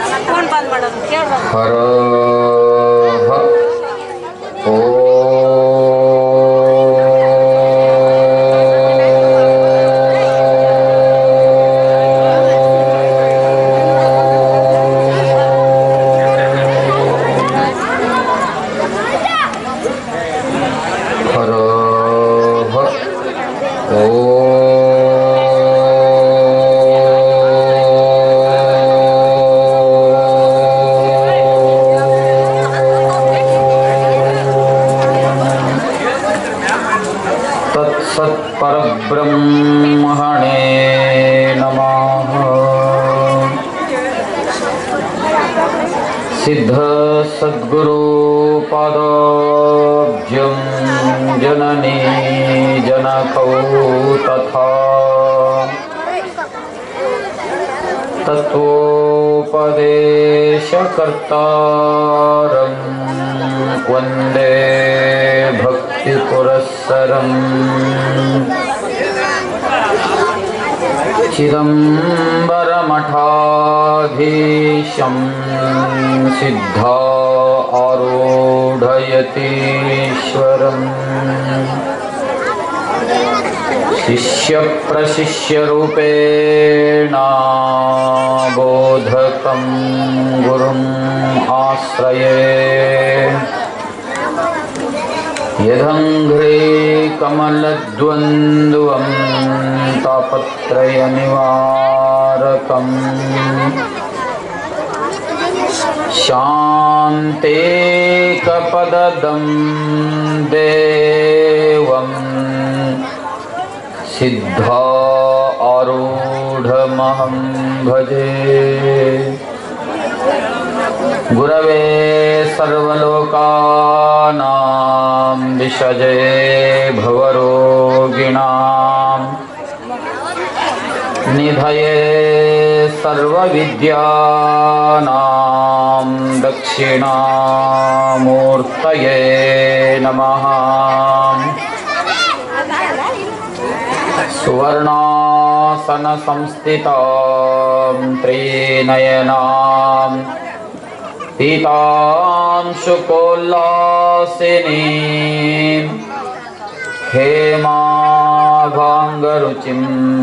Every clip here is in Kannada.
ಫೋನ್ ಬಂದ್ ಮಾಡೋದು ಕೇಳ್ಬೋದು ಹರ ಓ ಹರ तत्सत्परब्रह्मणे नमः सिद्धसद्गुरुपदाब्जं जननी जनकौ तथा तत्त्वोपदेशकर्तारं वन्दे भक्तिपुरःसरम् चिदम्बरमठाधीशं सिद्धा आरूढयतीश्वरम् शिष्यप्रशिष्यरूपेण बोधकं गुरुम् आश्रये यदङ्घ्रे कमलद्वन्द्वं तापत्रयनिवारकम् शान्तेकपददं देवम् सिद्धा आरूढमहं भजे गुरवे सर्वलोकानां विषजे भवरोगिणां निधये सर्वविद्यानां दक्षिणामूर्तये नमः सुवर्णासनसंस्थितां त्रिनयनां पीतांशुकोल्लासिनीं हेमाभाङ्गरुचिं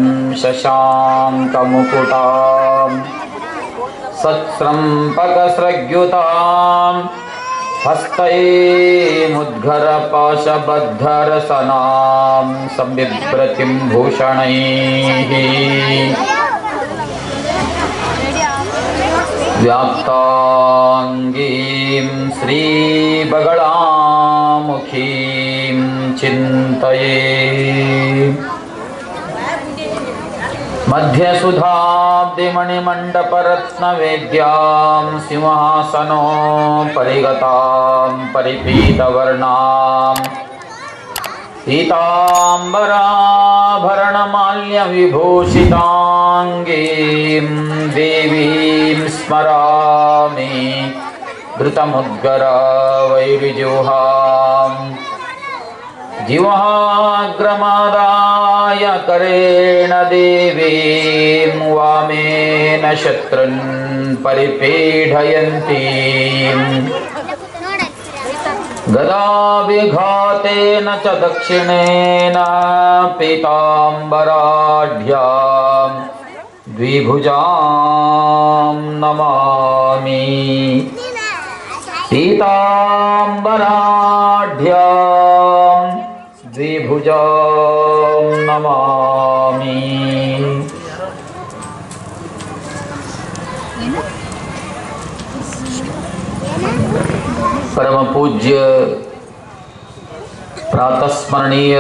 शशाङ्कमुकुटां सत्स्रम्पकस्रग्युतां हस्तैमुद्घरपाशबद्धरसनां संबिभ्रतिं भूषणैः व्याप्ताङ्गीं श्रीबगलामुखीं चिन्तये मध्यसुधाब्दिमणिमण्डपरत्नवेद्यां सिंहासनो परिगतां परिपीतवर्णाम् पीताम्बराभरणमाल्यविभूषिताङ्गीं देवीं स्मरामि धृतमुद्गरावैरिजुहाम् जिह्वाग्रमादाय करेण देवीं वामेन शत्रुन् परिपीडयन्तीम् गदाभिघातेन च दक्षिणेन पीताम्बराढ्यां द्विभुजां नमामि पीताम्बराढ्यां द्विभुजां नमामि परम पूज्य प्रातस्मरणीय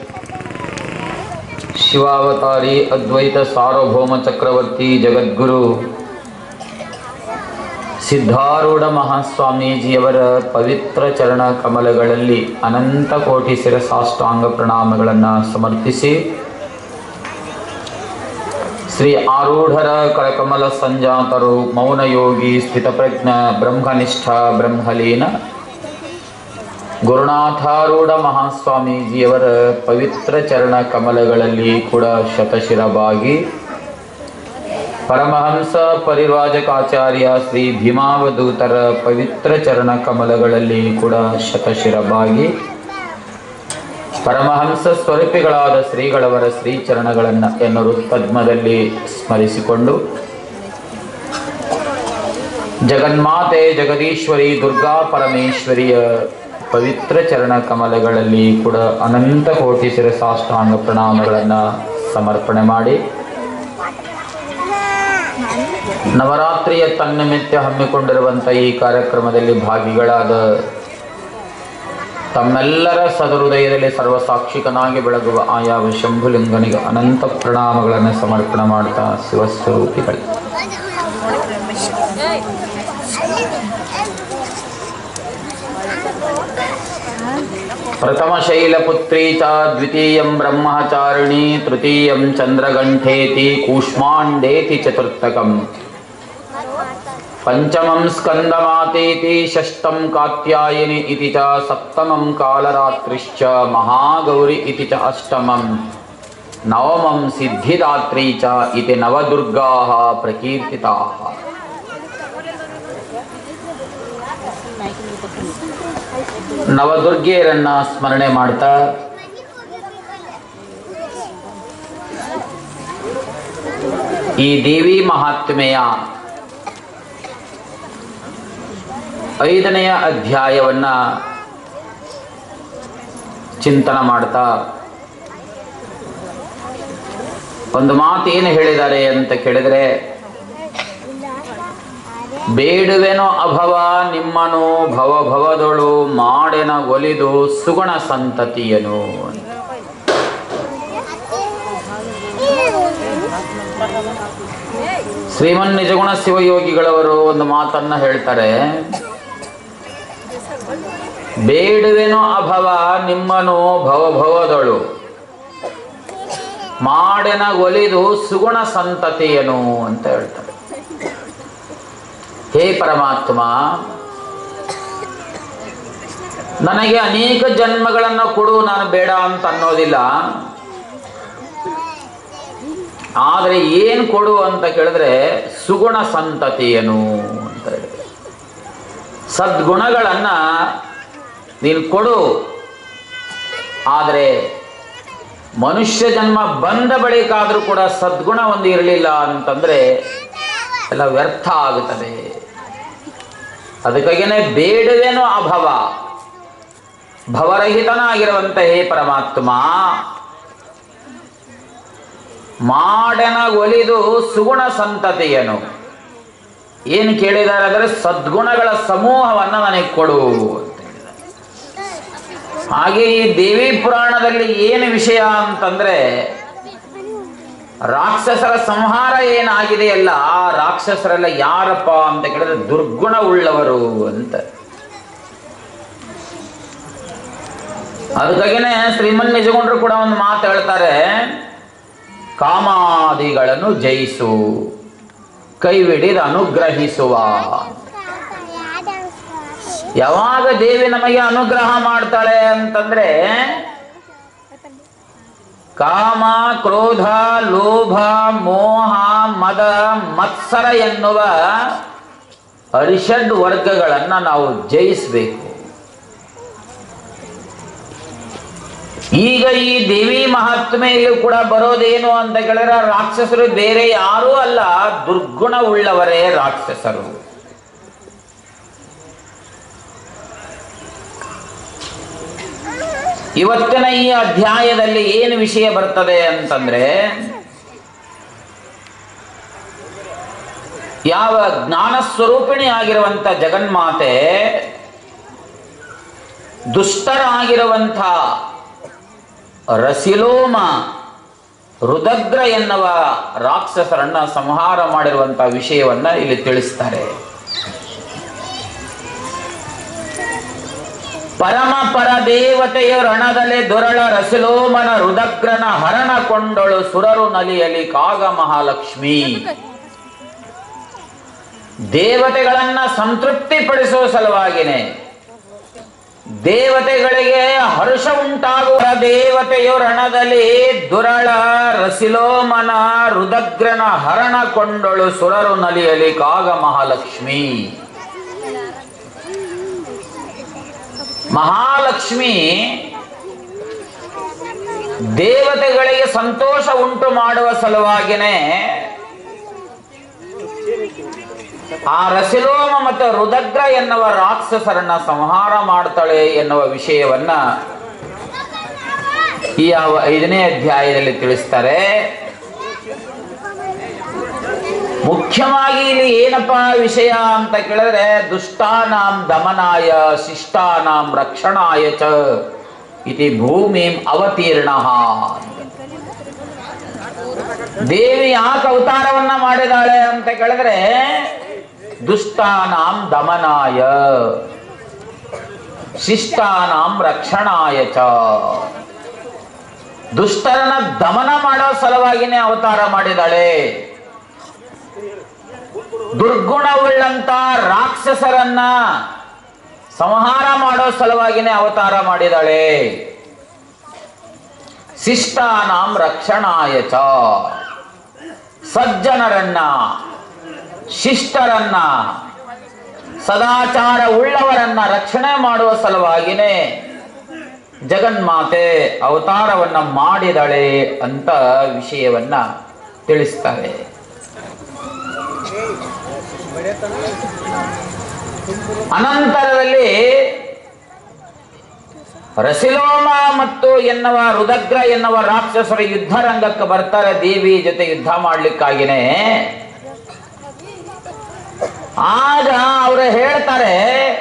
ಶಿವಾವತಾರಿ ಅದ್ವೈತ ಸಾರ್ವಭೌಮ ಚಕ್ರವರ್ತಿ ಜಗದ್ಗುರು ಸಿದ್ಧಾರೂಢ ಮಹಾಸ್ವಾಮೀಜಿಯವರ ಪವಿತ್ರ ಚರಣ ಕಮಲಗಳಲ್ಲಿ ಅನಂತ ಕೋಟಿ ಶಿರಸಾಷ್ಟಾಂಗ ಪ್ರಣಾಮಗಳನ್ನು ಸಮರ್ಪಿಸಿ ಶ್ರೀ ಆರೂಢರ ಕಳಕಮಲ ಸಂಜಾತರು ಮೌನಯೋಗಿ ಸ್ಥಿತಪ್ರಜ್ಞ ಬ್ರಹ್ಮನಿಷ್ಠ ಬ್ರಹ್ಮಲೀನ ಗುರುನಾಥಾರೂಢ ಮಹಾಸ್ವಾಮೀಜಿಯವರ ಪವಿತ್ರ ಚರಣ ಕಮಲಗಳಲ್ಲಿ ಕೂಡ ಶತಶಿರವಾಗಿ ಪರಮಹಂಸ ಪರಿವಾಜಕಾಚಾರ್ಯ ಶ್ರೀ ಭೀಮಾವಧೂತರ ಪವಿತ್ರ ಚರಣ ಕಮಲಗಳಲ್ಲಿ ಕೂಡ ಶತಶಿರಬಾಗಿ ಪರಮಹಂಸ ಸ್ವರೂಪಿಗಳಾದ ಶ್ರೀಗಳವರ ಶ್ರೀಚರಣಗಳನ್ನು ಎನ್ನುವ ಪದ್ಮದಲ್ಲಿ ಸ್ಮರಿಸಿಕೊಂಡು ಜಗನ್ಮಾತೆ ಜಗದೀಶ್ವರಿ ದುರ್ಗಾ ಪರಮೇಶ್ವರಿಯ ಪವಿತ್ರ ಚರಣ ಕಮಲಗಳಲ್ಲಿ ಕೂಡ ಅನಂತ ಕೋಟಿ ಶಿರಸಾಷ್ಟಾಂಗ ಪ್ರಣಾಮಗಳನ್ನು ಸಮರ್ಪಣೆ ಮಾಡಿ ನವರಾತ್ರಿಯ ತನ್ನಿಮಿತ್ತ ಹಮ್ಮಿಕೊಂಡಿರುವಂಥ ಈ ಕಾರ್ಯಕ್ರಮದಲ್ಲಿ ಭಾಗಿಗಳಾದ ತಮ್ಮೆಲ್ಲರ ಸದಹೃದಯದಲ್ಲಿ ಸರ್ವಸಾಕ್ಷಿಕನಾಗಿ ಬೆಳಗುವ ಆಯಾವ ಶಂಭುಲಿಂಗನಿಗೆ ಅನಂತ ಪ್ರಣಾಮಗಳನ್ನು ಸಮರ್ಪಣೆ ಮಾಡ್ತಾ ಶಿವಸ್ವರೂಪಿಗಳು ಪ್ರಥಮ ಶೈಲಪುತ್ರಿ ಚ ದ್ವಿತೀಯಂ ಬ್ರಹ್ಮಚಾರಿಣಿ ತೃತೀಯಂ ಚಂದ್ರಗಂಠೇತಿ ಕೂಷ್ಮಾಂಡೇತಿ ಚತುರ್ಥಕಂ ಪಂಚಮಂ ಸ್ಕಂದಮಾತೇತಿ ಷಷ್ಠಂ ಕಾತ್ಯಾಯಿನಿ ಇತಿ ಚ ಸಪ್ತಮಂ ಕಾಲರಾತ್ರಿಶ್ಚ ಮಹಾಗೌರಿ ಇತಿ ಚ ಅಷ್ಟಮಂ ನವಮಂ ಸಿದ್ಧಿದಾತ್ರಿ ಚ ಇತಿ ನವದುರ್ಗಾಃ ಪ್ರಕೀರ್ತಿತಾಃ ನವದುರ್ಗೆಯರನ್ನ ಸ್ಮರಣೆ ಮಾಡ್ತಾ ಈ ದೇವಿ ಮಹಾತ್ಮೆಯ ಐದನೆಯ ಅಧ್ಯಾಯವನ್ನ ಚಿಂತನ ಮಾಡ್ತಾ ಒಂದು ಮಾತು ಏನು ಹೇಳಿದ್ದಾರೆ ಅಂತ ಕೇಳಿದ್ರೆ ಬೇಡುವೆನೋ ಅಭವ ನಿಮ್ಮನು ಭವ ಭವದೊಳು ಮಾಡೆನ ಒಲಿದು ಸುಗುಣ ಸಂತತಿಯನು ಶ್ರೀಮನ್ ನಿಜಗುಣ ಶಿವಯೋಗಿಗಳವರು ಒಂದು ಮಾತನ್ನ ಹೇಳ್ತಾರೆ ಬೇಡುವೆನೋ ಅಭವ ನಿಮ್ಮನು ಭವ ಭವದೊಳು ಮಾಡೆನ ಒಲಿದು ಸುಗುಣ ಸಂತತಿಯನು ಅಂತ ಹೇಳ್ತಾರೆ ಹೇ ಪರಮಾತ್ಮ ನನಗೆ ಅನೇಕ ಜನ್ಮಗಳನ್ನು ಕೊಡು ನಾನು ಬೇಡ ಅಂತ ಅನ್ನೋದಿಲ್ಲ ಆದರೆ ಏನು ಕೊಡು ಅಂತ ಕೇಳಿದ್ರೆ ಸುಗುಣ ಸಂತತಿಯನು ಅಂತ ಹೇಳಿ ಸದ್ಗುಣಗಳನ್ನ ನೀನು ಕೊಡು ಆದರೆ ಮನುಷ್ಯ ಜನ್ಮ ಬಂದ ಬಳಿಕಾದರೂ ಕೂಡ ಸದ್ಗುಣ ಒಂದು ಇರಲಿಲ್ಲ ಅಂತಂದ್ರೆ ಎಲ್ಲ ವ್ಯರ್ಥ ಆಗುತ್ತದೆ ಅದಕ್ಕಾಗಿಯೇ ಬೇಡವೇನೋ ಅಭವ ಭವರಹಿತನಾಗಿರುವಂತ ಹೇ ಪರಮಾತ್ಮ ಮಾಡೆನ ಒಲಿದು ಸುಗುಣ ಸಂತತಿಯನು ಏನು ಕೇಳಿದ್ದಾರೆ ಅಂದರೆ ಸದ್ಗುಣಗಳ ಸಮೂಹವನ್ನು ನನಗೆ ಕೊಡು ಅಂತ ಹೇಳಿದ್ದಾರೆ ಹಾಗೆ ಈ ದೇವಿ ಪುರಾಣದಲ್ಲಿ ಏನು ವಿಷಯ ಅಂತಂದ್ರೆ ರಾಕ್ಷಸರ ಸಂಹಾರ ಏನಾಗಿದೆಯಲ್ಲ ಆ ರಾಕ್ಷಸರೆಲ್ಲ ಯಾರಪ್ಪ ಅಂತ ಕೇಳಿದ್ರೆ ದುರ್ಗುಣ ಉಳ್ಳವರು ಅಂತ ಅದಕ್ಕಾಗಿನೇ ಶ್ರೀಮನ್ ನಿಜಗೊಂಡ್ರು ಕೂಡ ಒಂದು ಮಾತು ಹೇಳ್ತಾರೆ ಕಾಮಾದಿಗಳನ್ನು ಜಯಿಸು ಕೈವಿಡಿದ ಅನುಗ್ರಹಿಸುವ ಯಾವಾಗ ದೇವಿ ನಮಗೆ ಅನುಗ್ರಹ ಮಾಡ್ತಾಳೆ ಅಂತಂದ್ರೆ ಕಾಮ ಕ್ರೋಧ ಲೋಭ ಮೋಹ ಮದ ಮತ್ಸರ ಎನ್ನುವ ಅರಿಷಡ್ ವರ್ಗಗಳನ್ನ ನಾವು ಜಯಿಸಬೇಕು ಈಗ ಈ ದೇವಿ ಮಹಾತ್ಮೆಯಲ್ಲೂ ಕೂಡ ಬರೋದೇನು ಅಂತ ಕೇಳಿದ್ರೆ ರಾಕ್ಷಸರು ಬೇರೆ ಯಾರೂ ಅಲ್ಲ ದುರ್ಗುಣ ಉಳ್ಳವರೇ ರಾಕ್ಷಸರು ಇವತ್ತಿನ ಈ ಅಧ್ಯಾಯದಲ್ಲಿ ಏನು ವಿಷಯ ಬರ್ತದೆ ಅಂತಂದ್ರೆ ಯಾವ ಜ್ಞಾನ ಸ್ವರೂಪಿಣಿ ಆಗಿರುವಂತ ಜಗನ್ಮಾತೆ ದುಷ್ಟರಾಗಿರುವಂಥ ರಸಿಲೋಮ ರುದಗ್ರ ಎನ್ನುವ ರಾಕ್ಷಸರನ್ನ ಸಂಹಾರ ಮಾಡಿರುವಂತ ವಿಷಯವನ್ನ ಇಲ್ಲಿ ತಿಳಿಸ್ತಾರೆ ಪರಮ ಪರ ದೇವತೆಯ ರಣದಲ್ಲಿ ದೊರಳ ರಸಿಲೋಮನ ರುದಗ್ರನ ಹರಣ ಕೊಂಡಳು ಸುರರು ನಲಿಯಲಿ ಕಾಗ ಮಹಾಲಕ್ಷ್ಮಿ ದೇವತೆಗಳನ್ನ ಸಂತೃಪ್ತಿಪಡಿಸುವ ಸಲುವಾಗಿನೇ ದೇವತೆಗಳಿಗೆ ಹರ್ಷ ಉಂಟಾಗುವ ದೇವತೆಯು ರಣದಲ್ಲಿ ದುರಳ ರಸಿಲೋಮನ ರುದಗ್ರನ ಹರಣ ಕೊಂಡಳು ಸುರರು ನಲಿಯಲಿ ಕಾಗ ಮಹಾಲಕ್ಷ್ಮಿ ಮಹಾಲಕ್ಷ್ಮಿ ದೇವತೆಗಳಿಗೆ ಸಂತೋಷ ಉಂಟು ಮಾಡುವ ಸಲುವಾಗಿನೇ ಆ ರಸಿಲೋಮ ಮತ್ತು ರುದಗ್ರ ಎನ್ನುವ ರಾಕ್ಷಸರನ್ನ ಸಂಹಾರ ಮಾಡ್ತಾಳೆ ಎನ್ನುವ ವಿಷಯವನ್ನ ಈ ಯಾವ ಐದನೇ ಅಧ್ಯಾಯದಲ್ಲಿ ತಿಳಿಸ್ತಾರೆ ಮುಖ್ಯವಾಗಿ ಇಲ್ಲಿ ಏನಪ್ಪಾ ವಿಷಯ ಅಂತ ಕೇಳಿದ್ರೆ ದುಷ್ಟಾನಾಂ ದಮನಾಯ ಶಿಷ್ಟಾನಾಂ ರಕ್ಷಣಾಯ ಚ ಇತಿ ಭೂಮಿಂ ಅವತೀರ್ಣ ದೇವಿ ಯಾಕೆ ಅವತಾರವನ್ನ ಮಾಡಿದಾಳೆ ಅಂತ ಕೇಳಿದ್ರೆ ದುಷ್ಟಾನಾಂ ದಮನಾಯ ಶಿಷ್ಟಾನಾಂ ರಕ್ಷಣಾಯ ಚ ದುಷ್ಟರನ್ನ ದಮನ ಮಾಡೋ ಸಲುವಾಗಿನೇ ಅವತಾರ ಮಾಡಿದಾಳೆ ದುರ್ಗುಣವುಳ್ಳಂತ ರಾಕ್ಷಸರನ್ನ ಸಂಹಾರ ಮಾಡೋ ಸಲುವಾಗಿನೇ ಅವತಾರ ಮಾಡಿದಾಳೆ ಶಿಷ್ಟಾನಾಂ ರಕ್ಷಣಾಯ ಚ ಸಜ್ಜನರನ್ನ ಶಿಷ್ಟರನ್ನ ಸದಾಚಾರ ಉಳ್ಳವರನ್ನ ರಕ್ಷಣೆ ಮಾಡುವ ಸಲುವಾಗಿನೇ ಜಗನ್ಮಾತೆ ಅವತಾರವನ್ನ ಮಾಡಿದಳೆ ಅಂತ ವಿಷಯವನ್ನ ತಿಳಿಸ್ತಾರೆ ಅನಂತರದಲ್ಲಿ ರಸಿಲೋಮ ಮತ್ತು ಎನ್ನುವ ರುದಗ್ರ ಎನ್ನುವ ರಾಕ್ಷಸರ ಯುದ್ಧ ರಂಗಕ್ಕೆ ಬರ್ತಾರೆ ದೇವಿ ಜೊತೆ ಯುದ್ಧ ಮಾಡ್ಲಿಕ್ಕಾಗಿನೇ ಆಗ ಅವರು ಹೇಳ್ತಾರೆ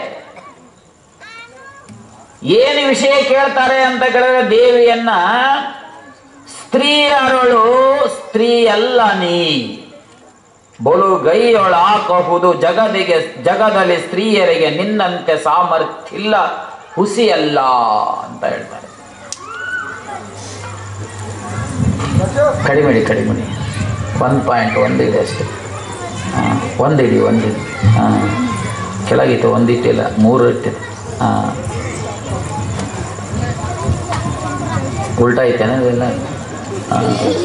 ಏನು ವಿಷಯ ಕೇಳ್ತಾರೆ ಅಂತ ಕೇಳಿದ್ರೆ ದೇವಿಯನ್ನ ಸ್ತ್ರೀ ಅರಳು ಸ್ತ್ರೀ ಅಲ್ಲ ನೀ ಬಲು ಗೈಯೊಳಾಕಹುದು ಜಗದಿಗೆ ಜಗದಲ್ಲಿ ಸ್ತ್ರೀಯರಿಗೆ ನಿನ್ನಂತೆ ಸಾಮರ್ಥ್ಯಿಲ್ಲ ಹುಸಿಯಲ್ಲ ಅಂತ ಹೇಳ್ತಾರೆ ಕಡಿಮೆ ಕಡಿಮೆ ಒನ್ ಪಾಯಿಂಟ್ ಒಂದು ಇದೆ ಅಷ್ಟೇ ಹಾಂ ಒಂದಿಡಿ ಒಂದಿಡಿ ಹಾಂ ಕೆಳಗಿತ್ತು ಒಂದಿಟ್ಟಿಲ್ಲ ಮೂರು ಇಟ್ಟಿದೆ ಹಾಂ ಉಲ್ಟಾ ಐತೇನೆ ಇದೆಲ್ಲ ಹಾಂ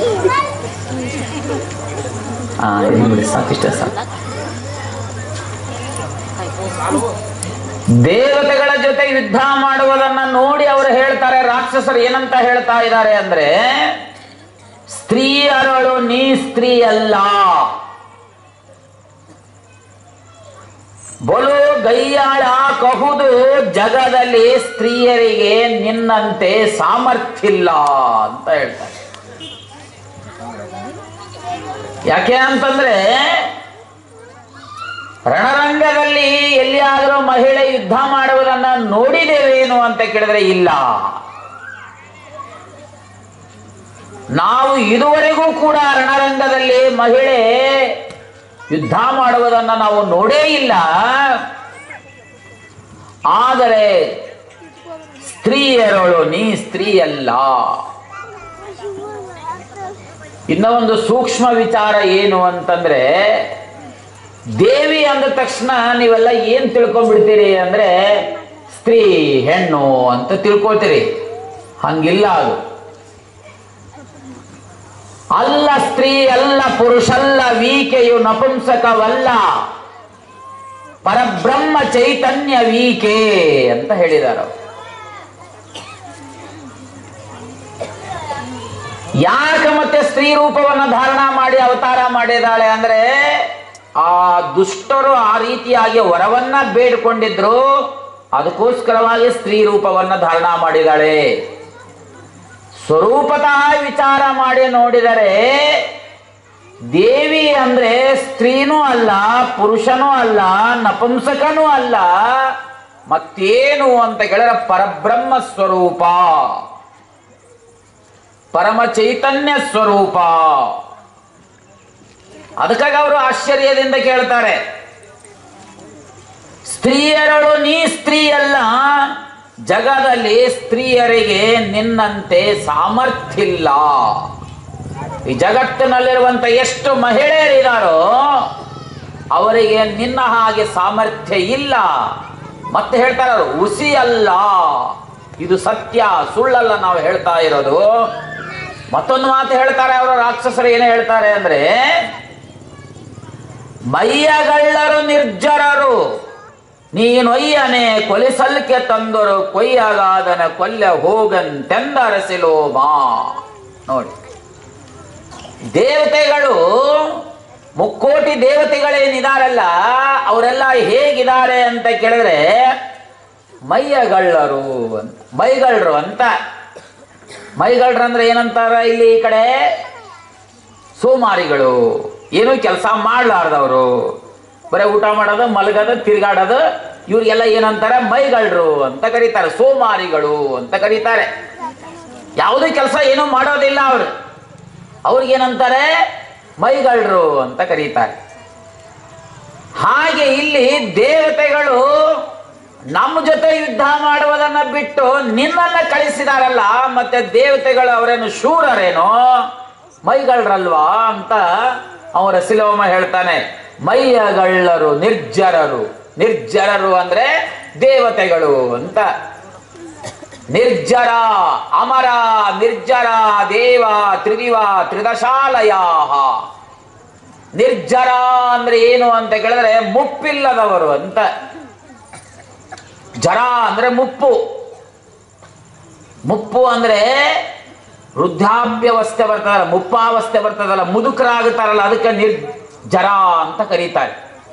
ಹಾಂ ಇಲ್ಲಿ ಬಿಡಿ ಸಾಕಿಷ್ಟೇ ಸಾಕು ದೇವತೆಗಳ ಜೊತೆ ಯುದ್ಧ ಮಾಡುವುದನ್ನ ನೋಡಿ ಅವರು ಹೇಳ್ತಾರೆ ರಾಕ್ಷಸರು ಏನಂತ ಹೇಳ್ತಾ ಇದ್ದಾರೆ ಅಂದ್ರೆ ಸ್ತ್ರೀ ಅರಳು ನೀ ಸ್ತ್ರೀ ಅಲ್ಲ ಬಲು ಗೈಯಾಳ ಕಹುದು ಜಗದಲ್ಲಿ ಸ್ತ್ರೀಯರಿಗೆ ನಿನ್ನಂತೆ ಸಾಮರ್ಥ್ಯಿಲ್ಲ ಅಂತ ಹೇಳ್ತಾರೆ ಯಾಕೆ ಅಂತಂದ್ರೆ ರಣರಂಗದಲ್ಲಿ ಎಲ್ಲಿಯಾದರೂ ಮಹಿಳೆ ಯುದ್ಧ ಮಾಡುವುದನ್ನ ನೋಡಿದೇವೇನು ಅಂತ ಕೇಳಿದ್ರೆ ಇಲ್ಲ ನಾವು ಇದುವರೆಗೂ ಕೂಡ ರಣರಂಗದಲ್ಲಿ ಮಹಿಳೆ ಯುದ್ಧ ಮಾಡುವುದನ್ನ ನಾವು ನೋಡೇ ಇಲ್ಲ ಆದರೆ ಸ್ತ್ರೀಯರಳು ನೀ ಸ್ತ್ರೀ ಅಲ್ಲ ಇನ್ನ ಒಂದು ಸೂಕ್ಷ್ಮ ವಿಚಾರ ಏನು ಅಂತಂದ್ರೆ ದೇವಿ ಅಂದ ತಕ್ಷಣ ನೀವೆಲ್ಲ ಏನ್ ತಿಳ್ಕೊಂಡ್ಬಿಡ್ತೀರಿ ಅಂದ್ರೆ ಸ್ತ್ರೀ ಹೆಣ್ಣು ಅಂತ ತಿಳ್ಕೊಳ್ತೀರಿ ಹಂಗಿಲ್ಲ ಅದು ಅಲ್ಲ ಸ್ತ್ರೀ ಅಲ್ಲ ಪುರುಷಲ್ಲ ವೀಕೆಯು ನಪುಂಸಕವಲ್ಲ ಪರಬ್ರಹ್ಮ ಚೈತನ್ಯ ವೀಕೆ ಅಂತ ಹೇಳಿದಾರ ಯಾಕೆ ಮತ್ತೆ ಸ್ತ್ರೀ ರೂಪವನ್ನ ಧಾರಣ ಮಾಡಿ ಅವತಾರ ಮಾಡಿದಾಳೆ ಅಂದ್ರೆ ಆ ದುಷ್ಟರು ಆ ರೀತಿಯಾಗಿ ವರವನ್ನ ಬೇಡಿಕೊಂಡಿದ್ರು ಅದಕ್ಕೋಸ್ಕರವಾಗಿ ಸ್ತ್ರೀ ರೂಪವನ್ನ ಧಾರಣ ಮಾಡಿದಾಳೆ ಸ್ವರೂಪತಃ ವಿಚಾರ ಮಾಡಿ ನೋಡಿದರೆ ದೇವಿ ಅಂದ್ರೆ ಸ್ತ್ರೀನೂ ಅಲ್ಲ ಪುರುಷನೂ ಅಲ್ಲ ನಪುಂಸಕನೂ ಅಲ್ಲ ಮತ್ತೇನು ಅಂತ ಕೇಳಿದ್ರೆ ಪರಬ್ರಹ್ಮ ಸ್ವರೂಪ ಪರಮ ಚೈತನ್ಯ ಸ್ವರೂಪ ಅದಕ್ಕಾಗಿ ಅವರು ಆಶ್ಚರ್ಯದಿಂದ ಕೇಳ್ತಾರೆ ಸ್ತ್ರೀಯರಳು ನೀ ಸ್ತ್ರೀ ಅಲ್ಲ ಜಗದಲ್ಲಿ ಸ್ತ್ರೀಯರಿಗೆ ನಿನ್ನಂತೆ ಸಾಮರ್ಥ್ಯಿಲ್ಲ ಈ ಜಗತ್ತಿನಲ್ಲಿರುವಂತ ಎಷ್ಟು ಮಹಿಳೆಯರಿದ್ದಾರೋ ಅವರಿಗೆ ನಿನ್ನ ಹಾಗೆ ಸಾಮರ್ಥ್ಯ ಇಲ್ಲ ಮತ್ತೆ ಹೇಳ್ತಾರೆ ಅವರು ಹುಸಿ ಅಲ್ಲ ಇದು ಸತ್ಯ ಸುಳ್ಳಲ್ಲ ನಾವು ಹೇಳ್ತಾ ಇರೋದು ಮತ್ತೊಂದು ಮಾತು ಹೇಳ್ತಾರೆ ಅವರು ರಾಕ್ಷಸರು ಏನು ಹೇಳ್ತಾರೆ ಅಂದ್ರೆ ಮೈಯಗಳ್ಳರು ನಿರ್ಜರರು ನೀನೊಯ್ಯನೆ ಕೊಲಿಸಲ್ಕೆ ತಂದರು ಕೊಯ್ಯಗಾದನ ಕೊಲ್ಲೆ ಹೋಗಂತೆಂದರಸಿಲೋ ಮಾ ನೋಡಿ ದೇವತೆಗಳು ಮುಕ್ಕೋಟಿ ದೇವತೆಗಳೇನಿದಾರಲ್ಲ ಅವರೆಲ್ಲ ಹೇಗಿದ್ದಾರೆ ಅಂತ ಕೇಳಿದ್ರೆ ಮೈಯಗಳ್ಳರು ಅಂತ ಮೈಗಳ್ರು ಅಂತ ಮೈಗಳ್ರು ಅಂದ್ರೆ ಏನಂತಾರ ಇಲ್ಲಿ ಈ ಕಡೆ ಸೋಮಾರಿಗಳು ಏನೂ ಕೆಲಸ ಮಾಡಲಾರ್ದವರು ಬರೀ ಊಟ ಮಾಡೋದು ಮಲಗೋದು ತಿರ್ಗಾಡೋದು ಇವ್ರಿಗೆಲ್ಲ ಏನಂತಾರೆ ಮೈಗಳ್ರು ಅಂತ ಕರೀತಾರೆ ಸೋಮಾರಿಗಳು ಅಂತ ಕರೀತಾರೆ ಯಾವುದೇ ಕೆಲಸ ಏನೂ ಮಾಡೋದಿಲ್ಲ ಅವರು ಅವ್ರಿಗೇನಂತಾರೆ ಮೈಗಳ್ರು ಅಂತ ಕರೀತಾರೆ ಹಾಗೆ ಇಲ್ಲಿ ದೇವತೆಗಳು ನಮ್ಮ ಜೊತೆ ಯುದ್ಧ ಮಾಡುವುದನ್ನ ಬಿಟ್ಟು ನಿನ್ನನ್ನ ಕಳಿಸಿದಾರಲ್ಲ ಮತ್ತೆ ದೇವತೆಗಳು ಅವರೇನು ಶೂರರೇನೋ ಮೈಗಳ್ರಲ್ವಾ ಅಂತ ಅವರ ಸಿಲೋಮ ಹೇಳ್ತಾನೆ ಮೈಯಗಳ್ಳರು ನಿರ್ಜರರು ನಿರ್ಜರರು ಅಂದ್ರೆ ದೇವತೆಗಳು ಅಂತ ನಿರ್ಜರ ಅಮರ ನಿರ್ಜರ ದೇವ ತ್ರಿದಿವ ತ್ರಿದಶಾಲಯ ನಿರ್ಜರ ಅಂದ್ರೆ ಏನು ಅಂತ ಕೇಳಿದ್ರೆ ಮುಪ್ಪಿಲ್ಲದವರು ಅಂತ ಜರ ಅಂದ್ರೆ ಮುಪ್ಪು ಮುಪ್ಪು ಅಂದ್ರೆ ವೃದ್ಧಾಪ್ಯವಸ್ಥೆ ಬರ್ತದಲ್ಲ ಮುಪ್ಪಾವಸ್ಥೆ ಬರ್ತದಲ್ಲ ಮುದುಕರಾಗುತ್ತಾರಲ್ಲ ಅದಕ್ಕೆ ನಿರ್ ಜರ ಅಂತ ಕರೀತಾರೆ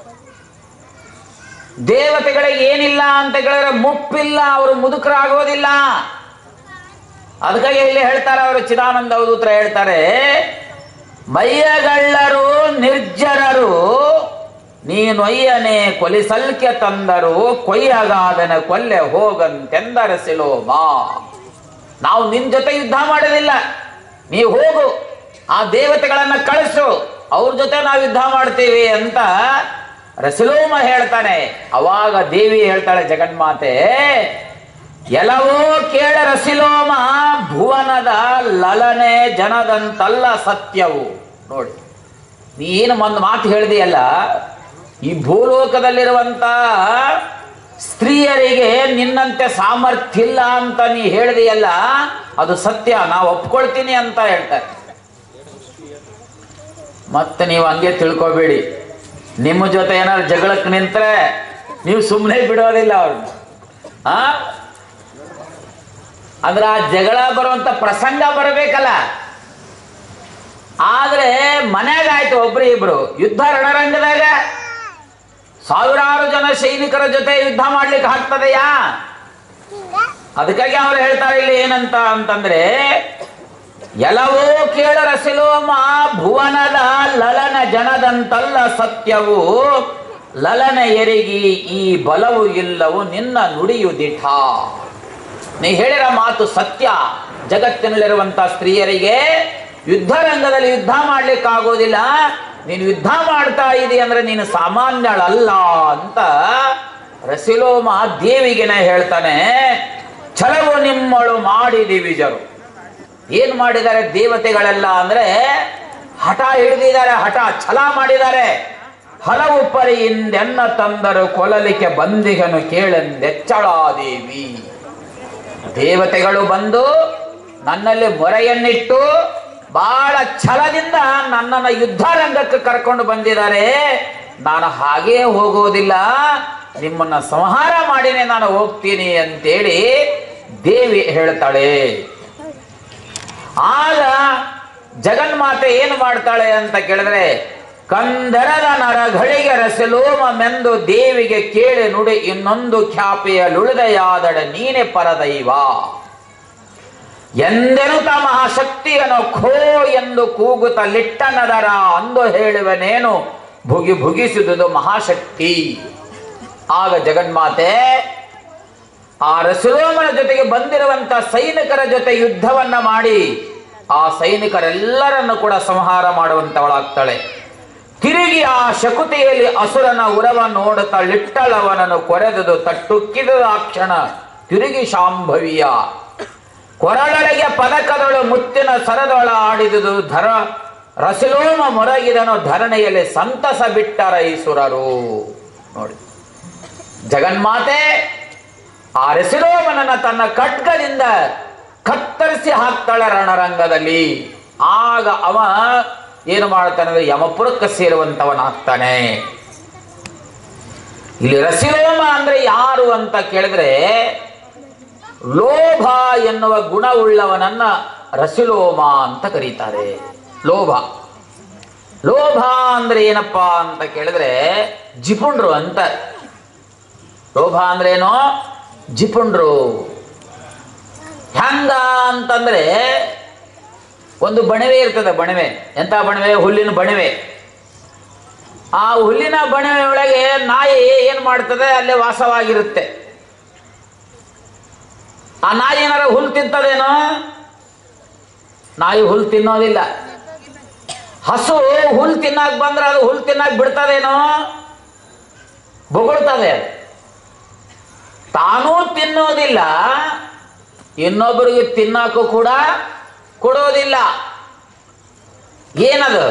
ದೇವತೆಗಳಿಗೆ ಏನಿಲ್ಲ ಅಂತ ಕೇಳಿದ್ರೆ ಮುಪ್ಪಿಲ್ಲ ಅವರು ಮುದುಕರಾಗೋದಿಲ್ಲ ಅದಕ್ಕಾಗಿ ಇಲ್ಲಿ ಹೇಳ್ತಾರೆ ಅವರು ಚಿದಾನಂದ ಅವಧೂತ್ರ ಹೇಳ್ತಾರೆ ಮೈಯಗಳ್ಳರು ನಿರ್ಜರರು ನೀನೊಯ್ಯನೆ ಕೊಲಿಸಲ್ಕೆ ತಂದರು ಕೊಯ್ಯಗಾದನ ಕೊಲ್ಲೆ ಹೋಗಂತೆಂದರಸಿಲೋ ಬಾ ನಾವು ನಿನ್ ಜೊತೆ ಯುದ್ಧ ಮಾಡೋದಿಲ್ಲ ನೀವು ಹೋಗು ಆ ದೇವತೆಗಳನ್ನ ಕಳಿಸು ಅವ್ರ ಜೊತೆ ನಾವು ಯುದ್ಧ ಮಾಡ್ತೀವಿ ಅಂತ ರಸಿಲೋಮ ಹೇಳ್ತಾನೆ ಅವಾಗ ದೇವಿ ಹೇಳ್ತಾಳೆ ಜಗನ್ಮಾತೆ ಎಲ್ಲವೋ ಕೇಳ ರಸಿಲೋಮ ಭುವನದ ಲಲನೆ ಜನದಂತಲ್ಲ ಸತ್ಯವು ನೋಡಿ ನೀನು ಒಂದು ಮಾತು ಹೇಳಿದೆಯಲ್ಲ ಈ ಭೂಲೋಕದಲ್ಲಿರುವಂತ ಸ್ತ್ರೀಯರಿಗೆ ನಿನ್ನಂತೆ ಸಾಮರ್ಥ್ಯ ಇಲ್ಲ ಅಂತ ನೀ ಹೇಳಿದೆಯಲ್ಲ ಅದು ಸತ್ಯ ನಾವು ಒಪ್ಕೊಳ್ತೀನಿ ಅಂತ ಹೇಳ್ತಾರೆ ಮತ್ತೆ ನೀವು ಹಂಗೆ ತಿಳ್ಕೊಬೇಡಿ ನಿಮ್ಮ ಜೊತೆ ಏನಾದ್ರು ಜಗಳಕ್ಕೆ ನಿಂತ್ರೆ ನೀವು ಸುಮ್ಮನೆ ಬಿಡೋದಿಲ್ಲ ಅವ್ರನ್ನ ಆ ಅಂದ್ರೆ ಆ ಜಗಳ ಬರುವಂತ ಪ್ರಸಂಗ ಬರಬೇಕಲ್ಲ ಆದ್ರೆ ಮನ್ಯಾಗ ಆಯ್ತು ಒಬ್ರು ಇಬ್ರು ಯುದ್ಧ ರಣರಂಗದಾಗ ಸಾವಿರಾರು ಜನ ಸೈನಿಕರ ಜೊತೆ ಯುದ್ಧ ಮಾಡ್ಲಿಕ್ಕೆ ಆಗ್ತದೆಯಾ ಅದಕ್ಕಾಗಿ ಅವ್ರು ಹೇಳ್ತಾರೆ ಇಲ್ಲಿ ಏನಂತ ಅಂತಂದ್ರೆ ಎಲ್ಲವೋ ಕೇಳ ರಸಿಲೋಮ ಭುವನದ ಲಲನ ಜನದಂತಲ್ಲ ಸತ್ಯವು ಲಲನ ಎರಿಗಿ ಈ ಬಲವು ಇಲ್ಲವು ನಿನ್ನ ನುಡಿಯು ದಿಠ ನೀ ಹೇಳಿರೋ ಮಾತು ಸತ್ಯ ಜಗತ್ತಿನಲ್ಲಿರುವಂತ ಸ್ತ್ರೀಯರಿಗೆ ಯುದ್ಧ ರಂಗದಲ್ಲಿ ಯುದ್ಧ ಮಾಡ್ಲಿಕ್ಕಾಗೋದಿಲ್ಲ ನೀನು ಯುದ್ಧ ಮಾಡ್ತಾ ಇದೀಯ ಅಂದ್ರೆ ನೀನು ಸಾಮಾನ್ಯಳಲ್ಲ ಅಂತ ರಸಿಲೋಮ ದೇವಿಗೆನೆ ಹೇಳ್ತಾನೆ ಛಲವು ನಿಮ್ಮಳು ಮಾಡಿ ದಿವಿಜರು ಏನ್ ಮಾಡಿದ್ದಾರೆ ದೇವತೆಗಳೆಲ್ಲ ಅಂದ್ರೆ ಹಠ ಹಿಡಿದಿದ್ದಾರೆ ಹಠ ಛಲ ಮಾಡಿದ್ದಾರೆ ಹಲವು ಪರಿಯಿಂದೆನ್ನ ತಂದರು ಕೊಲಲಿಕ್ಕೆ ಬಂದಿಗನು ಕೇಳೆಂದೆಚ್ಚಳಾದೇವಿ ದೇವತೆಗಳು ಬಂದು ನನ್ನಲ್ಲಿ ಮೊರೆಯನ್ನಿಟ್ಟು ಬಹಳ ಛಲದಿಂದ ನನ್ನನ್ನು ಯುದ್ಧ ರಂಗಕ್ಕೆ ಕರ್ಕೊಂಡು ಬಂದಿದ್ದಾರೆ ನಾನು ಹಾಗೇ ಹೋಗೋದಿಲ್ಲ ನಿಮ್ಮನ್ನ ಸಂಹಾರ ಮಾಡಿನೇ ನಾನು ಹೋಗ್ತೀನಿ ಅಂತೇಳಿ ದೇವಿ ಹೇಳ್ತಾಳೆ ಆಗ ಜಗನ್ಮಾತೆ ಏನು ಮಾಡ್ತಾಳೆ ಅಂತ ಕೇಳಿದ್ರೆ ಕಂದರದ ನರಗಳಿಗೆ ರಸಲೋಮ ಮೆಂದು ದೇವಿಗೆ ಕೇಳಿ ನುಡಿ ಇನ್ನೊಂದು ಖ್ಯಾಪಿಯ ಲುಳಿದೆಯಾದಡ ನೀನೆ ಪರದೈವ ಎಂದೆನುತ ಮಹಾಶಕ್ತಿಯನು ಖೋ ಎಂದು ಕೂಗುತ್ತ ಲಿಟ್ಟನದರ ಅಂದು ಹೇಳುವನೇನು ಭುಗಿ ಭುಗಿಸಿದುದು ಮಹಾಶಕ್ತಿ ಆಗ ಜಗನ್ಮಾತೆ ಆ ರಸುಲೋಮನ ಜೊತೆಗೆ ಬಂದಿರುವಂತ ಸೈನಿಕರ ಜೊತೆ ಯುದ್ಧವನ್ನ ಮಾಡಿ ಆ ಸೈನಿಕರೆಲ್ಲರನ್ನು ಕೂಡ ಸಂಹಾರ ಮಾಡುವಂತವಳಾಗ್ತಾಳೆ ತಿರುಗಿ ಆ ಶಕುತಿಯಲ್ಲಿ ಅಸುರನ ಉರವ ನೋಡುತ್ತಾ ಲಿಟ್ಟಳವನನ್ನು ಕೊರೆದುದು ತಟ್ಟುಕ್ಕಿದ ಆ ಕ್ಷಣ ತಿರುಗಿ ಶಾಂಭವಿಯ ಕೊರಳೊಳಗೆ ಪದಕದೊಳು ಮುತ್ತಿನ ಸರದೊಳ ಆಡಿದುದು ಧರ ರಸಿಲೋಮ ಮೊರಗಿದನು ಧರಣಿಯಲ್ಲಿ ಸಂತಸ ಬಿಟ್ಟರ ಈಸುರರು ನೋಡಿ ಜಗನ್ಮಾತೆ ಆ ರಸಿರೋಮನನ್ನ ತನ್ನ ಖಡ್ಗದಿಂದ ಕತ್ತರಿಸಿ ಹಾಕ್ತಾಳೆ ರಣರಂಗದಲ್ಲಿ ಆಗ ಅವ ಏನು ಮಾಡ್ತಾನೆ ಅಂದ್ರೆ ಯಮಪುರಕ್ಕೆ ಸೇರುವಂತವನಾಗ್ತಾನೆ ಇಲ್ಲಿ ರಸಿರೋಮ ಅಂದ್ರೆ ಯಾರು ಅಂತ ಕೇಳಿದ್ರೆ ಲೋಭ ಎನ್ನುವ ಗುಣವುಳ್ಳವನನ್ನ ರಸಿಲೋಮ ಅಂತ ಕರೀತಾರೆ ಲೋಭ ಲೋಭ ಅಂದ್ರೆ ಏನಪ್ಪಾ ಅಂತ ಕೇಳಿದ್ರೆ ಜಿಪುಂಡ್ರು ಅಂತ ಲೋಭ ಅಂದ್ರೆ ಏನು ಜಿಪುಂಡ್ರು ಹೆಂಗ ಅಂತಂದ್ರೆ ಒಂದು ಬಣವೆ ಇರ್ತದೆ ಬಣವೆ ಎಂತ ಬಣವೆ ಹುಲ್ಲಿನ ಬಣವೆ ಆ ಹುಲ್ಲಿನ ಬಣವೆ ಒಳಗೆ ನಾಯಿ ಏನ್ ಮಾಡ್ತದೆ ಅಲ್ಲೇ ವಾಸವಾಗಿರುತ್ತೆ ಆ ನಾಯಿ ಏನಾರ ಹುಲ್ ತಿಂತದೇನೋ ನಾಯಿ ಹುಲ್ ತಿನ್ನೋದಿಲ್ಲ ಹಸು ಹುಲ್ ತಿನ್ನಕ್ ಬಂದ್ರೆ ಅದು ಹುಲ್ ತಿನ್ನಕ್ ಬಿಡ್ತದೇನೋ ಬೊಗಳ್ತದೆ ಅದು. ತಾನೂ ತಿನ್ನೋದಿಲ್ಲ ಇನ್ನೊಬ್ಬರಿಗೆ ತಿನ್ನಕ್ಕೂ ಕೂಡ ಕೊಡೋದಿಲ್ಲ ಏನದು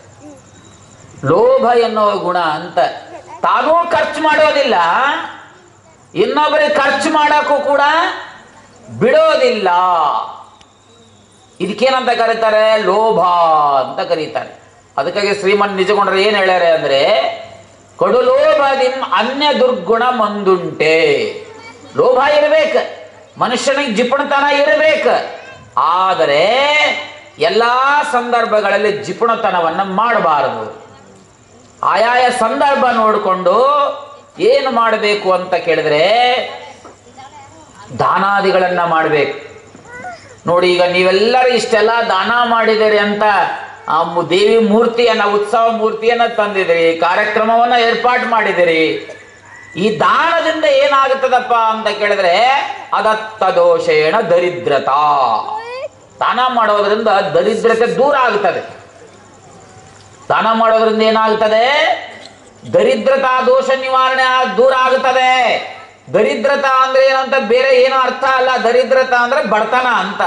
ಲೋಭ ಎನ್ನುವ ಗುಣ ಅಂತ ತಾನೂ ಖರ್ಚು ಮಾಡೋದಿಲ್ಲ ಇನ್ನೊಬ್ಬರಿಗೆ ಖರ್ಚು ಮಾಡಕ್ಕೂ ಕೂಡ ಬಿಡೋದಿಲ್ಲ ಇದಕ್ಕೇನಂತ ಕರೀತಾರೆ ಲೋಭ ಅಂತ ಕರೀತಾರೆ ಅದಕ್ಕಾಗಿ ಶ್ರೀಮನ್ ನಿಜಗೊಂಡ್ರೆ ಏನ್ ಹೇಳ್ಯಾರೆ ಅಂದ್ರೆ ಕೊಡು ಲೋಭದಿಂ ಅನ್ಯ ದುರ್ಗುಣ ಮಂದುಂಟೆ ಲೋಭ ಇರಬೇಕು ಮನುಷ್ಯನಿಗೆ ಜಿಪುಣತನ ಇರಬೇಕು ಆದರೆ ಎಲ್ಲಾ ಸಂದರ್ಭಗಳಲ್ಲಿ ಜಿಪುಣತನವನ್ನು ಮಾಡಬಾರದು ಆಯಾಯ ಸಂದರ್ಭ ನೋಡಿಕೊಂಡು ಏನು ಮಾಡಬೇಕು ಅಂತ ಕೇಳಿದ್ರೆ ದಾನಾದಿಗಳನ್ನ ಮಾಡಬೇಕು ನೋಡಿ ಈಗ ನೀವೆಲ್ಲರೂ ಇಷ್ಟೆಲ್ಲ ದಾನ ಮಾಡಿದಿರಿ ಅಂತ ಆ ಮು- ದೇವಿ ಮೂರ್ತಿಯನ್ನ ಉತ್ಸವ ಮೂರ್ತಿಯನ್ನ ತಂದಿದಿರಿ ಕಾರ್ಯಕ್ರಮವನ್ನ ಏರ್ಪಾಟ್ ಮಾಡಿದಿರಿ ಈ ದಾನದಿಂದ ಏನಾಗುತ್ತದಪ್ಪ ಅಂತ ಕೇಳಿದ್ರೆ ಅದತ್ತ ದೋಷೇಣ ದರಿದ್ರತಾ ದಾನ ಮಾಡೋದ್ರಿಂದ ದರಿದ್ರತೆ ದೂರ ಆಗುತ್ತದೆ ದಾನ ಮಾಡೋದ್ರಿಂದ ಏನಾಗುತ್ತದೆ ದರಿದ್ರತಾ ದೋಷ ನಿವಾರಣೆ ಆ- ದೂರ ಆಗುತ್ತದೆ ದರಿದ್ರತಾ ಅಂದ್ರೆ ಏನಂತ ಬೇರೆ ಏನು ಅರ್ಥ ಅಲ್ಲ ದರಿದ್ರತಾ ಅಂದ್ರೆ ಬಡತನ ಅಂತ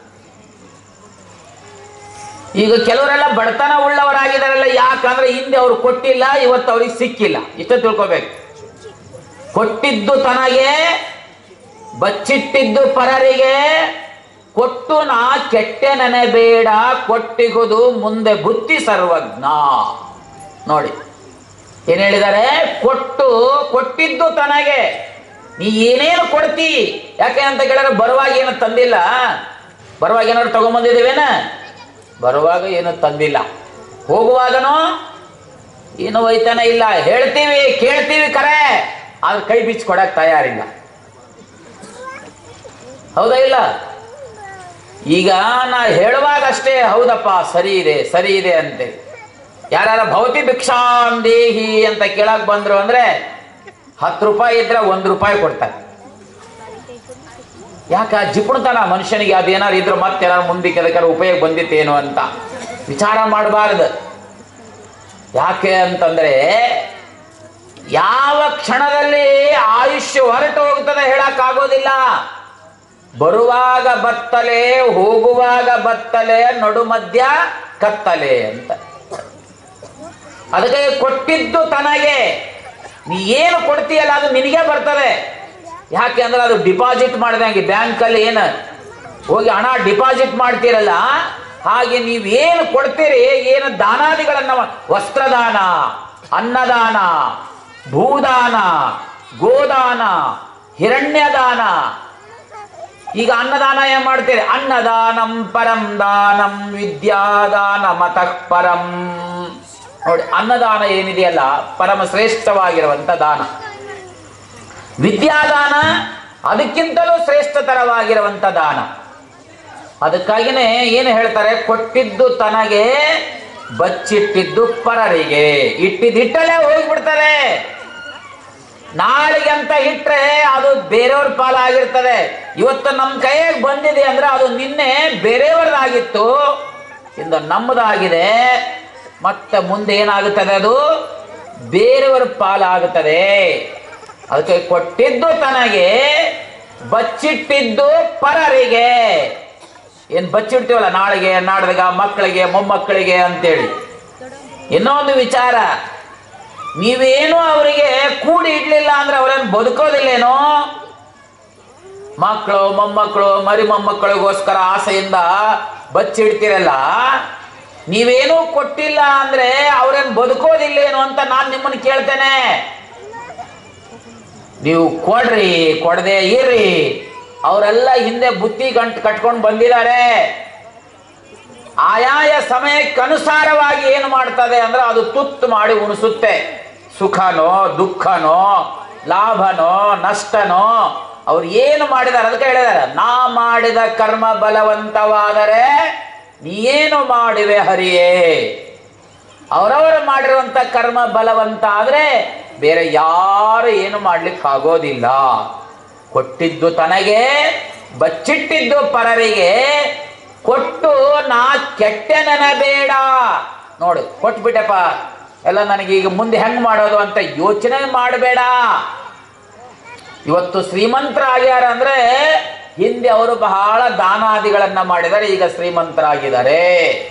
ಈಗ ಕೆಲವರೆಲ್ಲ ಬಡತನ ಉಳ್ಳವರಾಗಿದ್ದಾರಲ್ಲ ಯಾಕಂದ್ರೆ ಹಿಂದೆ ಅವ್ರು ಕೊಟ್ಟಿಲ್ಲ ಇವತ್ತು ಅವ್ರಿಗೆ ಸಿಕ್ಕಿಲ್ಲ ಇಷ್ಟ ತಿಳ್ಕೊಬೇಕು ಕೊಟ್ಟಿದ್ದು ತನಗೆ ಬಚ್ಚಿಟ್ಟಿದ್ದು ಪರರಿಗೆ ಕೊಟ್ಟು ನಾ ಕೆಟ್ಟೆ ನೆನೆ ಬೇಡ ಕೊಟ್ಟಿಗುದು ಮುಂದೆ ಬುದ್ಧಿ ಸರ್ವಜ್ಞ ನೋಡಿ ಏನ್ ಹೇಳಿದ್ದಾರೆ ಕೊಟ್ಟು ಕೊಟ್ಟಿದ್ದು ತನಗೆ ನೀ ಏನೇನು ಕೊಡ್ತಿ ಯಾಕೆ ಅಂತ ಕೇಳಿದ್ರೆ ಬರುವಾಗ ಏನು ತಂದಿಲ್ಲ ಬರುವಾಗ ಏನಾದ್ರು ತಗೊಂಬಂದಿದ್ದೀವೇನ ಬರುವಾಗ ಏನು ತಂದಿಲ್ಲ ಹೋಗುವಾಗನೂ ಏನು ಒಯ್ತಾನೆ ಇಲ್ಲ ಹೇಳ್ತೀವಿ ಕೇಳ್ತೀವಿ ಕರೆ ಆದ್ರೆ ಕೈ ಬಿಚ್ಚಿ ಕೊಡಕ್ ತಯಾರಿಲ್ಲ ಹೌದಾ ಇಲ್ಲ ಈಗ ನಾ ಹೇಳುವಾಗ ಅಷ್ಟೇ ಹೌದಪ್ಪ ಸರಿ ಇದೆ ಸರಿ ಇದೆ ಅಂತೆ ಯಾರ ಭವತಿ ಭಿಕ್ಷಾಂ ದೇಹಿ ಅಂತ ಕೇಳಕ್ ಬಂದ್ರು ಅಂದ್ರೆ ಹತ್ತು ರೂಪಾಯಿ ಇದ್ರೆ ಒಂದ್ ರೂಪಾಯಿ ಕೊಡ್ತಾರೆ ಯಾಕ ಜಿಪುಣತನ ಮನುಷ್ಯನಿಗೆ ಅದೇನಾರು ಇದ್ರೆ ಮತ್ತೆ ಏನಾರು ಮುಂದಕ್ಕೆ ಅದಕ್ಕಾರ ಉಪಯೋಗ ಬಂದಿತ್ತೇನು ಅಂತ ವಿಚಾರ ಮಾಡಬಾರ್ದು ಯಾಕೆ ಅಂತಂದ್ರೆ ಯಾವ ಕ್ಷಣದಲ್ಲಿ ಆಯುಷ್ಯ ಹೊರಟು ಹೋಗ್ತದೆ ಹೇಳಕ್ ಆಗೋದಿಲ್ಲ ಬರುವಾಗ ಬತ್ತಲೆ ಹೋಗುವಾಗ ಬತ್ತಲೆ ನಡು ಮಧ್ಯ ಕತ್ತಲೆ ಅಂತ ಅದಕ್ಕೆ ಕೊಟ್ಟಿದ್ದು ತನಗೆ ನೀ ಏನು ಕೊಡ್ತೀಯಲ್ಲ ಅದು ನಿನಗೆ ಬರ್ತದೆ ಯಾಕೆ ಅಂದ್ರೆ ಅದು ಡಿಪಾಸಿಟ್ ಮಾಡಿದಂಗೆ ಬ್ಯಾಂಕಲ್ಲಿ ಏನು ಹೋಗಿ ಹಣ ಡಿಪಾಸಿಟ್ ಮಾಡ್ತೀರಲ್ಲ ಹಾಗೆ ನೀವೇನು ಕೊಡ್ತೀರಿ ಏನು ದಾನಾದಿಗಳನ್ನ ಮಾ- ವಸ್ತ್ರದಾನ ಅನ್ನದಾನ ಭೂದಾನ ಗೋದಾನ ಹಿರಣ್ಯದಾನ ಈಗ ಅನ್ನದಾನ ಏನ್ ಮಾಡ್ತೀರಿ ಅನ್ನದಾನಂ ಪರಂ ದಾನಂ ವಿದ್ಯಾದಾನ ಮತಃ ಪರಂ ನೋಡಿ ಅನ್ನದಾನ ಏನಿದೆಯಲ್ಲ ಪರಮ ಶ್ರೇಷ್ಠವಾಗಿರುವಂತ ದಾನ ವಿದ್ಯಾದಾನ ಅದಕ್ಕಿಂತಲೂ ಶ್ರೇಷ್ಠತರವಾಗಿರುವಂತ ದಾನ ಅದಕ್ಕಾಗಿನೇ ಏನು ಹೇಳ್ತಾರೆ ಕೊಟ್ಟಿದ್ದು ತನಗೆ ಬಚ್ಚಿಟ್ಟಿದ್ದು ಪರರಿಗೆ ಇಟ್ಟಿದ್ದಿಟ್ಟಲ್ಲೇ ಹೋಗ್ಬಿಡ್ತಾರೆ ನಾಳೆಗೆ ಅಂತ ಇಟ್ರೆ ಅದು ಬೇರೆಯವ್ರ ಪಾಲಾಗಿರ್ತದೆ ಇವತ್ತು ನಮ್ಮ ಕೈಯಾಗ ಬಂದಿದೆ ಅಂದ್ರೆ ಅದು ನಿನ್ನೆ ಬೇರೆಯವ್ರದ್ದಾಗಿತ್ತು ಇಂದು ನಮ್ಮದಾಗಿದೆ ಮತ್ತೆ ಮುಂದೆ ಏನಾಗುತ್ತದೆ ಅದು ಬೇರೆಯವರ ಪಾಲಾಗುತ್ತದೆ ಅದಕ್ಕೆ ಕೊಟ್ಟಿದ್ದು ತನಗೆ ಬಚ್ಚಿಟ್ಟಿದ್ದು ಪರರಿಗೆ ಏನ್ ಬಚ್ಚಿಡ್ತೀವಲ್ಲ ನಾಳೆಗೆ ನಾಡ್ದಾಗ ಮಕ್ಕಳಿಗೆ ಮೊಮ್ಮಕ್ಕಳಿಗೆ ಅಂತೇಳಿ ಇನ್ನೊಂದು ವಿಚಾರ ನೀವೇನು ಅವರಿಗೆ ಕೂಡಿ ಇಡ್ಲಿಲ್ಲ ಅಂದ್ರೆ ಅವರೇನು ಬದುಕೋದಿಲ್ಲೇನೋ ಮಕ್ಕಳು ಮೊಮ್ಮಕ್ಕಳು ಮರಿ ಮೊಮ್ಮಕ್ಕಳಿಗೋಸ್ಕರ ಆಸೆಯಿಂದ ಬಚ್ಚಿಡ್ತಿರಲ್ಲ ನೀವೇನೂ ಕೊಟ್ಟಿಲ್ಲ ಅಂದ್ರೆ ಅವ್ರೇನ್ ಬದುಕೋದಿಲ್ಲೇನೋ ಅಂತ ನಾನು ನಿಮ್ಮನ್ನು ಕೇಳ್ತೇನೆ ನೀವು ಕೊಡ್ರಿ ಕೊಡದೆ ಇರ್ರಿ ಅವರೆಲ್ಲ ಹಿಂದೆ ಬುತ್ತಿ ಗಂಟು ಕಟ್ಕೊಂಡು ಬಂದಿದ್ದಾರೆ ಆಯಾಯ ಸಮಯಕ್ಕನುಸಾರವಾಗಿ ಏನು ಮಾಡ್ತದೆ ಅಂದ್ರೆ ಅದು ತುತ್ತು ಮಾಡಿ ಉಣಿಸುತ್ತೆ ಸುಖನೋ ದುಃಖನೋ ಲಾಭನೋ ನಷ್ಟನೋ ಅವ್ರು ಏನು ಮಾಡಿದಾರೆ ಅದಕ್ಕೆ ಹೇಳಿದಾರೆ ನಾ ಮಾಡಿದ ಕರ್ಮ ಬಲವಂತವಾದರೆ ನೀನು ಮಾಡಿವೆ ಹರಿಯೇ ಅವರವರು ಮಾಡಿರುವಂತ ಕರ್ಮ ಬಲವಂತ ಆದ್ರೆ ಬೇರೆ ಯಾರು ಏನು ಮಾಡ್ಲಿಕ್ಕೆ ಆಗೋದಿಲ್ಲ ಕೊಟ್ಟಿದ್ದು ತನಗೆ ಬಚ್ಚಿಟ್ಟಿದ್ದು ಪರರಿಗೆ ಕೊಟ್ಟು ನಾ ಕೆಟ್ಟ ನೆನಬೇಡ ನೋಡು ಕೊಟ್ಬಿಟ್ಟಪ್ಪ ಎಲ್ಲ ನನಗೆ ಈಗ ಮುಂದೆ ಹೆಂಗ್ ಮಾಡೋದು ಅಂತ ಯೋಚನೆ ಮಾಡಬೇಡ ಇವತ್ತು ಶ್ರೀಮಂತರಾಗ್ಯಾರ ಅಂದ್ರೆ ಹಿಂದೆ ಅವರು ಬಹಳ ದಾನಾದಿಗಳನ್ನ ಮಾಡಿದ್ದಾರೆ ಈಗ ಶ್ರೀಮಂತರಾಗಿದ್ದಾರೆ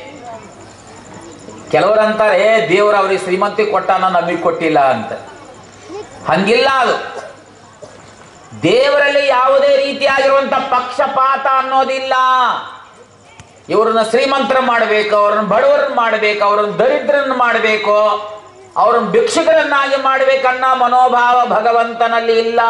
ಕೆಲವರಂತಾರೆ ದೇವರು ಅವ್ರಿಗೆ ಶ್ರೀಮಂತಿ ಕೊಟ್ಟಾನ ನಮಗೆ ಕೊಟ್ಟಿಲ್ಲ ಅಂತ ಹಂಗಿಲ್ಲ ಅದು ದೇವರಲ್ಲಿ ಯಾವುದೇ ರೀತಿಯಾಗಿರುವಂತ ಪಕ್ಷಪಾತ ಅನ್ನೋದಿಲ್ಲ ಇವ್ರನ್ನ ಶ್ರೀಮಂತರ ಮಾಡಬೇಕು ಅವ್ರನ್ನ ಬಡವರನ್ನ ಮಾಡಬೇಕು ಅವ್ರನ್ನ ದರಿದ್ರನ್ನ ಮಾಡಬೇಕು ಅವ್ರನ್ನ ಭಿಕ್ಷುಕರನ್ನಾಗಿ ಮಾಡಬೇಕನ್ನ ಮನೋಭಾವ ಭಗವಂತನಲ್ಲಿ ಇಲ್ಲ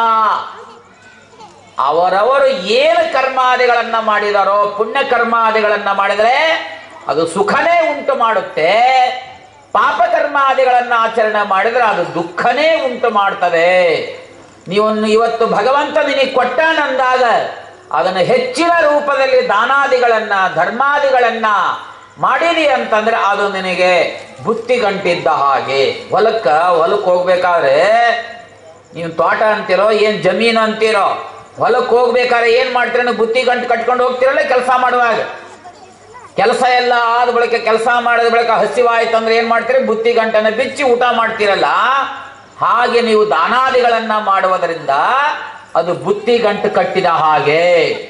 ಅವರವರು ಏನು ಕರ್ಮಾದಿಗಳನ್ನ ಮಾಡಿದಾರೋ ಪುಣ್ಯ ಕರ್ಮಾದಿಗಳನ್ನ ಮಾಡಿದರೆ ಅದು ಸುಖನೇ ಉಂಟು ಮಾಡುತ್ತೆ ಪಾಪ ಕರ್ಮಾದಿಗಳನ್ನ ಆಚರಣೆ ಮಾಡಿದರೆ ಅದು ದುಃಖನೇ ಉಂಟು ಮಾಡ್ತದೆ ನೀವನ್ನು ಇವತ್ತು ಭಗವಂತ ನಿನಗೆ ಕೊಟ್ಟಾನಂದಾಗ ಅದನ್ನು ಹೆಚ್ಚಿನ ರೂಪದಲ್ಲಿ ದಾನಾದಿಗಳನ್ನ ಧರ್ಮಾದಿಗಳನ್ನ ಮಾಡಿದಿ ಅಂತಂದ್ರೆ ಅದು ನಿನಗೆ ಬುತ್ತಿ ಗಂಟಿದ್ದ ಹಾಗೆ ಹೊಲಕ್ಕ ಹೊಲಕ್ಕೆ ಹೋಗ್ಬೇಕಾದ್ರೆ ನೀವು ತೋಟ ಅಂತೀರೋ ಏನ್ ಜಮೀನು ಅಂತೀರೋ ಹೊಲಕ್ಕೆ ಹೋಗ್ಬೇಕಾದ್ರೆ ಏನ್ ಮಾಡ್ತೀರ ನೀವು ಬುತ್ತಿ ಗಂಟು ಕಟ್ಕೊಂಡು ಹೋಗ್ತಿರಲ್ಲ ಕೆಲಸ ಮಾಡುವಾಗ ಕೆಲಸ ಎಲ್ಲ ಆದ ಬಳಿಕ ಕೆಲಸ ಮಾಡಿದ ಬಳಿಕ ಹಸಿವಾಯ್ತು ಅಂದ್ರೆ ಏನ್ ಮಾಡ್ತೀರಿ ಬುತ್ತಿ ಗಂಟನ್ನ ಬಿಚ್ಚಿ ಊಟ ಮಾಡ್ತೀರಲ್ಲ ಹಾಗೆ ನೀವು ದಾನಾದಿಗಳನ್ನ ಮಾಡುವುದರಿಂದ ಅದು ಬುತ್ತಿ ಗಂಟು ಕಟ್ಟಿದ ಹಾಗೆ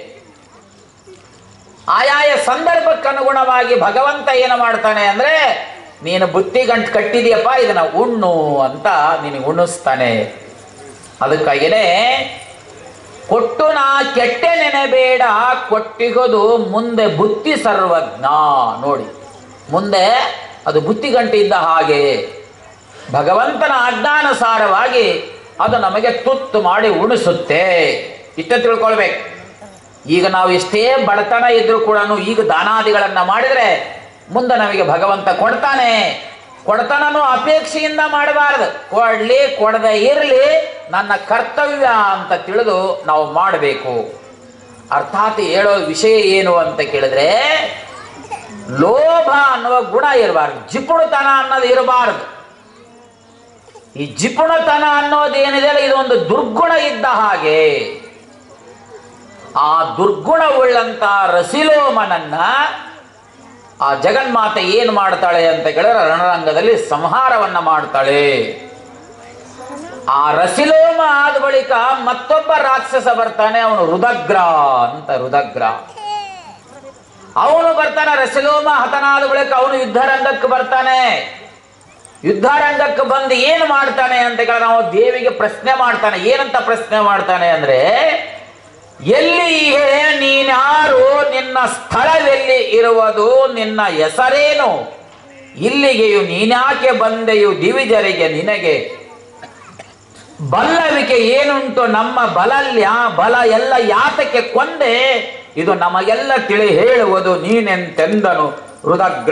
ಆಯಾಯ ಸಂದರ್ಭಕ್ಕೆ ಅನುಗುಣವಾಗಿ ಭಗವಂತ ಏನು ಮಾಡ್ತಾನೆ ಅಂದ್ರೆ ನೀನು ಬುತ್ತಿ ಗಂಟು ಕಟ್ಟಿದೀಯಪ್ಪ ಇದನ್ನ ಉಣ್ಣು ಅಂತ ನಿನಗೆ ಉಣಿಸ್ತಾನೆ ಅದಕ್ಕಾಗಿನೇ ಕೊಟ್ಟು ನಾ ಕೆಟ್ಟೆ ನೆನೆಬೇಡ ಕೊಟ್ಟಿಗೋದು ಮುಂದೆ ಬುತ್ತಿ ಸರ್ವಜ್ಞ ನೋಡಿ ಮುಂದೆ ಅದು ಬುತ್ತಿ ಗಂಟೆ ಇದ್ದ ಹಾಗೆ ಭಗವಂತನ ಆಜ್ಞಾನುಸಾರವಾಗಿ ಅದು ನಮಗೆ ತುತ್ತು ಮಾಡಿ ಉಣಿಸುತ್ತೆ ಇಷ್ಟ ತಿಳ್ಕೊಳ್ಬೇಕು ಈಗ ನಾವು ಎಷ್ಟೇ ಬಡತನ ಇದ್ರೂ ಕೂಡ ಈಗ ದಾನಾದಿಗಳನ್ನ ಮಾಡಿದ್ರೆ ಮುಂದೆ ನಮಗೆ ಭಗವಂತ ಕೊಡ್ತಾನೆ ಕೊಡ್ತಾನೂ ಅಪೇಕ್ಷೆಯಿಂದ ಮಾಡಬಾರದು ಕೊಡ್ಲಿ ಕೊಡದೆ ಇರಲಿ ನನ್ನ ಕರ್ತವ್ಯ ಅಂತ ತಿಳಿದು ನಾವು ಮಾಡಬೇಕು ಅರ್ಥಾತ್ ಹೇಳೋ ವಿಷಯ ಏನು ಅಂತ ಕೇಳಿದ್ರೆ ಲೋಭ ಅನ್ನುವ ಗುಣ ಇರಬಾರ್ದು ಜಿಪುಣತನ ಅನ್ನೋದು ಇರಬಾರದು ಈ ಜಿಪುಣತನ ಅನ್ನೋದೇನಿದೆ ಅಲ್ಲ, ಇದು ಒಂದು ದುರ್ಗುಣ ಇದ್ದ ಹಾಗೆ ಆ ದುರ್ಗುಣವುಳ್ಳಂತ ರಸಿಲೋಮನನ್ನ ಆ ಜಗನ್ಮಾತೆ ಏನು ಮಾಡ್ತಾಳೆ ಅಂತ ಕೇಳಿದ್ರೆ ರಣರಂಗದಲ್ಲಿ ಸಂಹಾರವನ್ನ ಮಾಡ್ತಾಳೆ ಆ ರಸಿಲೋಮ ಆದ ಬಳಿಕ ಮತ್ತೊಬ್ಬ ರಾಕ್ಷಸ ಬರ್ತಾನೆ ಅವನು ರುದಗ್ರ ಅಂತ ರುದಗ್ರ ಅವನು ಬರ್ತಾನೆ ರಸಿಲೋಮ ಹತನಾದ ಬಳಿಕ ಅವನು ಯುದ್ಧರಂಗಕ್ಕೆ ಬರ್ತಾನೆ ಯುದ್ಧರಂಗಕ್ಕೆ ಬಂದು ಏನು ಮಾಡ್ತಾನೆ ಅಂತ ಕೇಳಿದ್ರೆ ನಾವು ದೇವಿಗೆ ಪ್ರಶ್ನೆ ಮಾಡ್ತಾನೆ ಏನಂತ ಪ್ರಶ್ನೆ ಮಾಡ್ತಾನೆ ಅಂದ್ರೆ ಎಲ್ಲಿಗೆ ನೀನ್ಯಾರು ನಿನ್ನ ಸ್ಥಳವೆಲ್ಲಿ ಇರುವುದು ನಿನ್ನ ಹೆಸರೇನು ಇಲ್ಲಿಗೆಯು ನೀನ್ಯಾಕೆ ಬಂದೆಯು ದಿವಿಜರಿಗೆ ನಿನಗೆ ಬಲ್ಲವಿಕೆ ಏನುಂಟು ನಮ್ಮ ಬಲಲ್ಯ ಬಲ ಎಲ್ಲ ಯಾತಕ್ಕೆ ಕೊಂದೆ ಇದು ನಮಗೆಲ್ಲ ತಿಳಿ ಹೇಳುವುದು ನೀನೆಂತೆಂದನು ರುದಗ್ರ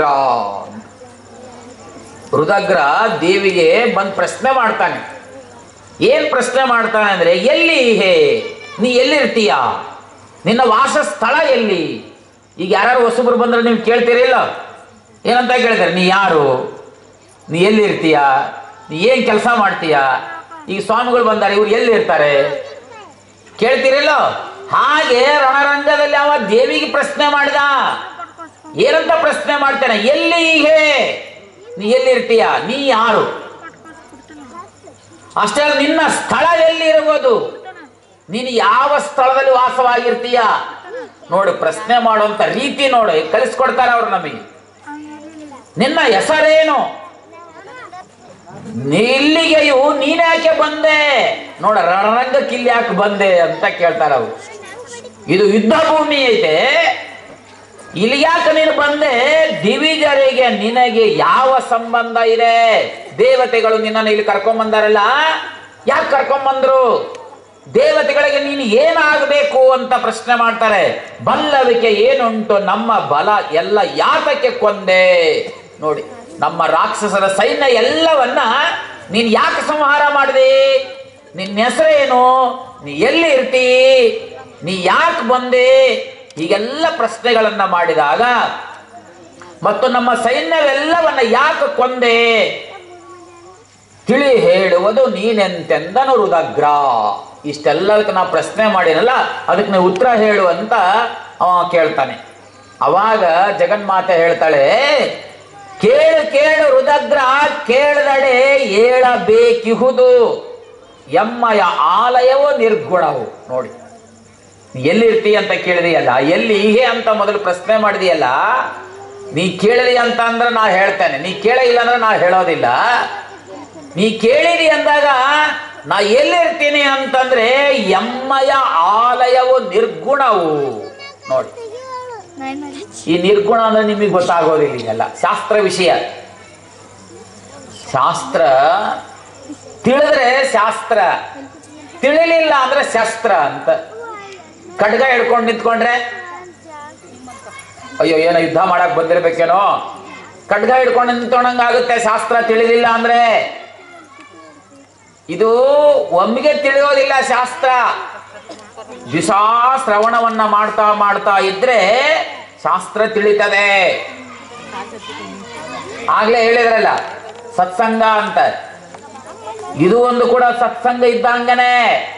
ರುದಗ್ರ ದೇವಿಗೆ ಬಂದ್ ಪ್ರಶ್ನೆ ಮಾಡ್ತಾನೆ ಏನ್ ಪ್ರಶ್ನೆ ಮಾಡ್ತಾನೆ ಅಂದ್ರೆ ಎಲ್ಲಿ ಹೇ ನೀ ಎಲ್ಲಿರ್ತೀಯ ನಿನ್ನ ವಾಸಸ್ಥಳ ಎಲ್ಲಿ ಈಗ ಯಾರು ಹೊಸಬ್ರು ಬಂದ್ರೆ ನೀವು ಕೇಳ್ತೀರಿಲ್ಲ ಏನಂತ ಕೇಳಿದಾರೆ ನೀ ಯಾರು ನೀ ಎಲ್ಲಿರ್ತೀಯ ನೀ ಏನ್ ಕೆಲಸ ಮಾಡ್ತೀಯ ಈಗ ಸ್ವಾಮಿಗಳು ಬಂದಾರೆ ಇವ್ರು ಎಲ್ಲಿರ್ತಾರೆ ಕೇಳ್ತೀರಿಲ್ಲ ಹಾಗೆ ರಣರಂಗದಲ್ಲಿ ಅವ ದೇವಿಗೆ ಪ್ರಶ್ನೆ ಮಾಡಿದ ಏನಂತ ಪ್ರಶ್ನೆ ಮಾಡ್ತಾನೆ ಎಲ್ಲಿ ಹೀಗೆ ನೀ ಎಲ್ಲಿರ್ತೀಯ ನೀ ಯಾರು ಅಷ್ಟೇ ಅಲ್ಲ ನಿನ್ನ ಸ್ಥಳ ಎಲ್ಲಿ ಇರುವುದು ನೀನು ಯಾವ ಸ್ಥಳದಲ್ಲಿ ವಾಸವಾಗಿರ್ತೀಯ ನೋಡು ಪ್ರಶ್ನೆ ಮಾಡುವಂತ ರೀತಿ ನೋಡು ಕಲಿಸ್ಕೊಡ್ತಾರೆ ಅವ್ರು ನಮಗೆ ನಿನ್ನ ಹೆಸರೇನು ಇಲ್ಲಿಗೆಯು ನೀನ್ಯಾಕೆ ಬಂದೆ ನೋಡ ರಣರಂಗಕ್ಕೆ ಇಲ್ಲಿ ಯಾಕೆ ಬಂದೆ ಅಂತ ಕೇಳ್ತಾರ ಅವ್ರು ಇದು ಯುದ್ಧ ಭೂಮಿ ಐತೆ ಇಲ್ಲಿ ಯಾಕೆ ನೀನು ಬಂದೆ ದಿವಿಜರಿಗೆ ನಿನಗೆ ಯಾವ ಸಂಬಂಧ ಇದೆ ದೇವತೆಗಳು ನಿನ್ನನ್ನು ಇಲ್ಲಿ ಕರ್ಕೊಂಬಂದಾರಲ್ಲ ಯಾಕೆ ಕರ್ಕೊಂಬಂದ್ರು ದೇವತೆಗಳಿಗೆ ನೀನು ಏನಾಗಬೇಕು ಅಂತ ಪ್ರಶ್ನೆ ಮಾಡ್ತಾರೆ ಬಲ್ಲವಿಕೆ ಏನುಂಟು ನಮ್ಮ ಬಲ ಎಲ್ಲ ಯಾತಕ್ಕೆ ಕೊಂದೆ ನೋಡಿ ನಮ್ಮ ರಾಕ್ಷಸರ ಸೈನ್ಯ ಎಲ್ಲವನ್ನ ನೀನು ಯಾಕೆ ಸಂಹಾರ ಮಾಡಿದೆ ನಿನ್ನ ಹೆಸರೇನು ನೀ ಎಲ್ಲಿ ಇರ್ತಿ ನೀ ಯಾಕೆ ಬಂದೆ ಹೀಗೆಲ್ಲ ಪ್ರಶ್ನೆಗಳನ್ನ ಮಾಡಿದಾಗ ಮತ್ತು ನಮ್ಮ ಸೈನ್ಯವೆಲ್ಲವನ್ನ ಯಾಕೆ ಕೊಂದೆ ತಿಳಿ ಹೇಳುವುದು ನೀನೆಂತೆಂದನು ರುದಗ್ರ ಇಷ್ಟೆಲ್ಲದಕ್ಕೆ ನಾವು ಪ್ರಶ್ನೆ ಮಾಡಿನಲ್ಲ ಅದಕ್ಕೆ ನೀವು ಉತ್ತರ ಹೇಳು ಅಂತ ಅವ ಕೇಳ್ತಾನೆ ಅವಾಗ ಜಗನ್ಮಾತೆ ಹೇಳ್ತಾಳೆ ಕೇಳು ಕೇಳು ರುದಗ್ರ ಕೇಳದಡೆ ಏಳಬೇಕಿಹುದು ಎಮ್ಮಯ ಆಲಯವೋ ನಿರ್ಗುಣವು ನೋಡಿ ನೀ ಎಲ್ಲಿರ್ತಿ ಅಂತ ಕೇಳಿದೆಯಲ್ಲ ಎಲ್ಲಿ ಹೀಗೆ ಅಂತ ಮೊದಲು ಪ್ರಶ್ನೆ ಮಾಡಿದೆಯಲ್ಲ ನೀ ಕೇಳಿದಿ ಅಂತ ಅಂದ್ರೆ ನಾ ಹೇಳ್ತೇನೆ ನೀ ಕೇಳ ಇಲ್ಲ ಅಂದ್ರೆ ನಾ ಹೇಳೋದಿಲ್ಲ ನೀ ಕೇಳಿದಿ ಅಂದಾಗ ನಾ ಎಲ್ಲಿರ್ತೀನಿ ಅಂತಂದ್ರೆ ಎಮ್ಮಯ ಆಲಯವು ನಿರ್ಗುಣವು ನೋಡಿ ಈ ನಿರ್ಗುಣ ಅಂದ್ರೆ ನಿಮಗೆ ಗೊತ್ತಾಗೋದಿಲ್ಲ ಈಗೆಲ್ಲ ಶಾಸ್ತ್ರ ವಿಷಯ ಶಾಸ್ತ್ರ ತಿಳಿದ್ರೆ ಶಾಸ್ತ್ರ ತಿಳಿಲಿಲ್ಲ ಅಂದ್ರೆ ಶಾಸ್ತ್ರ ಅಂತ ಖಡ್ಗ ಹಿಡ್ಕೊಂಡು ನಿಂತ್ಕೊಂಡ್ರೆ ಅಯ್ಯೋ ಏನೋ ಯುದ್ಧ ಮಾಡಕ್ ಬಂದಿರ್ಬೇಕೇನೋ ಖಡ್ಗ ಹಿಡ್ಕೊಂಡು ನಿಂತ್ಕೊಂಡಂಗಾಗುತ್ತೆ ಶಾಸ್ತ್ರ ತಿಳಿಲಿಲ್ಲ ಅಂದ್ರೆ ಇದು ಒಮ್ಮೆಗೆ ತಿಳಿಯೋದಿಲ್ಲ ಶಾಸ್ತ್ರ ದಿಸಾ ಶ್ರವಣವನ್ನ ಮಾಡ್ತಾ ಮಾಡ್ತಾ ಇದ್ರೆ ಶಾಸ್ತ್ರ ತಿಳಿತದೆ ಆಗ್ಲೇ ಹೇಳಿದ್ರಲ್ಲ ಸತ್ಸಂಗ ಅಂತ ಇದು ಒಂದು ಕೂಡ ಸತ್ಸಂಗ ಇದ್ದಂಗನೆ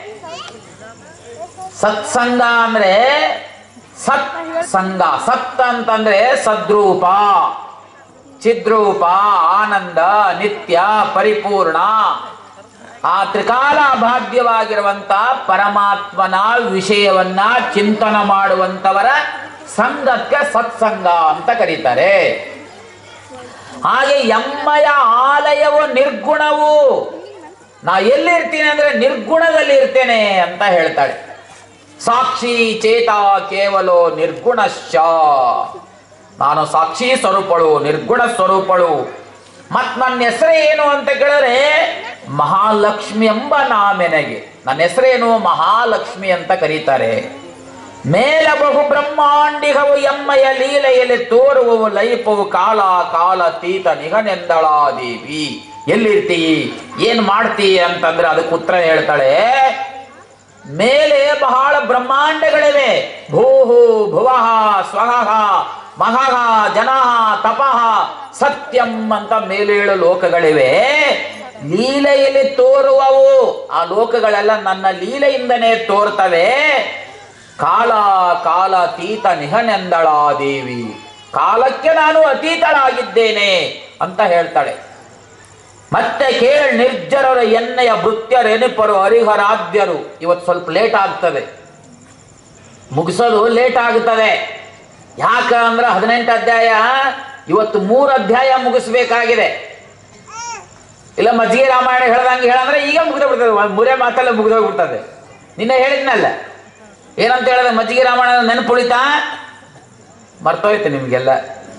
ಸತ್ಸಂಗ ಅಂದ್ರೆ ಸತ್ ಸಂಗ ಸತ್ ಅಂತಂದ್ರೆ ಸದ್ರೂಪ ಚಿದ್ರೂಪ ಆನಂದ ನಿತ್ಯ ಪರಿಪೂರ್ಣ ಆ ತ್ರಿಕಾಲ ಅಭಾದ್ಯವಾಗಿರುವಂತ ಪರಮಾತ್ಮನ ವಿಷಯವನ್ನ ಚಿಂತನ ಮಾಡುವಂತವರ ಸಂಘಕ್ಕೆ ಸತ್ಸಂಗ ಅಂತ ಕರೀತಾರೆ ಹಾಗೆ ಎಮ್ಮಯ ಆಲಯವು ನಿರ್ಗುಣವು ನಾ ಎಲ್ಲಿರ್ತೀನಿ ಅಂದ್ರೆ ನಿರ್ಗುಣದಲ್ಲಿ ಇರ್ತೇನೆ ಅಂತ ಹೇಳ್ತಾಳೆ ಸಾಕ್ಷಿ ಚೇತ ಕೇವಲೋ ನಿರ್ಗುಣಶ್ಚ ನಾನು ಸಾಕ್ಷಿ ಸ್ವರೂಪಳು ನಿರ್ಗುಣ ಸ್ವರೂಪಳು ಮತ್ ನನ್ನ ಹೆಸರು ಏನು ಅಂತ ಕೇಳಿದ್ರೆ ಮಹಾಲಕ್ಷ್ಮಿ ಎಂಬ ನಾಮೆನಗೆ ನನ್ನ ಹೆಸರೇನು ಮಹಾಲಕ್ಷ್ಮಿ ಅಂತ ಕರೀತಾರೆ ಮೇಲ ಬಹು ಬ್ರಹ್ಮಾಂಡಿಗವು ಎಮ್ಮಯ ಲೀಲೆಯಲ್ಲಿ ತೋರುವವು ಲೈಪವು ಕಾಲ ಕಾಲ ತೀತ ನಿಘನೆಂದಳಾದೇವಿ ಎಲ್ಲಿರ್ತಿ ಏನ್ ಮಾಡ್ತಿ ಅಂತಂದ್ರೆ ಅದಕ್ಕೆ ಉತ್ತರ ಹೇಳ್ತಾಳೆ ಮೇಲೆ ಬಹಳ ಬ್ರಹ್ಮಾಂಡಗಳಿವೆ ಭೂಹು ಭುವಃ ಸ್ವಹಃ ಮಹಃ ಜನಃ ತಪಃ ಸತ್ಯಂ ಅಂತ ಮೇಲೇಳು ಲೋಕಗಳಿವೆ ಲೀಲೆಯಲ್ಲಿ ತೋರುವವು ಆ ಲೋಕಗಳೆಲ್ಲ ನನ್ನ ಲೀಲೆಯಿಂದನೇ ತೋರ್ತವೆ ಕಾಲ ಕಾಲ ಅತೀತ ನಿಹನೆಂದಳಾ ದೇವಿ ಕಾಲಕ್ಕೆ ನಾನು ಅತೀತಳಾಗಿದ್ದೇನೆ ಅಂತ ಹೇಳ್ತಾಳೆ ಮತ್ತೆ ಕೇಳ್ ನಿರ್ಜರರು ಎಣ್ಣೆಯ ಭೃತ್ಯರೆನಿಪರು ಹರಿಹರಾದ್ಯರು ಇವತ್ತು ಸ್ವಲ್ಪ ಲೇಟ್ ಆಗ್ತದೆ ಮುಗಿಸೋದು ಲೇಟ್ ಆಗುತ್ತದೆ ಯಾಕ ಅಂದ್ರೆ ಹದಿನೆಂಟು ಅಧ್ಯಾಯ ಇವತ್ತು ಮೂರು ಅಧ್ಯಾಯ ಮುಗಿಸ್ಬೇಕಾಗಿದೆ ಇಲ್ಲ ಮಜ್ಜಿಗೆ ರಾಮಾಯಣ ಹೇಳ್ದಂಗೆ ಹೇಳಂದ್ರೆ ಈಗ ಮುಗಿದ ಬಿಡ್ತದೆ ಮುರೆ ಮಾತಲ್ಲ ಮುಗಿದೋಗ್ಬಿಡ್ತದೆ ನಿನ್ನೆ ಹೇಳಿದ್ನಲ್ಲ ಏನಂತ ಹೇಳಿದ್ರೆ ಮಜ್ಜಿಗೆ ರಾಮಾಯಣ ನೆನಪು ಉಳಿತಾ ಮರ್ತೋಯ್ತು ನಿಮ್ಗೆಲ್ಲ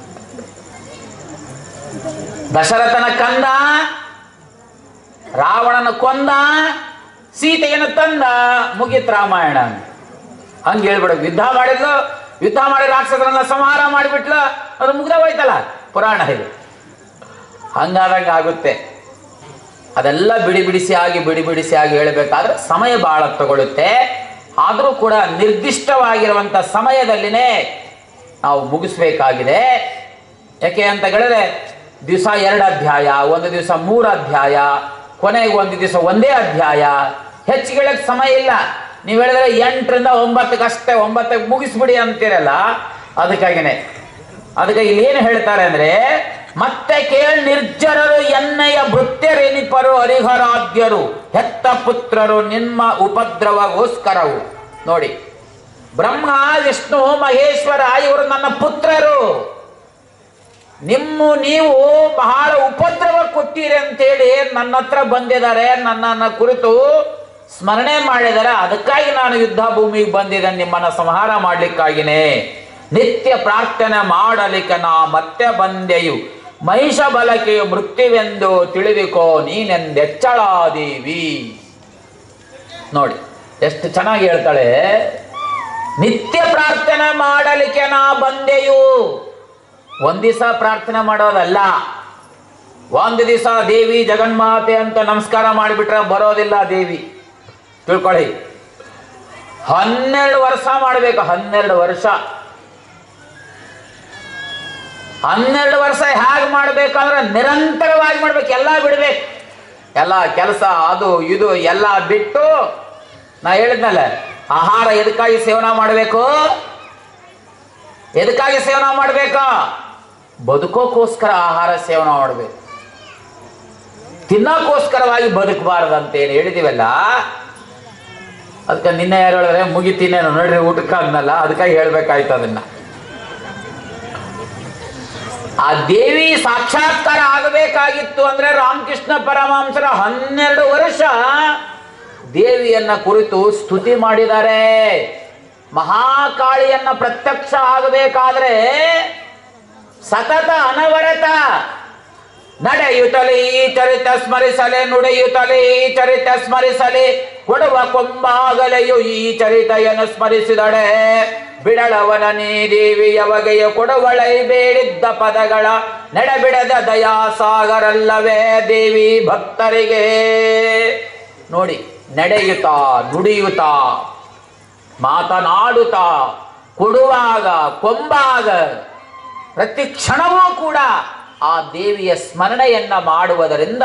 ದಶರಥನ ಕಂದ ರಾವಣನ ಕೊಂದ ಸೀತೆಯನ್ನು ತಂದ ಮುಗಿತ್ ರಾಮಾಯಣ ಹಂಗೆ ಹೇಳ್ಬಿಡ ಯುದ್ಧ ಮಾಡಿದ್ಲು ಯುದ್ಧ ಮಾಡಿ ರಾಕ್ಷಸರನ್ನ ಸಂಹಾರ ಮಾಡಿಬಿಟ್ಲು ಅದು ಮುಗ್ದ ಹೋಯ್ತಲ್ಲ ಪುರಾಣ ಇದು ಹಂಗಾದಂಗೆ ಆಗುತ್ತೆ ಅದೆಲ್ಲ ಬಿಡಿ ಬಿಡಿಸಿ ಆಗಿ ಬಿಡಿ ಬಿಡಿಸಿ ಆಗಿ ಹೇಳಬೇಕಾದ್ರೆ ಸಮಯ ಬಹಳ ತಗೊಳುತ್ತೆ ಆದರೂ ಕೂಡ ನಿರ್ದಿಷ್ಟವಾಗಿರುವಂಥ ಸಮಯದಲ್ಲಿನೇ ನಾವು ಮುಗಿಸ್ಬೇಕಾಗಿದೆ ಯಾಕೆ ಅಂತ ಹೇಳಿದ್ರೆ ದಿವಸ ಎರಡು ಅಧ್ಯಾಯ ಒಂದು ದಿವಸ ಮೂರು ಅಧ್ಯಾಯ ಕೊನೆಗೆ ಒಂದು ದಿವಸ ಒಂದೇ ಅಧ್ಯಾಯ ಹೆಚ್ಚಿಗೆ ಸಮಯ ಇಲ್ಲ ನೀವು ಹೇಳಿದ್ರೆ ಎಂಟರಿಂದ ಒಂಬತ್ತಕ್ಕೆ ಅಷ್ಟೇ ಒಂಬತ್ತಕ್ಕೆ ಮುಗಿಸ್ಬಿಡಿ ಅಂತೀರಲ್ಲ ಅದಕ್ಕಾಗಿನೇ ಅದಕ್ಕೆ ಇಲ್ಲಿ ಏನು ಹೇಳ್ತಾರೆ ಅಂದ್ರೆ ಮತ್ತೆ ಕೇಳ್ ನಿರ್ಜರರು ಎಣ್ಣೆಯ ಭೃತ್ಯರೆನಿಪರು ಹರಿಹರಾದ್ಯರು ಹೆತ್ತ ಪುತ್ರರು ನಿಮ್ಮ ಉಪದ್ರವಗೋಸ್ಕರವು ನೋಡಿ ಬ್ರಹ್ಮ ವಿಷ್ಣು ಮಹೇಶ್ವರ ಇವರು ನನ್ನ ಪುತ್ರರು ನಿಮ್ಮ ನೀವು ಬಹಳ ಉಪದ್ರವ ಕೊಟ್ಟಿರಿ ಅಂತೇಳಿ ನನ್ನ ಹತ್ರ ಬಂದಿದ್ದಾರೆ ನನ್ನನ್ನ ಕುರಿತು ಸ್ಮರಣೆ ಮಾಡಿದ್ದಾರೆ ಅದಕ್ಕಾಗಿ ನಾನು ಯುದ್ಧ ಭೂಮಿಗೆ ಬಂದಿದ್ದೆ ನಿಮ್ಮನ್ನ ಸಂಹಾರ ಮಾಡ್ಲಿಕ್ಕಾಗಿನೇ ನಿತ್ಯ ಪ್ರಾರ್ಥನೆ ಮಾಡಲಿಕ್ಕೆ ನಾ ಮತ್ತೆ ಬಂದೆಯು ಮಹಿಷ ಬಲಕೆಯು ಮೃತ್ಯುವೆಂದು ತಿಳಿದುಕೋ ನೀನೆಂದೆಚ್ಚಳಾದೀವಿ ನೋಡಿ ಎಷ್ಟು ಚೆನ್ನಾಗಿ ಹೇಳ್ತಾಳೆ ನಿತ್ಯ ಪ್ರಾರ್ಥನೆ ಮಾಡಲಿಕ್ಕೆ ನಾ ಬಂದೆಯು ಒಂದ್ ದಿವಸ ಪ್ರಾರ್ಥನೆ ಮಾಡೋದಲ್ಲ ಒಂದು ದಿವಸ ದೇವಿ ಜಗನ್ಮಾತೆ ಅಂತ ನಮಸ್ಕಾರ ಮಾಡಿಬಿಟ್ರೆ ಬರೋದಿಲ್ಲ ದೇವಿ ತಿಳ್ಕೊಳ್ಳಿ ಹನ್ನೆರಡು ವರ್ಷ ಮಾಡಬೇಕು ಹನ್ನೆರಡು ವರ್ಷ ಹನ್ನೆರಡು ವರ್ಷ ಹೇಗೆ ಮಾಡ್ಬೇಕಂದ್ರೆ ನಿರಂತರವಾಗಿ ಮಾಡ್ಬೇಕು ಎಲ್ಲ ಬಿಡ್ಬೇಕು ಎಲ್ಲ ಕೆಲಸ ಅದು ಇದು ಎಲ್ಲ ಬಿಟ್ಟು ನಾ ಹೇಳಿದ್ನಲ್ಲ ಆಹಾರ ಎದಕ್ಕಾಗಿ ಸೇವನೆ ಮಾಡಬೇಕು ಎದಕ್ಕಾಗಿ ಸೇವನೆ ಮಾಡಬೇಕು ಬದುಕೋಕ್ಕೋಸ್ಕರ ಆಹಾರ ಸೇವನೆ ಮಾಡಬೇಕು ತಿನ್ನೋಕ್ಕೋಸ್ಕರವಾಗಿ ಬದುಕಬಾರದು ಅಂತೇನು ಹೇಳಿದಿವಲ್ಲ ಅದಕ್ಕೆ ನಿನ್ನೆ ಯಾರು ಹೇಳಿದ್ರೆ ಮುಗಿತೀನೇನು ನೋಡ್ರಿ ಊಟಕ್ಕೆ ಅಂದ್ನಲ್ಲ ಅದಕ್ಕಾಗಿ ಹೇಳ್ಬೇಕಾಯ್ತು ಅದನ್ನ ಆ ದೇವಿ ಸಾಕ್ಷಾತ್ಕಾರ ಆಗಬೇಕಾಗಿತ್ತು ಅಂದ್ರೆ ರಾಮಕೃಷ್ಣ ಪರಮಹಂಸರ ಹನ್ನೆರಡು ವರ್ಷ ದೇವಿಯನ್ನ ಕುರಿತು ಸ್ತುತಿ ಮಾಡಿದ್ದಾರೆ ಮಹಾಕಾಳಿಯನ್ನ ಪ್ರತ್ಯಕ್ಷ ಆಗಬೇಕಾದ್ರೆ ಸತತ ಅನವರತ ನಡೆಯುತ್ತಲೇ ಈ ಚರಿತ ಸ್ಮರಿಸಲೆ ನುಡಿಯುತ್ತಲೇ ಈ ಚರಿತ ಸ್ಮರಿಸಲೆ ಕೊಡುವ ಕೊಂಬಾಗಲೆಯು ಈ ಚರಿತೆಯನ್ನು ಸ್ಮರಿಸಿದಳೆ ಬಿಡಳವನ ನೀ ದೇವಿಯ ಬಗೆಯ ಕೊಡುವಳೈ ಬೇಡಿದ್ದ ಪದಗಳ ನಡೆಬಿಡದ ದಯಾಸಾಗರಲ್ಲವೇ ದೇವಿ ಭಕ್ತರಿಗೆ ನೋಡಿ ನಡೆಯುತ್ತಾ ನುಡಿಯುತ್ತಾ ಮಾತನಾಡುತ್ತಾ ಕೊಡುವಾಗ ಕೊಂಬಾಗ ಪ್ರತಿ ಕ್ಷಣವೂ ಕೂಡ ಆ ದೇವಿಯ ಸ್ಮರಣೆಯನ್ನ ಮಾಡುವುದರಿಂದ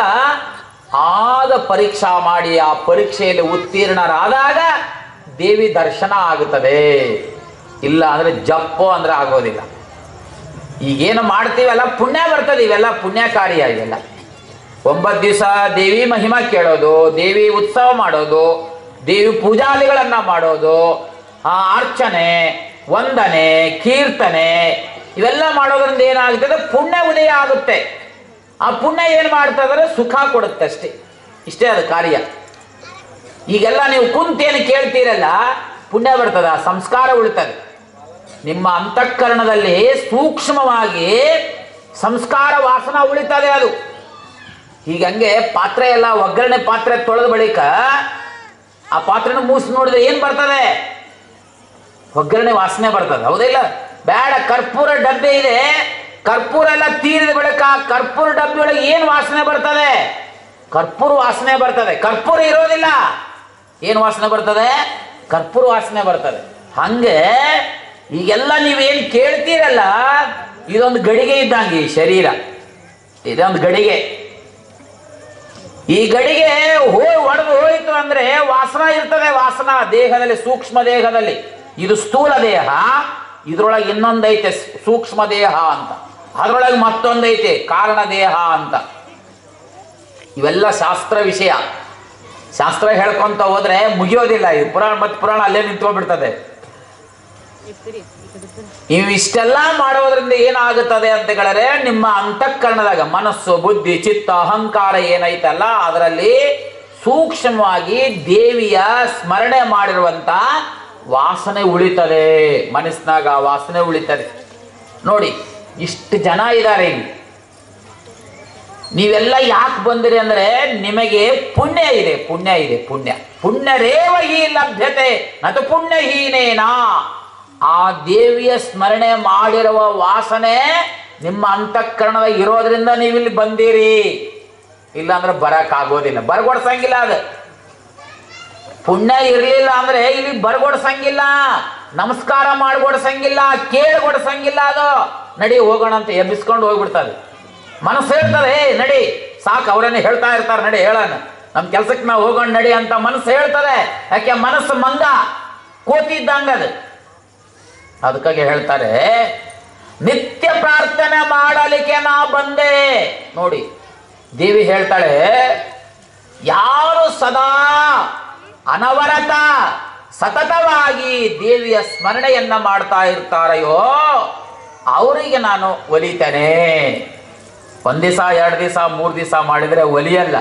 ಆಗ ಪರೀಕ್ಷಾ ಮಾಡಿ ಆ ಪರೀಕ್ಷೆಯಲ್ಲಿ ಉತ್ತೀರ್ಣರಾದಾಗ ದೇವಿ ದರ್ಶನ ಆಗುತ್ತದೆ ಇಲ್ಲ ಅಂದ್ರೆ ಜಪ್ಪೋ ಅಂದ್ರೆ ಆಗೋದಿಲ್ಲ ಈಗೇನು ಮಾಡ್ತೀವಲ್ಲ ಪುಣ್ಯ ಬರ್ತದೆ ಇವೆಲ್ಲ ಪುಣ್ಯ ಕಾರ್ಯ ಇವೆಲ್ಲ ಒಂಬತ್ತು ದಿವಸ ದೇವಿ ಮಹಿಮಾ ಕೇಳೋದು ದೇವಿ ಉತ್ಸವ ಮಾಡೋದು ದೇವಿ ಪೂಜಾದಿಗಳನ್ನ ಮಾಡೋದು ಆ ಅರ್ಚನೆ ವಂದನೆ ಕೀರ್ತನೆ ಇವೆಲ್ಲ ಮಾಡೋದ್ರಿಂದ ಏನಾಗುತ್ತದೆ ಪುಣ್ಯ ಉದಯ ಆಗುತ್ತೆ ಆ ಪುಣ್ಯ ಏನು ಮಾಡ್ತದ್ರೆ ಸುಖ ಕೊಡುತ್ತೆ ಅಷ್ಟೇ ಇಷ್ಟೇ ಅದು ಕಾರ್ಯ ಈಗೆಲ್ಲ ನೀವು ಕುಂತೇನು ಕೇಳ್ತೀರಲ್ಲ ಪುಣ್ಯ ಬರ್ತದ ಸಂಸ್ಕಾರ ಉಳಿತದೆ ನಿಮ್ಮ ಅಂತಃಕರಣದಲ್ಲಿ ಸೂಕ್ಷ್ಮವಾಗಿ ಸಂಸ್ಕಾರ ವಾಸನ ಉಳಿತದೆ ಅದು ಹೀಗಂಗೆ ಪಾತ್ರೆ ಎಲ್ಲ ಒಗ್ಗರಣೆ ಪಾತ್ರೆ ತೊಳೆದ ಬಳಿಕ ಆ ಪಾತ್ರೆನ ಮೂಸಿ ನೋಡಿದ್ರೆ ಏನ್ ಬರ್ತದೆ ಒಗ್ಗರಣೆ ವಾಸನೆ ಬರ್ತದೆ ಹೌದಿಲ್ಲ ಬೇಡ ಕರ್ಪೂರ ಡಬ್ಬಿ ಇದೆ ಕರ್ಪೂರ ಎಲ್ಲ ತೀರಿದ ಬಳಿಕ ಆ ಕರ್ಪೂರ ಡಬ್ಬಿ ಒಳಗೆ ಏನ್ ವಾಸನೆ ಬರ್ತದೆ ಕರ್ಪೂರ ವಾಸನೆ ಬರ್ತದೆ ಕರ್ಪೂರ ಇರೋದಿಲ್ಲ ಏನ್ ವಾಸನೆ ಬರ್ತದೆ ಕರ್ಪೂರ ವಾಸನೆ ಬರ್ತದೆ ಹಂಗೆ ಈಗೆಲ್ಲ ನೀವೇನ್ ಕೇಳ್ತೀರಲ್ಲ ಇದೊಂದು ಗಡಿಗೆ ಇದ್ದಂಗೆ ಈ ಶರೀರ ಇದೊಂದು ಗಡಿಗೆ ಈ ಗಡಿಗೆ ಹೋಯ್ ಒಡೆದು ಹೋಯಿತು ಅಂದ್ರೆ ವಾಸನ ಇರ್ತದೆ ವಾಸನ ದೇಹದಲ್ಲಿ ಸೂಕ್ಷ್ಮ ದೇಹದಲ್ಲಿ ಇದು ಸ್ಥೂಲ ದೇಹ ಇದ್ರೊಳಗೆ ಇನ್ನೊಂದೈತೆ ಸೂಕ್ಷ್ಮ ದೇಹ ಅಂತ ಅದರೊಳಗೆ ಮತ್ತೊಂದೈತೆ ಕಾರಣ ದೇಹ ಅಂತ ಇವೆಲ್ಲ ಶಾಸ್ತ್ರ ವಿಷಯ ಶಾಸ್ತ್ರ ಹೇಳ್ಕೊಂತ ಹೋದ್ರೆ ಮುಗಿಯೋದಿಲ್ಲ ಈ ಪುರಾಣ ಮತ್ತು ಪುರಾಣ ಅಲ್ಲೇ ನಿಂತ್ಕೊಂಡ್ಬಿಡ್ತದೆ ನೀವು ಇಷ್ಟೆಲ್ಲ ಮಾಡೋದ್ರಿಂದ ಏನಾಗುತ್ತದೆ ಅಂತ ಹೇಳಿದ್ರೆ ನಿಮ್ಮ ಅಂತಃಕರಣದಾಗ ಮನಸ್ಸು ಬುದ್ಧಿ ಚಿತ್ತ ಅಹಂಕಾರ ಏನೈತಲ್ಲ ಅದರಲ್ಲಿ ಸೂಕ್ಷ್ಮವಾಗಿ ದೇವಿಯ ಸ್ಮರಣೆ ಮಾಡಿರುವಂತ ವಾಸನೆ ಉಳಿತದೆ ಮನಸ್ಸಿನಾಗ ಆ ವಾಸನೆ ಉಳಿತದೆ ನೋಡಿ ಇಷ್ಟು ಜನ ಇದ್ದಾರೆ ಇಲ್ಲಿ ನೀವೆಲ್ಲ ಯಾಕೆ ಬಂದಿರಿ ಅಂದ್ರೆ ನಿಮಗೆ ಪುಣ್ಯ ಇದೆ ಪುಣ್ಯ ಇದೆ ಪುಣ್ಯ ಪುಣ್ಯರೇವ ಹಿ ಲಭ್ಯತೆ ನತು ಪುಣ್ಯಹೀನೇನಾ ಆ ದೇವಿಯ ಸ್ಮರಣೆ ಮಾಡಿರುವ ವಾಸನೆ ನಿಮ್ಮ ಅಂತಃಕರಣದ ಇರೋದ್ರಿಂದ ನೀವಿಲ್ಲಿ ಬಂದಿರಿ ಇಲ್ಲಾಂದ್ರೆ ಬರಕ್ ಆಗೋದಿಲ್ಲ ಬರ್ಗೊಡ್ಸಂಗಿಲ್ಲ ಅದು ಪುಣ್ಯ ಇರ್ಲಿಲ್ಲ ಅಂದ್ರೆ ಇಲ್ಲಿ ಬರ್ಗೊಡ್ಸಂಗಿಲ್ಲ ನಮಸ್ಕಾರ ಮಾಡ್ಗೊಡ್ಸಂಗಿಲ್ಲ ಕೇಳ್ಗೊಡ್ಸಂಗಿಲ್ಲ ಅದು ನಡಿ ಹೋಗೋಣ ಅಂತ ಎಬ್ಬಿಸ್ಕೊಂಡು ಹೋಗ್ಬಿಡ್ತದೆ ಮನಸ್ಸು ಹೇಳ್ತದೆ "ಏ, ನಡಿ ಸಾಕು ಅವರನ್ನೇ ಹೇಳ್ತಾ ಇರ್ತಾರೆ ನಡಿ ಹೇಳೋಣ ನಮ್ಮ ಕೆಲ್ಸಕ್ಕೆ ನಾವು ಹೋಗೋಣ ನಡಿ ಅಂತ ಮನಸ್ಸು ಹೇಳ್ತದೆ ಯಾಕೆ ಮನಸ್ಸು ಮಂಗ ಕೋತಿದ್ದಂಗ ಅದು ಅದಕ್ಕಾಗಿ ಹೇಳ್ತಾರೆ ನಿತ್ಯ ಪ್ರಾರ್ಥನೆ ಮಾಡಲಿಕ್ಕೆ ನಾ ಬಂದೆ ನೋಡಿ ದೇವಿ ಹೇಳ್ತಾಳೆ ಯಾರು ಸದಾ ಅನವರತ ಸತತವಾಗಿ ದೇವಿಯ ಸ್ಮರಣೆಯನ್ನ ಮಾಡ್ತಾ ಇರ್ತಾರೆಯೋ ಅವರಿಗೆ ನಾನು ಒಲಿತೇನೆ ಒಂದ್ ದಿವಸ ಎರಡು ದಿವಸ ಮೂರು ದಿವಸ ಮಾಡಿದ್ರೆ ಒಲಿಯಲ್ಲ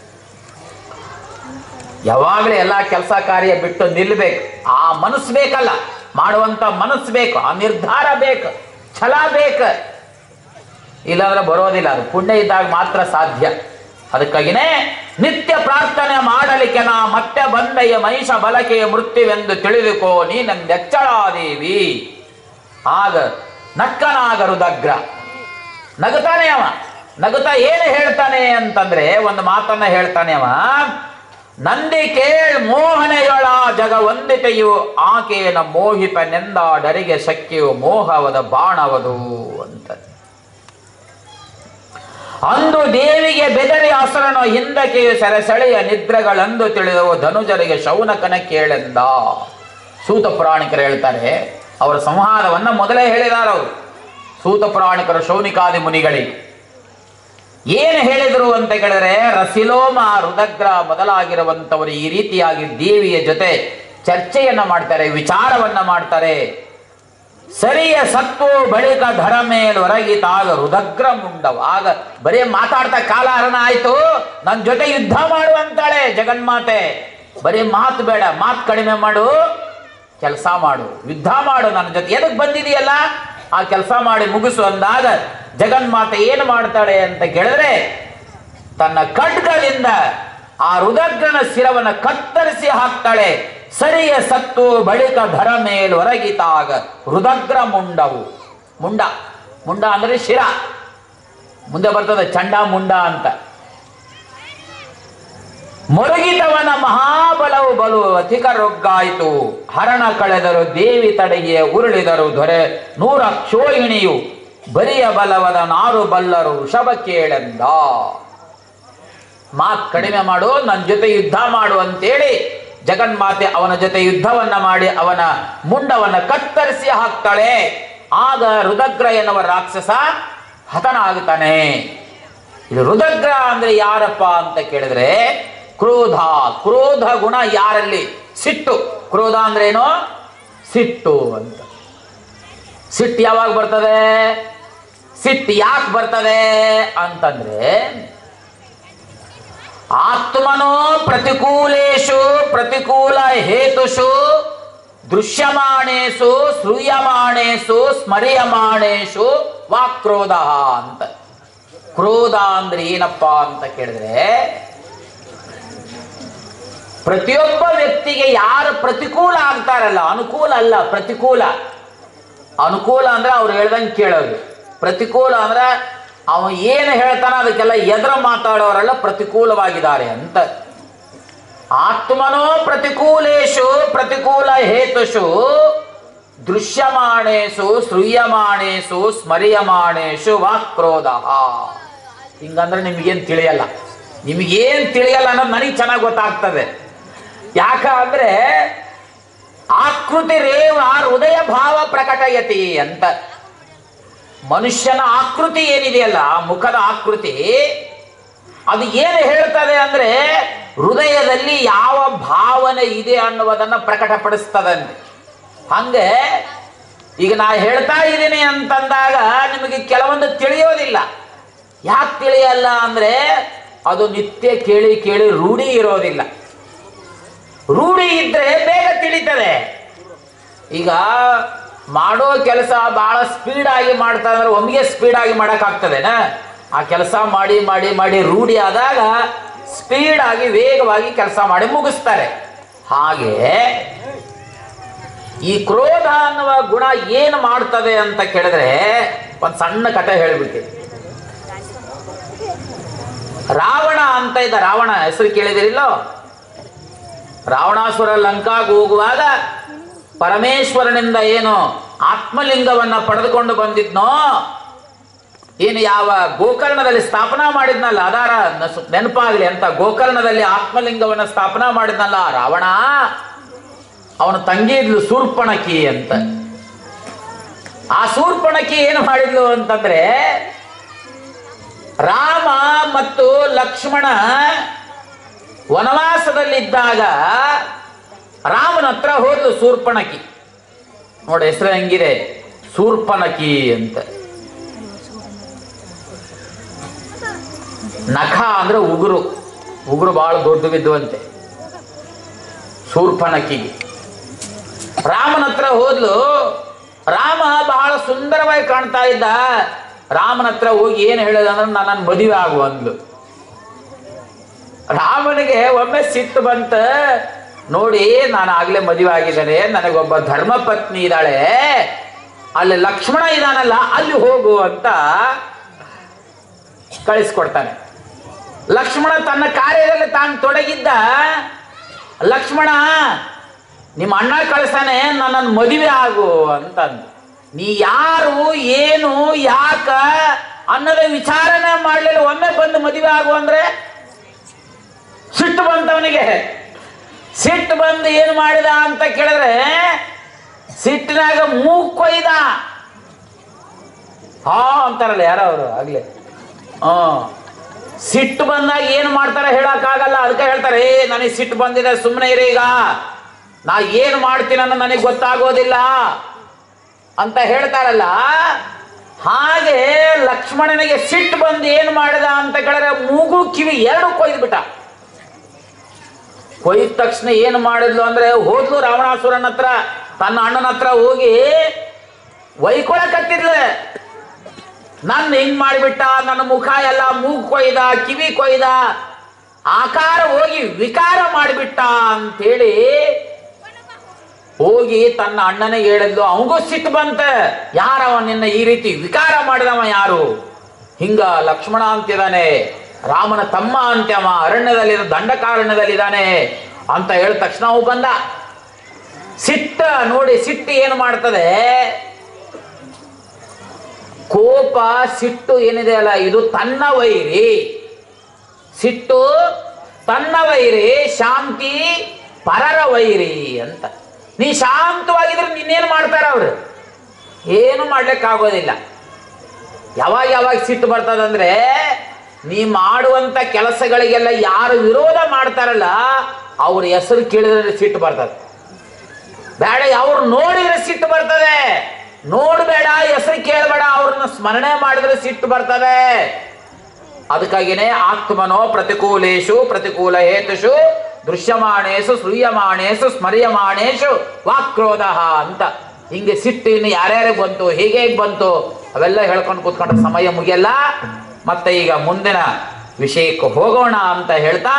ಯಾವಾಗಲೂ ಎಲ್ಲ ಕೆಲಸ ಕಾರ್ಯ ಬಿಟ್ಟು ನಿಲ್ಬೇಕು ಆ ಮನಸ್ಸು ಬೇಕಲ್ಲ ಮಾಡುವಂತ ಮನಸ್ಸು ಬೇಕು ಆ ನಿರ್ಧಾರ ಬೇಕು ಛಲ ಬೇಕು ಇಲ್ಲಾಂದ್ರೆ ಬರೋದಿಲ್ಲ ಅದು ಪುಣ್ಯ ಇದ್ದಾಗ ಮಾತ್ರ ಸಾಧ್ಯ ಅದಕ್ಕಾಗಿನೇ ನಿತ್ಯ ಪ್ರಾರ್ಥನೆ ಮಾಡಲಿಕ್ಕೆ ನಾ ಮತ್ತೆ ಬಂದೆಯ ಮಹಿಷ ಬಲಕೆಯ ಮೃತ್ಯುವೆಂದು ತಿಳಿದುಕೋ ನೀನೆಂದೆಚ್ಚಳಾದೇವಿ ಆಗ ನಕ್ಕನಾಗ ರುದಗ್ರ ನಗುತ್ತಾನೆ ಅವ ನಗುತ್ತಾ ಏನು ಹೇಳ್ತಾನೆ ಅಂತಂದ್ರೆ ಒಂದು ಮಾತನ್ನ ಹೇಳ್ತಾನೆ ಅವ ನಂದಿ ಕೇಳ್ ಮೋಹನೆಯೊಳ ಜಗ ವಂದಿತೆಯು ಆಕೆಯನ ಮೋಹಿಪನೆಂದ ಡರಿಗೆ ಶಕ್ತಿಯು ಮೋಹವದ ಬಾಣವದು ಅಂತ ಅಂದು ದೇವಿಗೆ ಬೆದರಿ ಅಸುರನು ಹಿಂದಕ್ಕೆ ಸೆರೆಸೆಳೆಯ ನಿದ್ರೆಗಳೆಂದು ತಿಳಿದವು ಧನುಜರಿಗೆ ಶೌನಕನ ಕೇಳೆಂದ ಸೂತ ಪುರಾಣಿಕರು ಹೇಳ್ತಾರೆ ಅವರ ಸಂಹಾರವನ್ನ ಮೊದಲೇ ಹೇಳಿದಾರ ಅವರು ಸೂತ ಪುರಾಣಿಕರು ಶೌನಿಕಾದಿ ಮುನಿಗಳಿಗೆ ಏನು ಹೇಳಿದರು ಅಂತ ಕೇಳಿದ್ರೆ ರಸಿಲೋಮ ರುದಗ್ರ ಮೊದಲಾಗಿರುವಂತವರು ಈ ರೀತಿಯಾಗಿ ದೇವಿಯ ಜೊತೆ ಚರ್ಚೆಯನ್ನ ಮಾಡ್ತಾರೆ ವಿಚಾರವನ್ನ ಮಾಡ್ತಾರೆ ಸರಿಯ ಸತ್ತು ಬಳಿಕ ಧರ ಮೇಲೊರಗಿತಾಗ ರುದಗ್ರ ಮುಂಡವ ಆಗ ಬರೀ ಮಾತಾಡ್ತಾ ಕಾಲಹರಣ ಆಯ್ತು ನನ್ನ ಜೊತೆ ಯುದ್ಧ ಮಾಡುವಂತಾಳೆ ಜಗನ್ಮಾತೆ ಬರೀ ಮಾತು ಬೇಡ ಮಾತು ಕಡಿಮೆ ಮಾಡು ಕೆಲಸ ಮಾಡು ಯುದ್ಧ ಮಾಡು ನನ್ನ ಜೊತೆ ಎದಕ್ ಬಂದಿದೆಯಲ್ಲ ಆ ಕೆಲಸ ಮಾಡಿ ಮುಗಿಸು ಅಂದಾಗ ಜಗನ್ಮಾತೆ ಏನು ಮಾಡ್ತಾಳೆ ಅಂತ ಕೇಳಿದ್ರೆ ತನ್ನ ಖಡ್ಗದಿಂದ ಆ ರುದಗ್ರನ ಶಿರವನ್ನ ಕತ್ತರಿಸಿ ಹಾಕ್ತಾಳೆ ಸರಿಯ ಸತ್ತು ಬಳಿಕ ಧರ ಮೇಲೊರಗಿತಾಗ ರುದಗ್ರ ಮುಂಡವು ಮುಂಡ ಮುಂಡ ಅಂದ್ರೆ ಶಿರ ಮುಂದೆ ಬರ್ತದೆ ಚಂಡ ಮುಂಡ ಅಂತ ಮೊರಗಿದವನ ಮಹಾಬಲವು ಬಲು ಅಧಿಕ ರೊಗ್ಗಾಯಿತು ಹರಣ ಕಳೆದರು ದೇವಿ ತಡೆಗೆ ಉರುಳಿದರು ದೊರೆ ನೂರ ಕ್ಷೋಹಿಣಿಯು ಬರಿಯ ಬಲವದ ನಾರು ಬಲ್ಲರು ವೃಷಭ ಕೇಳೆಂದ ಮಾತ್ ಕಡಿಮೆ ಮಾಡು ನನ್ನ ಜೊತೆ ಯುದ್ಧ ಮಾಡು ಅಂತೇಳಿ ಜಗನ್ಮಾತೆ ಅವನ ಜೊತೆ ಯುದ್ಧವನ್ನ ಮಾಡಿ ಅವನ ಮುಂಡವನ್ನ ಕತ್ತರಿಸಿ ಹಾಕ್ತಾಳೆ ಆಗ ರುದಗ್ರ ಎನ್ನುವ ರಾಕ್ಷಸ ಹತನಾಗುತ್ತಾನೆ ಇದು ರುದಗ್ರ ಅಂದ್ರೆ ಯಾರಪ್ಪ ಅಂತ ಕೇಳಿದ್ರೆ ಕ್ರೋಧ ಕ್ರೋಧ ಗುಣ ಯಾರಲ್ಲಿ ಸಿಟ್ಟು ಕ್ರೋಧ ಅಂದ್ರೆ ಏನು ಸಿಟ್ಟು ಅಂತ ಸಿಟ್ಟು ಯಾವಾಗ ಬರ್ತದೆ ಸಿಟ್ಟು ಯಾಕೆ ಬರ್ತದೆ ಅಂತಂದ್ರೆ ಆತ್ಮನೋ ಪ್ರತಿಕೂಲೇಶು ಪ್ರತಿಕೂಲ ಹೇತುಷು ದೃಶ್ಯಮಾಣೇಶು ಶ್ರೂಯಮಾಣೇಶು ಸ್ಮರ್ಯಮಾಣೇಶು ವಾಕ್ರೋಧ ಅಂತ ಕ್ರೋಧ ಅಂದ್ರೆ ಏನಪ್ಪ ಅಂತ ಕೇಳಿದ್ರೆ ಪ್ರತಿಯೊಬ್ಬ ವ್ಯಕ್ತಿಗೆ ಯಾರು ಪ್ರತಿಕೂಲ ಆಗ್ತಾರಲ್ಲ ಅನುಕೂಲ ಅಲ್ಲ ಪ್ರತಿಕೂಲ ಅನುಕೂಲ ಅಂದ್ರೆ ಅವ್ರು ಹೇಳ್ದಂಗೆ ಕೇಳೋದು ಪ್ರತಿಕೂಲ ಅಂದ್ರೆ ಅವ ಏನು ಹೇಳ್ತಾನ ಅದಕ್ಕೆಲ್ಲ ಎದುರು ಮಾತಾಡೋರೆಲ್ಲ ಪ್ರತಿಕೂಲವಾಗಿದ್ದಾರೆ ಅಂತ ಆತ್ಮನೋ ಪ್ರತಿಕೂಲೇಶು ಪ್ರತಿಕೂಲ ಹೇತುಷು ದೃಶ್ಯಮಾಣೇಶು ಶ್ರೂಯಮಾಣೇಶು ಸ್ಮರ್ಯಮಾಣೇಶು ವಾಕ್ರೋಧ ಹಿಂಗಂದ್ರೆ ನಿಮಗೇನು ತಿಳಿಯಲ್ಲ ನಿಮಗೇನು ತಿಳಿಯಲ್ಲ ಅನ್ನೋದು ನನಗೆ ಚೆನ್ನಾಗಿ ಗೊತ್ತಾಗ್ತದೆ ಯಾಕ ಅಂದ್ರೆ ಆಕೃತಿ ರೇವ ಹೃದಯ ಭಾವ ಪ್ರಕಟಯತಿ ಅಂತ ಮನುಷ್ಯನ ಆಕೃತಿ ಏನಿದೆಯಲ್ಲ ಆ ಮುಖದ ಆಕೃತಿ ಅದು ಏನು ಹೇಳ್ತದೆ ಅಂದ್ರೆ ಹೃದಯದಲ್ಲಿ ಯಾವ ಭಾವನೆ ಇದೆ ಅನ್ನುವುದನ್ನ ಪ್ರಕಟಪಡಿಸ್ತದಂತೆ ಹಂಗೆ ಈಗ ನಾ ಹೇಳ್ತಾ ಇದ್ದೀನಿ ಅಂತಂದಾಗ ನಿಮಗೆ ಕೆಲವೊಂದು ತಿಳಿಯೋದಿಲ್ಲ ಯಾಕೆ ತಿಳಿಯಲ್ಲ ಅಂದ್ರೆ ಅದು ನಿತ್ಯ ಕೇಳಿ ಕೇಳಿ ರೂಢಿ ಇರೋದಿಲ್ಲ ರೂಢಿ ಇದ್ರೆ ಬೇಗ ತಿಳಿತದೆ ಈಗ ಮಾಡೋ ಕೆಲಸ ಬಹಳ ಸ್ಪೀಡ್ ಆಗಿ ಮಾಡ್ತಾ ಅಂದ್ರೆ ಒಮ್ಮೆಗೆ ಸ್ಪೀಡ್ ಆಗಿ ಮಾಡೋಕ್ಕಾಗ್ತದೇನಾ ಆ ಕೆಲಸ ಮಾಡಿ ಮಾಡಿ ಮಾಡಿ ರೂಢಿ ಆದಾಗ ಸ್ಪೀಡ್ ಆಗಿ ವೇಗವಾಗಿ ಕೆಲಸ ಮಾಡಿ ಮುಗಿಸ್ತಾರೆ ಹಾಗೆ ಈ ಕ್ರೋಧ ಅನ್ನುವ ಗುಣ ಏನು ಮಾಡ್ತದೆ ಅಂತ ಕೇಳಿದ್ರೆ ಒಂದು ಸಣ್ಣ ಕಥೆ ಹೇಳ್ಬಿಡ್ತೀನಿ ರಾವಣ ಅಂತ ಇದ್ದ ರಾವಣ ಹೆಸರು ಕೇಳಿದಿರಿಲ್ಲೋ ರಾವಣಾಸುರ ಲಂಕಾಗೆ ಹೋಗುವಾಗ ಪರಮೇಶ್ವರನಿಂದ ಏನು ಆತ್ಮಲಿಂಗವನ್ನ ಪಡೆದುಕೊಂಡು ಬಂದಿದ್ನೋ ಏನು ಯಾವ ಗೋಕರ್ಣದಲ್ಲಿ ಸ್ಥಾಪನಾ ಮಾಡಿದ್ನಲ್ಲ ಅದಾರ ನಸು- ನೆನಪಾಗ್ಲಿ ಅಂತ ಗೋಕರ್ಣದಲ್ಲಿ ಆತ್ಮಲಿಂಗವನ್ನ ಸ್ಥಾಪನಾ ಮಾಡಿದ್ನಲ್ಲ ಆ ರಾವಣ ಅವನ ತಂಗಿ ಇದ್ಲು ಶೂರ್ಪಣಕಿ ಅಂತ ಆ ಶೂರ್ಪಣಕಿ ಏನು ಮಾಡಿದ್ಲು ಅಂತಂದ್ರೆ ರಾಮ ಮತ್ತು ಲಕ್ಷ್ಮಣ ವನವಾಸದಲ್ಲಿದ್ದಾಗ ರಾಮನ ಹತ್ರ ಹೋದ್ಲು ಶೂರ್ಪಣಕಿ ನೋಡಿ ಹೆಸರು ಹೆಂಗಿದೆ ಸೂರ್ಪನಕಿ ಅಂತ ನಖ ಅಂದ್ರೆ ಉಗುರು ಉಗುರು ಬಹಳ ದೊಡ್ಡ ಬಿದ್ದುವಂತೆ ಶೂರ್ಪನಕಿಗೆ ರಾಮನ ಹತ್ರ ಹೋದ್ಲು ರಾಮ ಬಹಳ ಸುಂದರವಾಗಿ ಕಾಣ್ತಾ ಇದ್ದ ರಾಮನ ಹತ್ರ ಹೋಗಿ ಏನು ಹೇಳಿದ ಅಂದ್ರೆ ನನ್ನನ್ನು ಮದುವೆ ಆಗು ಅಂದ್ಲು ರಾಮನಿಗೆ ಒಮ್ಮೆ ಸಿಟ್ಟು ಬಂತ ನೋಡಿ ನಾನು ಆಗ್ಲೇ ಮದುವೆ ಆಗಿದ್ದೇನೆ ನನಗೊಬ್ಬ ಧರ್ಮ ಪತ್ನಿ ಇದ್ದಾಳೆ ಅಲ್ಲಿ ಲಕ್ಷ್ಮಣ ಇದಾನಲ್ಲ ಅಲ್ಲಿ ಹೋಗು ಅಂತ ಕಳಿಸ್ಕೊಡ್ತಾನೆ ಲಕ್ಷ್ಮಣ ತನ್ನ ಕಾರ್ಯದಲ್ಲಿ ತಾನು ತೊಡಗಿದ್ದ ಲಕ್ಷ್ಮಣ ನಿಮ್ಮ ಅಣ್ಣ ಕಳಿಸ್ತಾನೆ ನನ್ನನ್ನು ಮದುವೆ ಆಗು ಅಂತಂದು ನೀ ಯಾರು ಏನು ಯಾಕ ಅನ್ನೋದೇ ವಿಚಾರಣೆ ಮಾಡಲಿಲ್ಲ ಒಮ್ಮೆ ಬಂದು ಮದುವೆ ಆಗು ಅಂದ್ರೆ ಸಿಟ್ಟು ಬಂತವನಿಗೆ ಸಿಟ್ಟು ಬಂದು ಏನು ಮಾಡಿದ ಅಂತ ಕೇಳಿದ್ರೆ ಸಿಟ್ಟಿನಾಗ ಮೂಗ್ ಕೊಯ್ದ ಹಾ ಅಂತಾರಲ್ಲ ಯಾರೋ ಅವರು ಆಗ್ಲೇ ಹಾ ಸಿಟ್ಟು ಬಂದಾಗ ಏನು ಮಾಡ್ತಾರೆ ಹೇಳಕ್ಕಾಗಲ್ಲ ಅದಕ್ಕೆ ಹೇಳ್ತಾರೆ ಏ ನನಗೆ ಸಿಟ್ಟು ಬಂದಿದೆ ಸುಮ್ಮನೆ ಇರಿ ಈಗ ನಾ ಏನು ಮಾಡ್ತೀನಿ ಅನ್ನೋ ನನಗೆ ಗೊತ್ತಾಗೋದಿಲ್ಲ ಅಂತ ಹೇಳ್ತಾರಲ್ಲ ಹಾಗೆ ಲಕ್ಷ್ಮಣನಿಗೆ ಸಿಟ್ಟು ಬಂದು ಏನು ಮಾಡಿದ ಅಂತ ಕೇಳಿದ್ರೆ ಮೂಗು ಕಿವಿ ಎರಡು ಕೊಯ್ದ್ಬಿಟ್ಟ ಕೊಯ್ದ ತಕ್ಷಣ ಏನು ಮಾಡಿದ್ಲು ಅಂದ್ರೆ ಹೋದ್ಲು ರಾವಣಾಸುರನ ಹತ್ರ ತನ್ನ ಅಣ್ಣನ ಹತ್ರ ಹೋಗಿ ಒಯ್ಕೊಳಕತ್ತಿದ್ಲು ನನ್ನ ಹಿಂಗ್ ಮಾಡಿಬಿಟ್ಟ ನನ್ನ ಮುಖ ಎಲ್ಲ ಮೂಗು ಕೊಯ್ದ ಕಿವಿ ಕೊಯ್ದ ಆಕಾರ ಹೋಗಿ ವಿಕಾರ ಮಾಡಿಬಿಟ್ಟ ಅಂತೇಳಿ ಹೋಗಿ ತನ್ನ ಅಣ್ಣನಿಗೆ ಹೇಳಿದ್ಲು ಅವಂಗೂ ಸಿಟ್ಟು ಬಂತ ಯಾರವ ನಿನ್ನ ಈ ರೀತಿ ವಿಕಾರ ಮಾಡಿದವ ಯಾರು ಹಿಂಗ ಲಕ್ಷ್ಮಣ ಅಂತಿದ್ದಾನೆ ರಾಮನ ತಮ್ಮ ಅಂತ್ಯವ ಅರಣ್ಯದಲ್ಲಿ ದಂಡಕಾರಣ್ಯದಲ್ಲಿದ್ದಾನೆ ಅಂತ ಹೇಳಿದ ತಕ್ಷಣ ಅವು ಬಂದ ಸಿಟ್ಟ ನೋಡಿ ಸಿಟ್ಟು ಏನು ಮಾಡ್ತದೆ ಕೋಪ ಸಿಟ್ಟು ಏನಿದೆ ಅಲ್ಲ ಇದು ತನ್ನ ವೈರಿ ಸಿಟ್ಟು ತನ್ನ ವೈರಿ ಶಾಂತಿ ಪರರ ವೈರಿ ಅಂತ ನೀ ಶಾಂತವಾಗಿದ್ರೆ ನಿನ್ನೇನು ಮಾಡ್ತಾರ ಅವರು ಏನು ಮಾಡ್ಲಿಕ್ಕಾಗೋದಿಲ್ಲ ಯಾವಾಗ ಯಾವಾಗ ಸಿಟ್ಟು ಬರ್ತದಂದ್ರೆ ನೀ ಮಾಡುವಂತ ಕೆಲಸಗಳಿಗೆಲ್ಲ ಯಾರು ವಿರೋಧ ಮಾಡ್ತಾರಲ್ಲ ಅವ್ರ ಹೆಸರು ಕೇಳಿದ್ರೆ ಸಿಟ್ಟು ಬರ್ತದೆ ಬೇಡ ಅವ್ರು ನೋಡಿದ್ರೆ ಸಿಟ್ಟು ಬರ್ತದೆ ನೋಡಬೇಡ ಹೆಸರು ಕೇಳಬೇಡ ಅವ್ರನ್ನ ಸ್ಮರಣೆ ಮಾಡಿದ್ರೆ ಸಿಟ್ಟು ಬರ್ತದೆ ಅದಕ್ಕಾಗಿನೇ ಆತ್ಮನೋ ಪ್ರತಿಕೂಲೇಶು ಪ್ರತಿಕೂಲ ಹೇತುಷು ದೃಶ್ಯಮಾಣೇಶು ಶ್ರೂಯಮಾಣೇಶು ಸ್ಮರ್ಯಮಾಣೇಶು ವಾಕ್ರೋಧ ಅಂತ ಹಿಂಗೆ ಸಿಟ್ಟು ಇನ್ನು ಯಾರ್ಯಾರಿಗೆ ಬಂತು ಹೇಗೆ ಹೇಗೆ ಬಂತು ಅವೆಲ್ಲ ಹೇಳ್ಕೊಂಡು ಕೂತ್ಕೊಂಡ್ರೆ ಸಮಯ ಮುಗಿಯಲ್ಲ ಮತ್ತೆ ಈಗ ಮುಂದಿನ ವಿಷಯಕ್ಕೆ ಹೋಗೋಣ ಅಂತ ಹೇಳ್ತಾ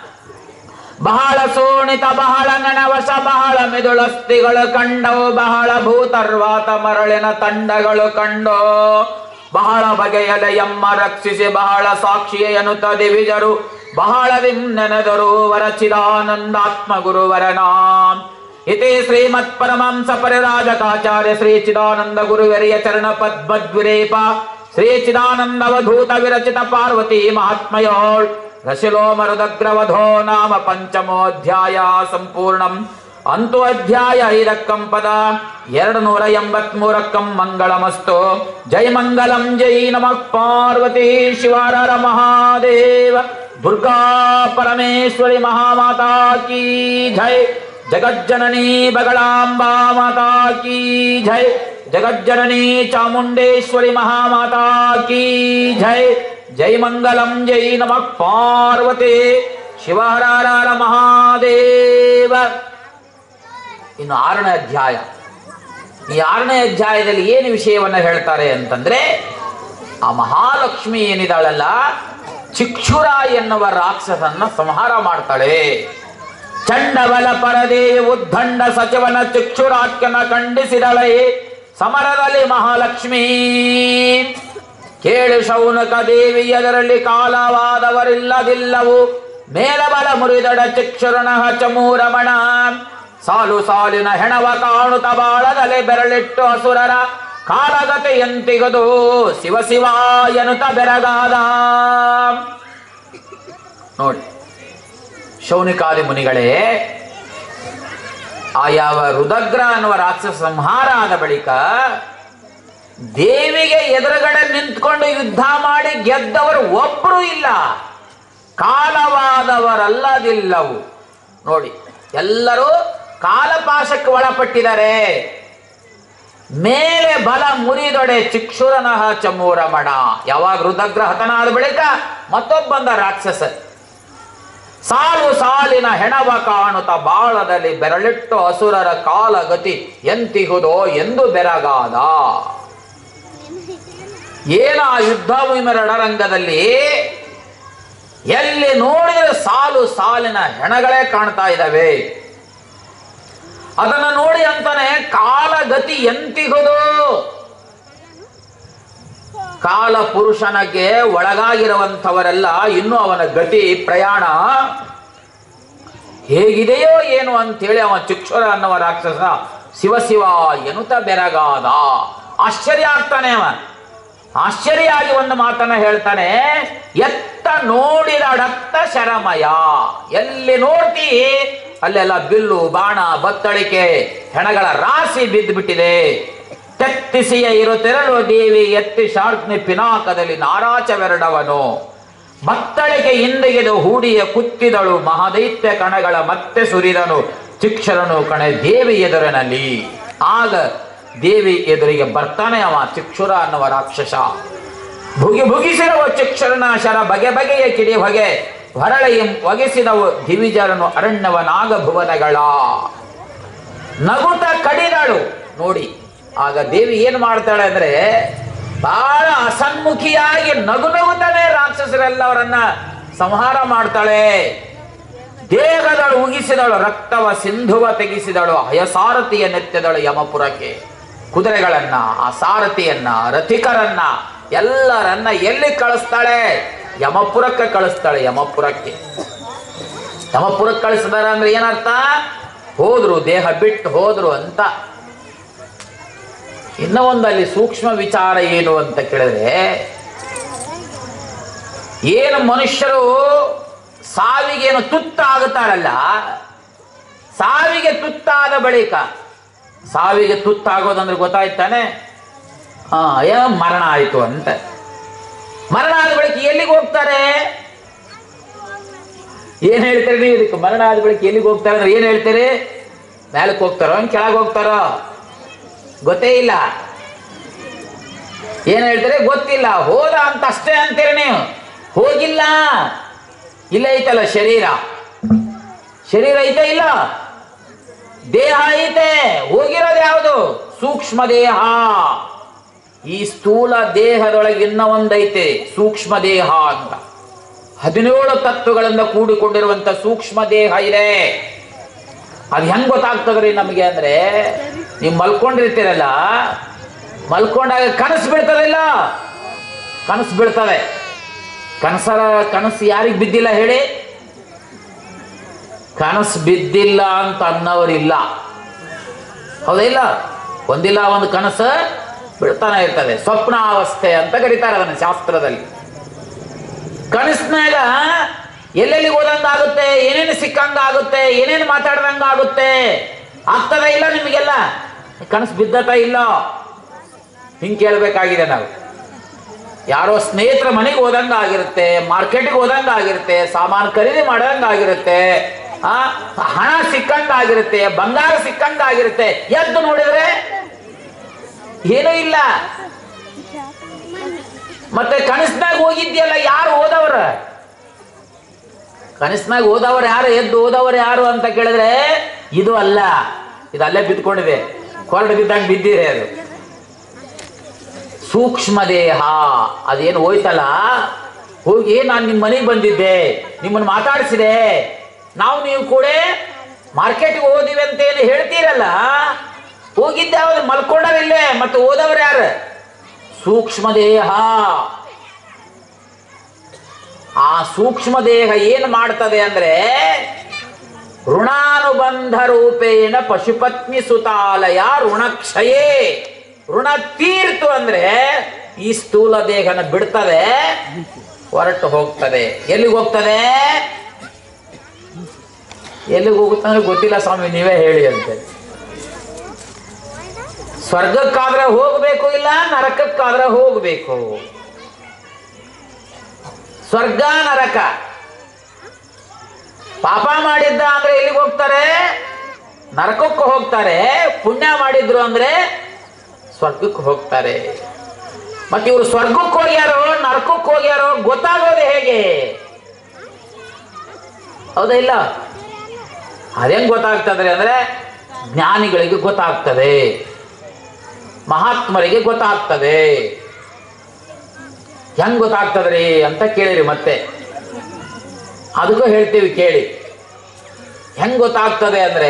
ಬಹಳ ಸೋಣಿತ ಬಹಳ ನಣವಶ ಬಹಳ ಮಿದುಳಸ್ತಿಗಳು ಕಂಡವು ಬಹಳ ಭೂತರ್ವಾತ ಮರಳಿನ ತಂಡಗಳು ಕಂಡೋ ಬಹಳ ಬಗೆಯಲ ಎಮ್ಮ ರಕ್ಷಿಸಿ ಬಹಳ ಸಾಕ್ಷಿಯ ಎನ್ನುತ್ತ ದಿವಿಜರು ಬಹಳ ನೆನೆದರು ವರಚಿದಾನಂದಾತ್ಮ ಗುರುವರನಾಂ ಇತಿ ಶ್ರೀಮತ್ ಪರಮಂಸ ಪರಿರಾಜಕಾಚಾರ್ಯ ಶ್ರೀ ಚಿದಾನಂದ ಗುರುವರಿಯ ಚರಣ ಪದ್ಮದ್ವಿರೇಪ ಶ್ರೀ ಚಿದಾನಂದವಧೂತ ವಿರಚಿತ ಪಾರ್ವತಿ ಮಹಾತ್ಮಯೋಳ್ ರಶಿಲೋ ಮರುದಗ್ರವಧೋ ನಾಮ ಪಂಚಮೋಧ್ಯಾಯ ಸಂಪೂರ್ಣಂ ಅಂತು ಅಧ್ಯಾಯ ಐದಕ್ಕಂ ಪದ ಎರಡು ನೂರ ಎಂಬತ್ಮೂರಕ್ಕಂ ಮಂಗಳಮಸ್ತು ಜೈ ಮಂಗಲಂ ಜೈ ನಮಃ ಪಾರ್ವತಿ ಶಿವಾರರ ಮಹಾದೇವ ದುರ್ಗಾ ಪರಮೇಶ್ವರಿ ಮಹಾಮಾತಾ ಕೀ ಜೈ ಜಗಜ್ಜನನಿ ಬಗಳಾಂಬಾ ಮಾತಾ ಕೀ ಜೈ ಜಗಜ್ಜನನಿ ಚಾಮುಂಡೇಶ್ವರಿ ಮಹಾಮಾತಾ ಕೀ ಜೈ ಜೈ ಮಂಗಲಂ ಜೈ ನಮಃ ಪಾರ್ವತಿ ಶಿವಹರಾರ ಮಹಾದೇವ ಇನ್ನು ಆರನೇ ಅಧ್ಯಾಯ ಈ ಆರನೇ ಅಧ್ಯಾಯದಲ್ಲಿ ಏನು ವಿಷಯವನ್ನ ಹೇಳ್ತಾರೆ ಅಂತಂದ್ರೆ ಆ ಮಹಾಲಕ್ಷ್ಮಿ ಏನಿದಾಳಲ್ಲ ಚಿಕ್ಷುರ ಎನ್ನುವ ರಾಕ್ಷಸನ್ನ ಸಂಹಾರ ಮಾಡ್ತಾಳೆ ಚಂಡವಲ ಪರದೇ ಉದ್ದಂಡ ಸಚಿವನ ಚಿಕ್ಷುರಾಖ್ಯನ ಖಂಡಿಸಿದಳೆ ಸಮರದಲ್ಲಿ ಮಹಾಲಕ್ಷ್ಮಿ ಕೇಳು ಶೌನಕ ದೇವಿ ಅದರಲ್ಲಿ ಕಾಲವಾದವರಿಲ್ಲದಿಲ್ಲವು ಮೇಲಬಲ ಮುರಿದಡ ಚಿಕ್ಷುರನ ಚಮೂರಮಣ ಸಾಲು ಸಾಲಿನ ಹೆಣವ ಕಾಣುತ್ತ ಬಾಳದಲೆ ಬೆರಳಿಟ್ಟು ಅಸುರರ ಕಾಲಗತೆಯಂತಿಗದು ಶಿವ ಶಿವ ಎನ್ನುತ್ತ ಬೆರಗಾದ ನೋಡಿ ಶೌನಿಕಾದಿ ಮುನಿಗಳೇ ಆ ಯಾವ ರುದಗ್ರ ಅನ್ನುವ ರಾಕ್ಷಸ ಸಂಹಾರ ಆದ ಬಳಿಕ ದೇವಿಗೆ ಎದುರುಗಡೆ ನಿಂತ್ಕೊಂಡು ಯುದ್ಧ ಮಾಡಿ ಗೆದ್ದವರು ಒಬ್ಬರು ಇಲ್ಲ ಕಾಲವಾದವರಲ್ಲದಿಲ್ಲವು ನೋಡಿ ಎಲ್ಲರೂ ಕಾಲಪಾಶಕ್ಕೆ ಒಳಪಟ್ಟಿದ್ದಾರೆ ಮೇಲೆ ಬಲ ಮುರಿದೊಡೆ ಚಿಕ್ಷುರನಹ ಚಮೂರಮಣ ಯಾವಾಗ ರುದ್ರಗ್ರ ಹತನಾದ ಬಳಿಕ ಮತ್ತೊಬ್ಬಂದ ರಾಕ್ಷಸ ಸಾಲು ಸಾಲಿನ ಹೆಣವ ಕಾಣುತ್ತ ಬಾಳದಲ್ಲಿ ಬೆರಳಿಟ್ಟು ಅಸುರರ ಕಾಲ ಗತಿ ಎಂತಿಹುದೋ ಎಂದು ಬೆರಗಾದ ಏನ ಆ ಯುದ್ಧ ರಣರಂಗದಲ್ಲಿ ಎಲ್ಲಿ ನೋಡಿದರೆ ಸಾಲು ಸಾಲಿನ ಹೆಣಗಳೇ ಕಾಣ್ತಾ ಇದ್ದಾವೆ ಅದನ್ನು ನೋಡಿ ಅಂತಾನೆ ಕಾಲಗತಿ ಎಂತಿಹುದು ಕಾಲ ಪುರುಷನಿಗೆ ಒಳಗಾಗಿರುವಂಥವರೆಲ್ಲ ಇನ್ನು ಅವನ ಗತಿ ಪ್ರಯಾಣ ಹೇಗಿದೆಯೋ ಏನು ಅಂತೇಳಿ ಅವ ಚಿಕ್ಷುರ ಅನ್ನುವ ರಾಕ್ಷಸ ಶಿವ ಶಿವ ಎನ್ನುತ್ತ ಬೆರಗಾದ ಆಶ್ಚರ್ಯ ಆಗ್ತಾನೆ ಅವ ಆಶ್ಚರ್ಯ ಆಗಿ ಒಂದು ಮಾತನ್ನ ಹೇಳ್ತಾನೆ ಎತ್ತ ನೋಡಿದ ಅಡತ್ತ ಶರಮಯ ಎಲ್ಲಿ ನೋಡ್ತಿ ಅಲ್ಲೆಲ್ಲ ಬಿಲ್ಲು ಬಾಣ ಬತ್ತಳಿಕೆ ಹೆಣಗಳ ರಾಶಿ ಬಿದ್ದು ಬಿಟ್ಟಿದೆ ತೆತ್ತಿಸಿಯ ಇರುತ್ತಿರಲು ದೇವಿ ಎತ್ತಿ ಶಾರ್ಕ್ನಿ ಪಿನಾಕದಲ್ಲಿ ನಾರಾಚವೆರಡವನು ಬತ್ತಳಿಕೆ ಹಿಂದೆಗೆದು ಹೂಡಿಯ ಕುತ್ತಿದಳು ಮಹಾದೈತ್ಯ ಕಣಗಳ ಮತ್ತೆ ಸುರಿದನು ಚಿಕ್ಷರನು ಕಣೆ ದೇವಿ ಎದುರಿನಲ್ಲಿ ಆಗ ದೇವಿ ಎದುರಿಗೆ ಬರ್ತಾನೆ ಅವ ಚಿಕ್ಷುರ ಅನ್ನುವ ರಾಕ್ಷಸ ಭುಗಿ ಭುಗಿಸಿದವ ಚಿಕ್ಷರನ ಶರ ಬಗೆ ಬಗೆಯ ಕಿಡಿ ಹೊಗೆ ಹೊರಳೆಯಂ ಒಗೆಸಿದವು ದಿವಿಜರನು ಅರಣ್ಯವ ನಾಗಭುವನಗಳ ನಗುತ ಕಡಿದಳು ನೋಡಿ ಆಗ ದೇವಿ ಏನು ಮಾಡ್ತಾಳೆ ಅಂದ್ರೆ ಬಹಳ ಅಸನ್ಮುಖಿಯಾಗಿ ನಗು ನಗುತ್ತಾನೆ ರಾಕ್ಷಸರೆಲ್ಲವರನ್ನ ಸಂಹಾರ ಮಾಡ್ತಾಳೆ ದೇಹದಳು ಉಗಿಸಿದಳು ರಕ್ತವ ಸಿಂಧುವ ತೆಗೆಸಿದಳು ಹಯಸಾರಥಿಯ ನೆತ್ತೆದಳು ಯಮಪುರಕ್ಕೆ ಕುದುರೆಗಳನ್ನ ಆ ಸಾರಥಿಯನ್ನ ರಥಿಕರನ್ನ ಎಲ್ಲರನ್ನ ಎಲ್ಲಿ ಕಳಿಸ್ತಾಳೆ ಯಮಪುರಕ್ಕೆ ಕಳಿಸ್ತಾಳೆ ಯಮಪುರಕ್ಕೆ ಯಮಪುರಕ್ಕೆ ಕಳಿಸಿದಾರೆ ಅಂದ್ರೆ ಏನರ್ಥ ಹೋದ್ರು ದೇಹ ಬಿಟ್ಟು ಹೋದ್ರು ಅಂತ ಇನ್ನ ಒಂದು ಅಲ್ಲಿ ಸೂಕ್ಷ್ಮ ವಿಚಾರ ಏನು ಅಂತ ಕೇಳಿದ್ರೆ ಏನು ಮನುಷ್ಯರು ಸಾವಿಗೇನು ತುತ್ತಾಗುತ್ತಾರಲ್ಲ ಸಾವಿಗೆ ತುತ್ತಾದ ಬಳಿಕ ಸಾವಿಗೆ ತುತ್ತಾಗೋದಂದ್ರೆ ಗೊತ್ತಾಯ್ತಾನೆ ಹಾ ಏನೋ ಮರಣ ಆಯಿತು ಅಂತ ಮರಣ ಆದ ಬಳಿಕ ಎಲ್ಲಿಗೆ ಹೋಗ್ತಾರೆ ಏನ್ ಹೇಳ್ತೀರಿ ನೀವು ಇದಕ್ಕೆ ಮರಣ ಆದ ಬಳಿಕ ಎಲ್ಲಿಗೆ ಹೋಗ್ತಾರೆ ಅಂದ್ರೆ ಏನ್ ಹೇಳ್ತೀರಿ ಮೇಲಕ್ಕೆ ಹೋಗ್ತಾರೋ ಕೆಳಗೆ ಹೋಗ್ತಾರೋ ಗೊತ್ತೇ ಇಲ್ಲ ಏನ್ ಹೇಳ್ತಾರೆ ಗೊತ್ತಿಲ್ಲ ಹೋದ ಅಂತ ಅಷ್ಟೇ ಅಂತೀರಿ ನೀವು ಹೋಗಿಲ್ಲ ಇಲ್ಲ ಐತಲ್ಲ ಶರೀರ ಶರೀರ ಐತೆ ಇಲ್ಲ ದೇಹ ಐತೆ ಹೋಗಿರೋದು ಯಾವುದು ಸೂಕ್ಷ್ಮ ದೇಹ ಈ ಸ್ಥೂಲ ದೇಹದೊಳಗೆ ಇನ್ನ ಒಂದೈತೆ ಸೂಕ್ಷ್ಮ ದೇಹ ಅಂತ ಹದಿನೇಳು ತತ್ವಗಳಿಂದ ಕೂಡಿಕೊಂಡಿರುವಂತ ಸೂಕ್ಷ್ಮ ದೇಹ ಇದೆ ಅದು ಹೆಂಗ್ ಗೊತ್ತಾಗ್ತದ್ರಿ ನಮಗೆ ಅಂದ್ರೆ ನೀವು ಮಲ್ಕೊಂಡಿರ್ತೀರಲ್ಲ ಮಲ್ಕೊಂಡಾಗ ಕನಸು ಬೀಳ್ತದಿಲ್ಲ ಕನಸು ಬೀಳ್ತದೆ ಕನಸರ ಕನಸು ಯಾರಿಗೆ ಬಿದ್ದಿಲ್ಲ ಹೇಳಿ ಕನಸು ಬಿದ್ದಿಲ್ಲ ಅಂತ ಅನ್ನೋರಿಲ್ಲ ಹೌದಿಲ್ಲ ಒಂದಿಲ್ಲ ಒಂದು ಕನಸು ಬೀಳ್ತಾನೆ ಇರ್ತದೆ ಸ್ವಪ್ನಾವಸ್ಥೆ ಅಂತ ಕರೀತಾರೆ ಅದನ್ನು ಶಾಸ್ತ್ರದಲ್ಲಿ ಕನಸಿನಾಗ ಎಲ್ಲೆಲ್ಲಿ ಹೋದಂಗಾಗುತ್ತೆ ಏನೇನು ಸಿಕ್ಕಂಗಾಗುತ್ತೆ ಏನೇನು ಮಾತಾಡ್ದಂಗಾಗುತ್ತೆ ಆಗ್ತದ ಇಲ್ಲ ನಿಮಗೆಲ್ಲ ಕನಸು ಬಿದ್ದತ ಇಲ್ಲ ಹಿಂಗೆ ಕೇಳಬೇಕಾಗಿದೆ ನಾವು ಯಾರೋ ಸ್ನೇಹಿತರ ಮನೆಗೆ ಹೋದಂಗ ಆಗಿರುತ್ತೆ ಮಾರ್ಕೆಟ್ಗೆ ಹೋದಂಗ ಆಗಿರುತ್ತೆ ಸಾಮಾನು ಖರೀದಿ ಮಾಡದಂಗ ಆಗಿರುತ್ತೆ ಆ ಹಣ ಸಿಕ್ಕಂಗ ಆಗಿರುತ್ತೆ ಬಂಗಾರ ಸಿಕ್ಕಂಗ ಆಗಿರುತ್ತೆ ಎದ್ದು ನೋಡಿದ್ರೆ ಏನೂ ಇಲ್ಲ ಮತ್ತೆ ಕನಸ್ನಾಗ ಹೋಗಿದ್ಯಲ್ಲ ಯಾರು ಓದವ್ರ ಕನಸ್ನಾಗ ಓದವ್ರು ಯಾರು ಎದ್ದು ಓದವ್ರು ಯಾರು ಅಂತ ಕೇಳಿದ್ರೆ ಇದು ಅಲ್ಲ ಇದು ಅಲ್ಲೇ ಬಿದ್ಕೊಂಡಿದೆ ಕೊರಡು ಬಿದ್ದಂಗೆ ಬಿದ್ದಿದೆ ಅದು ಸೂಕ್ಷ್ಮ ದೇಹ ಅದೇನು ಹೋಯ್ತಲ್ಲ ಹೋಗಿ ನಾನು ನಿಮ್ಮ ಮನೆಗೆ ಬಂದಿದ್ದೆ ನಿಮ್ಮನ್ನು ಮಾತಾಡಿಸಿದೆ ನಾವು ನೀವು ಕೂಡ ಮಾರ್ಕೆಟ್ಗೆ ಹೋದಿವಿ ಅಂತ ಏನು ಹೇಳ್ತೀರಲ್ಲ ಹೋಗಿದ್ದೆ ಅವ್ರು ಮಲ್ಕೊಂಡವಿಲ್ಲೇ ಮತ್ತೆ ಓದವ್ರು ಯಾರು ಸೂಕ್ಷ್ಮ ದೇಹ ಆ ಸೂಕ್ಷ್ಮ ದೇಹ ಏನು ಮಾಡ್ತದೆ ಅಂದ್ರೆ ಋಣಾನುಬಂಧ ರೂಪೇಣ ಪಶುಪತ್ನಿ ಸುತಾಲಯ ಋಣಕ್ಷಯೇ ಋಣ ತೀರ್ತು ಅಂದ್ರೆ ಈ ಸ್ಥೂಲ ದೇಹನ ಬಿಡ್ತದೆ ಹೊರಟು ಹೋಗ್ತದೆ ಎಲ್ಲಿಗೆ ಹೋಗ್ತದೆ ಎಲ್ಲಿಗೆ ಹೋಗುತ್ತೆ ಅಂದ್ರೆ ಗೊತ್ತಿಲ್ಲ ಸ್ವಾಮಿ ನೀವೇ ಹೇಳಿ ಅಂತೆ ಸ್ವರ್ಗಕ್ಕಾದ್ರೆ ಹೋಗ್ಬೇಕು ಇಲ್ಲ ನರಕಕ್ಕಾದ್ರೆ ಹೋಗ್ಬೇಕು ಸ್ವರ್ಗ ನರಕ ಪಾಪ ಮಾಡಿದ್ದ ಅಂದ್ರೆ ಎಲ್ಲಿಗೆ ಹೋಗ್ತಾರೆ ನರಕಕ್ಕೆ ಹೋಗ್ತಾರೆ ಪುಣ್ಯ ಮಾಡಿದ್ರು ಅಂದ್ರೆ ಸ್ವರ್ಗಕ್ಕೆ ಹೋಗ್ತಾರೆ ಮತ್ತೆ ಇವರು ಸ್ವರ್ಗಕ್ಕೆ ಹೋಗ್ಯಾರೋ ನರಕಕ್ಕೆ ಹೋಗ್ಯಾರೋ ಗೊತ್ತಾಗೋದು ಹೇಗೆ ಹೌದಾ ಇಲ್ಲ ಅದೇಂಗ್ ಗೊತ್ತಾಗ್ತದೆ ಅಂದ್ರೆ ಜ್ಞಾನಿಗಳಿಗೆ ಗೊತ್ತಾಗ್ತದೆ ಮಹಾತ್ಮರಿಗೆ ಗೊತ್ತಾಗ್ತದೆ ಹೆಂಗ್ ಗೊತ್ತಾಗ್ತದ್ರಿ ಅಂತ ಕೇಳಿರಿ ಮತ್ತೆ ಅದಕ್ಕೂ ಹೇಳ್ತೀವಿ ಕೇಳಿ ಹೆಂಗ್ ಗೊತ್ತಾಗ್ತದೆ ಅಂದ್ರೆ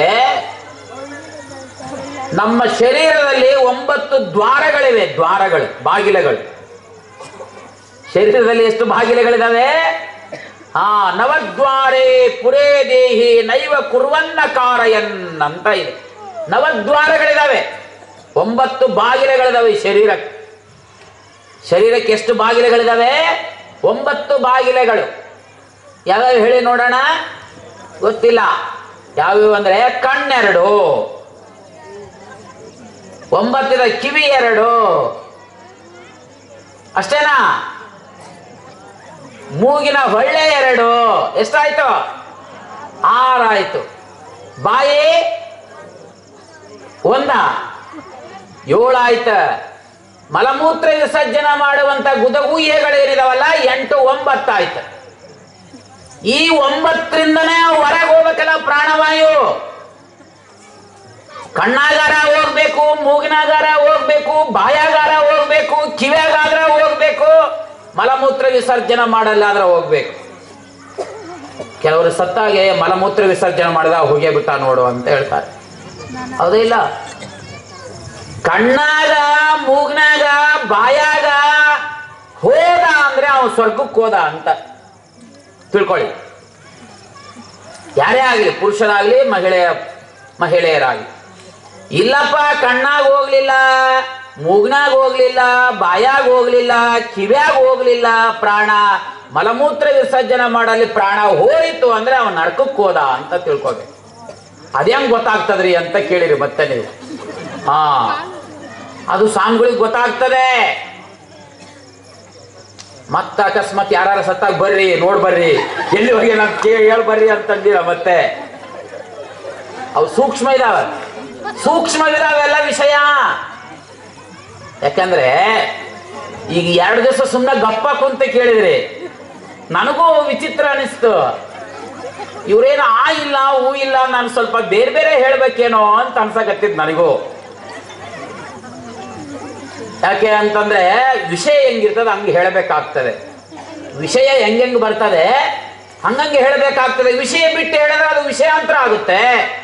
ನಮ್ಮ ಶರೀರದಲ್ಲಿ ಒಂಬತ್ತು ದ್ವಾರಗಳಿವೆ ದ್ವಾರಗಳು ಬಾಗಿಲುಗಳು ಶರೀರದಲ್ಲಿ ಎಷ್ಟು ಬಾಗಿಲುಗಳಿದಾವೆ ಆ ನವದ್ವಾರೇ ಪುರೇ ದೇಹಿ ನೈವ ಕುರ್ವನ್ನ ಕಾರಯನ್ ಅಂತ ಇದೆ ನವದ್ವಾರಗಳಿದಾವೆ ಒಂಬತ್ತು ಬಾಗಿಲುಗಳಿದಾವೆ ಈ ಶರೀರಕ್ಕೆ ಶರೀರಕ್ಕೆ ಎಷ್ಟು ಬಾಗಿಲುಗಳಿದಾವೆ ಒಂಬತ್ತು ಬಾಗಿಲುಗಳು ಯಾವ್ಯಾವ ಹೇಳಿ ನೋಡೋಣ ಗೊತ್ತಿಲ್ಲ ಯಾವ್ಯಾವ ಅಂದ್ರೆ ಕಣ್ಣೆರಡು ಒಂಬತ್ತಿದ ಕಿವಿ ಎರಡು ಅಷ್ಟೇನಾ ಮೂಗಿನ ಹೊಳ್ಳೆ ಎರಡು ಎಷ್ಟಾಯ್ತು ಆರಾಯ್ತು ಬಾಯಿ ಒಂದ ಏಳಾಯ್ತ ಮಲಮೂತ್ರ ವಿಸರ್ಜನ ಮಾಡುವಂತ ಗುದಗೂಯೆಗಳೇನಿದಾವಲ್ಲ ಎಂಟು ಒಂಬತ್ತಾಯ್ತು ಈ ಒಂಬತ್ತರಿಂದನೇ ಹೊರಗೆ ಹೋಗ್ಬೇಕಲ್ಲ ಪ್ರಾಣವಾಯು ಕಣ್ಣಾಗಾರ ಹೋಗ್ಬೇಕು ಮೂಗಿನಾಗಾರ ಹೋಗ್ಬೇಕು ಬಾಯಾಗಾರ ಹೋಗ್ಬೇಕು ಕಿವ್ಯಾಗಾದ್ರ ಹೋಗ್ಬೇಕು ಮಲಮೂತ್ರ ವಿಸರ್ಜನೆ ಮಾಡಲ್ಲ ಆದ್ರೆ ಹೋಗ್ಬೇಕು ಕೆಲವರು ಸತ್ತಾಗೆ ಮಲಮೂತ್ರ ವಿಸರ್ಜನೆ ಮಾಡಿದ ಹೋಗೇ ಬಿಟ್ಟ ನೋಡು ಅಂತ ಹೇಳ್ತಾರೆ ಹೌದಾ ಇಲ್ಲ ಕಣ್ಣಾಗ ಮೂಗ್ನಾಗ ಬಾಯಾಗ ಹೋದ ಅಂದ್ರೆ ಅವನು ಸ್ವರ್ಗಕ್ಕೆ ಹೋದ ಅಂತ ತಿಳ್ಕೊಳ್ಳಿ ಯಾರೇ ಆಗಲಿ ಪುರುಷರಾಗ್ಲಿ ಮಹಿಳೆಯ ಮಹಿಳೆಯರಾಗಲಿ ಇಲ್ಲಪ್ಪ ಕಣ್ಣಾಗ ಹೋಗ್ಲಿಲ್ಲ ಮೂಗ್ನಾಗ ಹೋಗ್ಲಿಲ್ಲ ಬಾಯಾಗ ಹೋಗ್ಲಿಲ್ಲ ಕಿವ್ಯಾಗ ಹೋಗ್ಲಿಲ್ಲ ಪ್ರಾಣ ಮಲಮೂತ್ರ ವಿಸರ್ಜನೆ ಮಾಡಲಿ ಪ್ರಾಣ ಹೋಯಿತು ಅಂದ್ರೆ ಅವನ ನರ್ಕಕ್ಕೆ ಹೋದ ಅಂತ ತಿಳ್ಕೊಬೇಕು ಅದೇಂಗ್ ಗೊತ್ತಾಗ್ತದ್ರಿ ಅಂತ ಕೇಳಿರಿ ಮತ್ತೆ ನೀವು ಹಾ ಅದು ಸ್ವಾಮಿಗಳಿಗೆ ಗೊತ್ತಾಗ್ತದೆ ಮತ್ತ ಅಕಸ್ಮಾತ್ ಯಾರು ಸತ್ತಾಗ ಬರ್ರಿ ನೋಡ್ ಬರ್ರಿ ಎಲ್ಲಿ ಹೋಗಿ ನಾನು ಹೇಳ್ ಬರ್ರಿ ಅಂತಂದಿರ ಮತ್ತೆ ಅವು ಸೂಕ್ಷ್ಮ ಇದಾವೆ ಸೂಕ್ಷ್ಮ ಇದಾವೆಲ್ಲ ವಿಷಯ ಯಾಕಂದ್ರೆ ಈಗ ಎರಡು ದಿವಸ ಸುಮ್ಮನೆ ಗಪ್ಪ ಕುಂತ ಕೇಳಿದ್ರಿ ನನಗೂ ವಿಚಿತ್ರ ಅನಿಸ್ತು ಇವ್ರೇನು ಆ ಇಲ್ಲ ಹೂ ಇಲ್ಲ ನಾನು ಸ್ವಲ್ಪ ಬೇರೆ ಬೇರೆ ಹೇಳ್ಬೇಕೇನೋ ಅಂತ ಅನ್ಸಕತ್ತಿದ್ ನನಗೂ ಯಾಕೆ ಅಂತಂದ್ರೆ ವಿಷಯ ಹೆಂಗಿರ್ತದೆ ಹಂಗೆ ಹೇಳಬೇಕಾಗ್ತದೆ ವಿಷಯ ಹೆಂಗೆಂಗ್ ಬರ್ತದೆ ಹಂಗಂಗೆ ಹೇಳಬೇಕಾಗ್ತದೆ ವಿಷಯ ಬಿಟ್ಟು ಹೇಳಿದ್ರೆ ಅದು ವಿಷಯಾಂತರ ಆಗುತ್ತೆ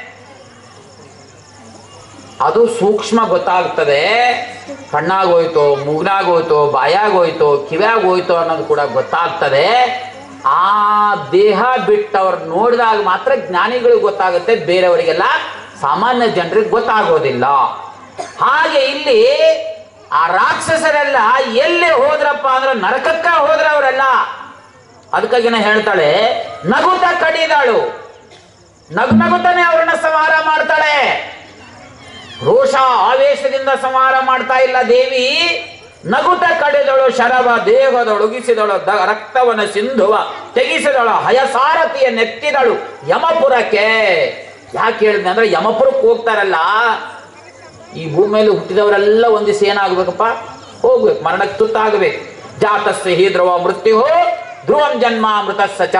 ಅದು ಸೂಕ್ಷ್ಮ ಗೊತ್ತಾಗ್ತದೆ ಕಣ್ಣಾಗೋಯ್ತು ಮೂಗ್ನಾಗೋಯ್ತು ಬಾಯಾಗೋಯ್ತು ಕಿವ್ಯಾಗೋಯ್ತು ಅನ್ನೋದು ಕೂಡ ಗೊತ್ತಾಗ್ತದೆ ಆ ದೇಹ ಬಿಟ್ಟವ್ರು ನೋಡಿದಾಗ ಮಾತ್ರ ಜ್ಞಾನಿಗಳಿಗೆ ಗೊತ್ತಾಗುತ್ತೆ ಬೇರೆಯವರಿಗೆಲ್ಲ ಸಾಮಾನ್ಯ ಜನರಿಗೆ ಗೊತ್ತಾಗೋದಿಲ್ಲ ಹಾಗೆ ಇಲ್ಲಿ ಆ ರಾಕ್ಷಸರೆಲ್ಲ ಎಲ್ಲಿ ಹೋದ್ರಪ್ಪ ಅಂದ್ರೆ ನರಕಕ್ಕ ಹೋದ್ರ ಅವರೆಲ್ಲ ಅದಕ್ಕಾಗಿನ ಹೇಳ್ತಾಳೆ ನಗುತ್ತ ಕಡಿದಾಳು ನಗು ನಗುತ್ತಾನೆ ಅವ್ರನ್ನ ಸಂಹಾರ ಮಾಡ್ತಾಳೆ ರೋಷ ಆವೇಶದಿಂದ ಸಂಹಾರ ಮಾಡ್ತಾ ಇಲ್ಲ ದೇವಿ ನಗುತ ಕಡೆದಳು ಶರವ ದೇಹದೊಳಗಿಸಿದಳು ದ ರಕ್ತವನ ಸಿಂಧುವ ತೆಗಿಸಿದಳು ಹಯಸಾರಥಿಯ ನೆತ್ತಿದಳು ಯಮಪುರಕ್ಕೆ ಯಾಕೆ ಹೇಳಿದ್ನೆ ಅಂದ್ರೆ ಯಮಪುರಕ್ಕೆ ಹೋಗ್ತಾರಲ್ಲ ಈ ಭೂಮಿಯಲ್ಲಿ ಹುಟ್ಟಿದವರೆಲ್ಲ ಒಂದಿವ್ಸ ಏನಾಗ್ಬೇಕಪ್ಪ ಹೋಗ್ಬೇಕು ಮರಣಕ್ಕೆ ತುತ್ತಾಗಬೇಕು ಜಾತಸ್ಯ ಹಿ ಧ್ರುವ ಮೃತ್ಯು ಧ್ರುವಂ ಜನ್ಮ ಮೃತ ಸಚ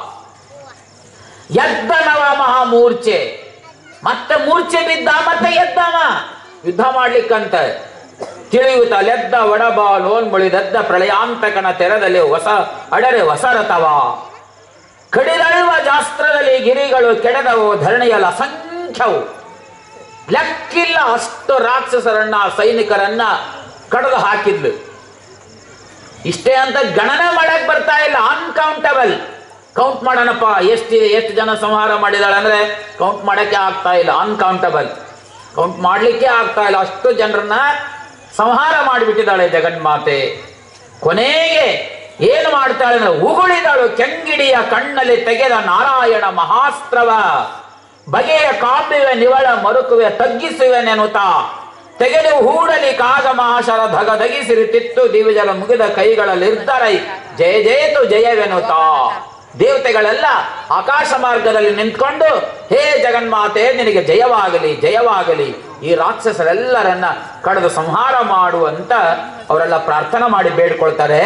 ಎದ್ದ ನವ ಮಹಾಮೂರ್ಛೆ ಮತ್ತೆ ಮೂರ್ಛೆ ಬಿದ್ದ ಮತ್ತೆ ಎದ್ದವ ಯುದ್ಧ ಮಾಡ್ಲಿಕ್ಕಂತ ತಿಳಿಯುತ್ತ ಲೆದ್ದ ಒಡಬ ಲೋನ್ ಮುಳಿದದ್ದ ಪ್ರಳಯಾಂತಕನ ತೆರದಲ್ಲಿ ಹೊಸ ಅಡರೆ ಹೊಸ ರಥವ ಕಡಿದಳುವ ಜಾಸ್ತ್ರದಲ್ಲಿ ಗಿರಿಗಳು ಕೆಡದವು ಧರಣಿಯಲ್ಲ ಅಸಂಖ್ಯವು ಲೆಕ್ಕಿಲ್ಲ ಅಷ್ಟು ರಾಕ್ಷಸರನ್ನ ಸೈನಿಕರನ್ನ ಕಡಿದು ಹಾಕಿದ್ಲು ಇಷ್ಟೇ ಅಂತ ಗಣನೆ ಮಾಡಕ್ ಬರ್ತಾ ಇಲ್ಲ ಅನ್ಕೌಂಟಬಲ್ ಕೌಂಟ್ ಮಾಡೋಣಪ್ಪ ಎಷ್ಟಿದೆ ಎಷ್ಟು ಜನ ಸಂಹಾರ ಮಾಡಿದಾಳೆ ಅಂದ್ರೆ ಕೌಂಟ್ ಮಾಡಕ್ಕೆ ಆಗ್ತಾ ಇಲ್ಲ ಅನ್ಕೌಂಟಬಲ್ ಕೌಂಟ್ ಮಾಡ್ಲಿಕ್ಕೆ ಆಗ್ತಾ ಇಲ್ಲ ಅಷ್ಟು ಜನರನ್ನ ಸಂಹಾರ ಮಾಡಿಬಿಟ್ಟಿದ್ದಾಳೆ ಜಗನ್ಮಾತೆ ಕೊನೆಗೆ ಏನು ಮಾಡ್ತಾಳೆ ಅಂದ್ರೆ ಉಗುಳಿದಳು ಕೆಂಗಿಡಿಯ ಕಣ್ಣಲ್ಲಿ ತೆಗೆದ ನಾರಾಯಣ ಮಹಾಸ್ತ್ರವ ಬಗೆಯ ಕಾಪಿವೆ ನಿವಳ ಮರುಕುವೆ ತಗ್ಗಿಸುವೆ ನೆನುತ ತೆಗೆದು ಹೂಡಲಿ ಕಾಗ ಮಹಾಶರ ಧಗ ದಗಿಸಿರಿ ತಿತ್ತು ದಿವಿಜಲ ಮುಗಿದ ಕೈಗಳ ನಿರ್ಧರೈ ಜಯ ಜಯತು ಜಯವೆನುತ ದೇವತೆಗಳೆಲ್ಲ ಆಕಾಶ ಮಾರ್ಗದಲ್ಲಿ ನಿಂತ್ಕೊಂಡು ಹೇ ಜಗನ್ಮಾತೆ ನಿನಗೆ ಜಯವಾಗಲಿ ಜಯವಾಗಲಿ ಈ ರಾಕ್ಷಸರೆಲ್ಲರನ್ನ ಕಳೆದು ಸಂಹಾರ ಮಾಡುವಂತ ಅವರೆಲ್ಲ ಪ್ರಾರ್ಥನೆ ಮಾಡಿ ಬೇಡ್ಕೊಳ್ತಾರೆ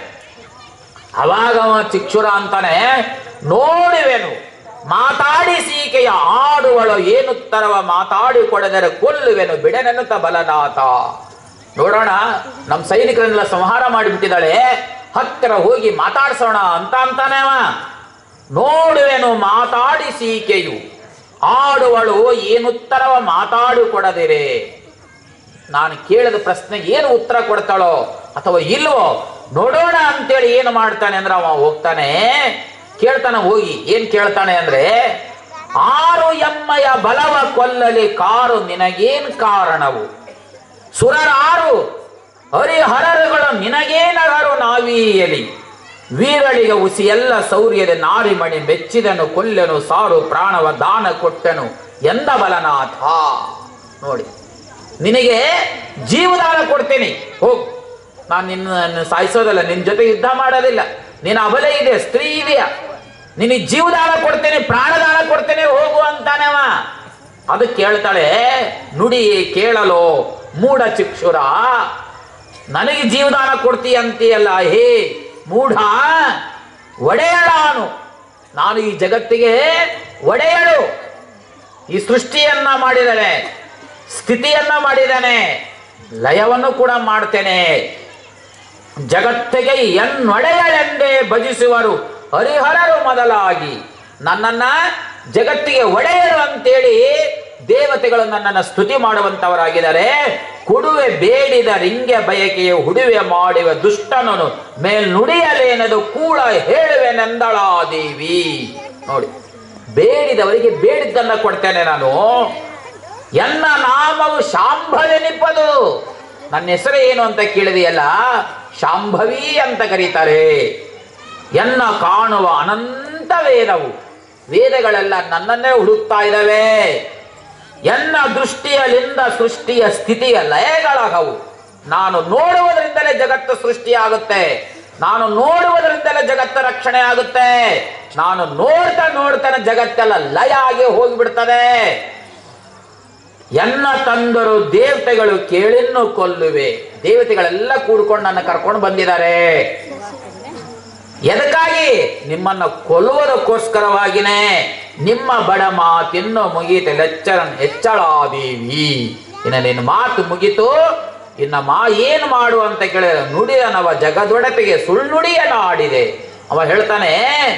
ಅವಾಗ ಅವ ಚಿಕ್ಷುರ ಅಂತಾನೆ ನೋಡುವೆನು ಮಾತಾಡಿ ಸೀಕೆಯ ಆಡುವಳು ಏನುತ್ತರವ ಮಾತಾಡಿ ಕೊಡದರೆ ಕೊಲ್ಲುವೆನು ಬಿಡನೆನ್ನುತ್ತ ಬಲನಾಥ ನೋಡೋಣ ನಮ್ಮ ಸೈನಿಕರನ್ನೆಲ್ಲ ಸಂಹಾರ ಮಾಡಿಬಿಟ್ಟಿದ್ದಾಳೆ ಹತ್ತಿರ ಹೋಗಿ ಮಾತಾಡ್ಸೋಣ ಅಂತ ಅಂತಾನೆ ಅವ ನೋಡುವೆನು ಮಾತಾಡಿ ಸೀಕೆಯು ಆಡುವಳು ಏನುತ್ತರವ ಮಾತಾಡಿ ಕೊಡದಿರೆ ನಾನು ಕೇಳಿದ ಪ್ರಶ್ನೆಗೆ ಏನು ಉತ್ತರ ಕೊಡ್ತಾಳೋ ಅಥವಾ ಇಲ್ವೋ ನೋಡೋಣ ಅಂತೇಳಿ ಏನು ಮಾಡ್ತಾನೆ ಅಂದ್ರೆ ಅವ ಹೋಗ್ತಾನೆ ಕೇಳ್ತಾನೆ ಹೋಗಿ ಏನ್ ಕೇಳ್ತಾನೆ ಅಂದ್ರೆ ಆರು ಎಮ್ಮಯ ಬಲವ ಕೊಲ್ಲಲಿ ಕಾರು ನಿನಗೇನ್ ಕಾರಣವು ಸುರರಾರು ಹರಿಹರರುಗಳು ನಿನಗೇನಗರು ನಾವೀಯಲಿ ವೀರಳಿಗ ಉಸಿಯೆಲ್ಲ ಸೌರ್ಯದ ನಾರಿಮಣಿ ಮೆಚ್ಚಿದನು ಕೊಲ್ಲೆನು ಸಾರು ಪ್ರಾಣವ ದಾನ ಕೊಟ್ಟನು ಎಂದ ಬಲನಾಥ ನೋಡಿ ನಿನಗೆ ಜೀವದಾನ ಕೊಡ್ತೀನಿ ಹೋಗು ನಾನು ನಿನ್ನ ಸಾಯಿಸೋದಲ್ಲ ನಿನ್ನ ಜೊತೆ ಯುದ್ಧ ಮಾಡೋದಿಲ್ಲ ನಿನ್ನ ಅಬಲೆ ಇದೆ ಸ್ತ್ರೀ ಇದೆಯಾ ನಿನಗೆ ಜೀವದಾನ ಕೊಡ್ತೇನೆ ಪ್ರಾಣದಾನ ಕೊಡ್ತೇನೆ ಹೋಗು ಅಂತಾನೆವ ಅದು ಕೇಳ್ತಾಳೆ ನುಡಿ ಕೇಳಲು ಮೂಢ ಚಿಕ್ಷುರ ನನಗೆ ಜೀವದಾನ ಕೊಡ್ತೀಯ ಅಂತೀಯಲ್ಲ ಹೇ ಮೂಢ ಒಡೆಯಳಾನು ನಾನು ಈ ಜಗತ್ತಿಗೆ ಒಡೆಯಳು ಈ ಸೃಷ್ಟಿಯನ್ನ ಮಾಡಿದ್ದಾನೆ ಸ್ಥಿತಿಯನ್ನ ಮಾಡಿದ್ದಾನೆ ಲಯವನ್ನು ಕೂಡ ಮಾಡ್ತೇನೆ ಜಗತ್ತಿಗೆ ಎನ್ನೊಡೆಯಳೆಂದೇ ಭಜಿಸುವರು ಹರಿಹರರು ಮೊದಲಾಗಿ ನನ್ನನ್ನ ಜಗತ್ತಿಗೆ ಒಡೆಯರು ಅಂತೇಳಿ ದೇವತೆಗಳು ನನ್ನನ್ನು ಸ್ತುತಿ ಮಾಡುವಂತವರಾಗಿದ್ದಾರೆ ಕೊಡುವೆ ಬೇಡಿದ ರಿಂಗೆ ಬಯಕೆಯ ಹುಡುವೆ ಮಾಡುವ ದುಷ್ಟನನು ಮೇಲ್ನುಡಿಯಲೇನದು ಕೂಳ ಹೇಳುವೆನೆಂದಳಾ ದೇವಿ ನೋಡಿ ಬೇಡಿದವರಿಗೆ ಬೇಡಿದ್ದನ್ನ ಕೊಡ್ತೇನೆ ನಾನು ಎನ್ನ ನಾಮವು ಶಾಂಭವೆನಿಪ್ಪದು ನನ್ನ ಹೆಸರು ಏನು ಅಂತ ಕೇಳಿದೆಯಲ್ಲ ಶಾಂಭವಿ ಅಂತ ಕರೀತಾರೆ ಎನ್ನ ಕಾಣುವ ಅನಂತ ವೇದವು ವೇದಗಳೆಲ್ಲ ನನ್ನನ್ನೇ ಹುಡುಕ್ತಾ ಇದ್ದಾವೆ ಎನ್ನ ದೃಷ್ಟಿಯಲ್ಲಿಂದ ಸೃಷ್ಟಿಯ ಸ್ಥಿತಿಯ ಲಯಗಳಾಗವು ನಾನು ನೋಡುವುದರಿಂದಲೇ ಜಗತ್ತು ಸೃಷ್ಟಿಯಾಗುತ್ತೆ ನಾನು ನೋಡುವುದರಿಂದಲೇ ಜಗತ್ತ ರಕ್ಷಣೆ ಆಗುತ್ತೆ ನಾನು ನೋಡ್ತಾ ನೋಡ್ತಾನೆ ಜಗತ್ತೆಲ್ಲ ಲಯ ಆಗಿ ಹೋಗಿಬಿಡ್ತದೆ ಎನ್ನ ತಂದರು ದೇವತೆಗಳು ಕೇಳಿನ್ನು ಕೊಲ್ಲುವೆ ದೇವತೆಗಳೆಲ್ಲ ಕೂಡ್ಕೊಂಡು ನನ್ನ ಕರ್ಕೊಂಡು ಬಂದಿದ್ದಾರೆ ಎದಕ್ಕಾಗಿ ನಿಮ್ಮನ್ನ ಕೊಲ್ಲುವುದಕ್ಕೋಸ್ಕರವಾಗಿನೇ ನಿಮ್ಮ ಬಡ ಮಾತಿನ್ನು ಮುಗೀತು ಲೆಚ್ಚರ ಹೆಚ್ಚಳಾದೀವಿ ಇನ್ನು ನಿನ್ನ ಮಾತು ಮುಗೀತು ಇನ್ನ ಮಾ ಏನು ಮಾಡು ಅಂತ ಕೇಳಿದ್ರೆ ನುಡಿಯ ನವ ಜಗದೊಡತಿಗೆ ಸುಳ್ಳುಡಿಯನ್ನ ಆಡಿದೆ ಅವ ಹೇಳ್ತಾನೆ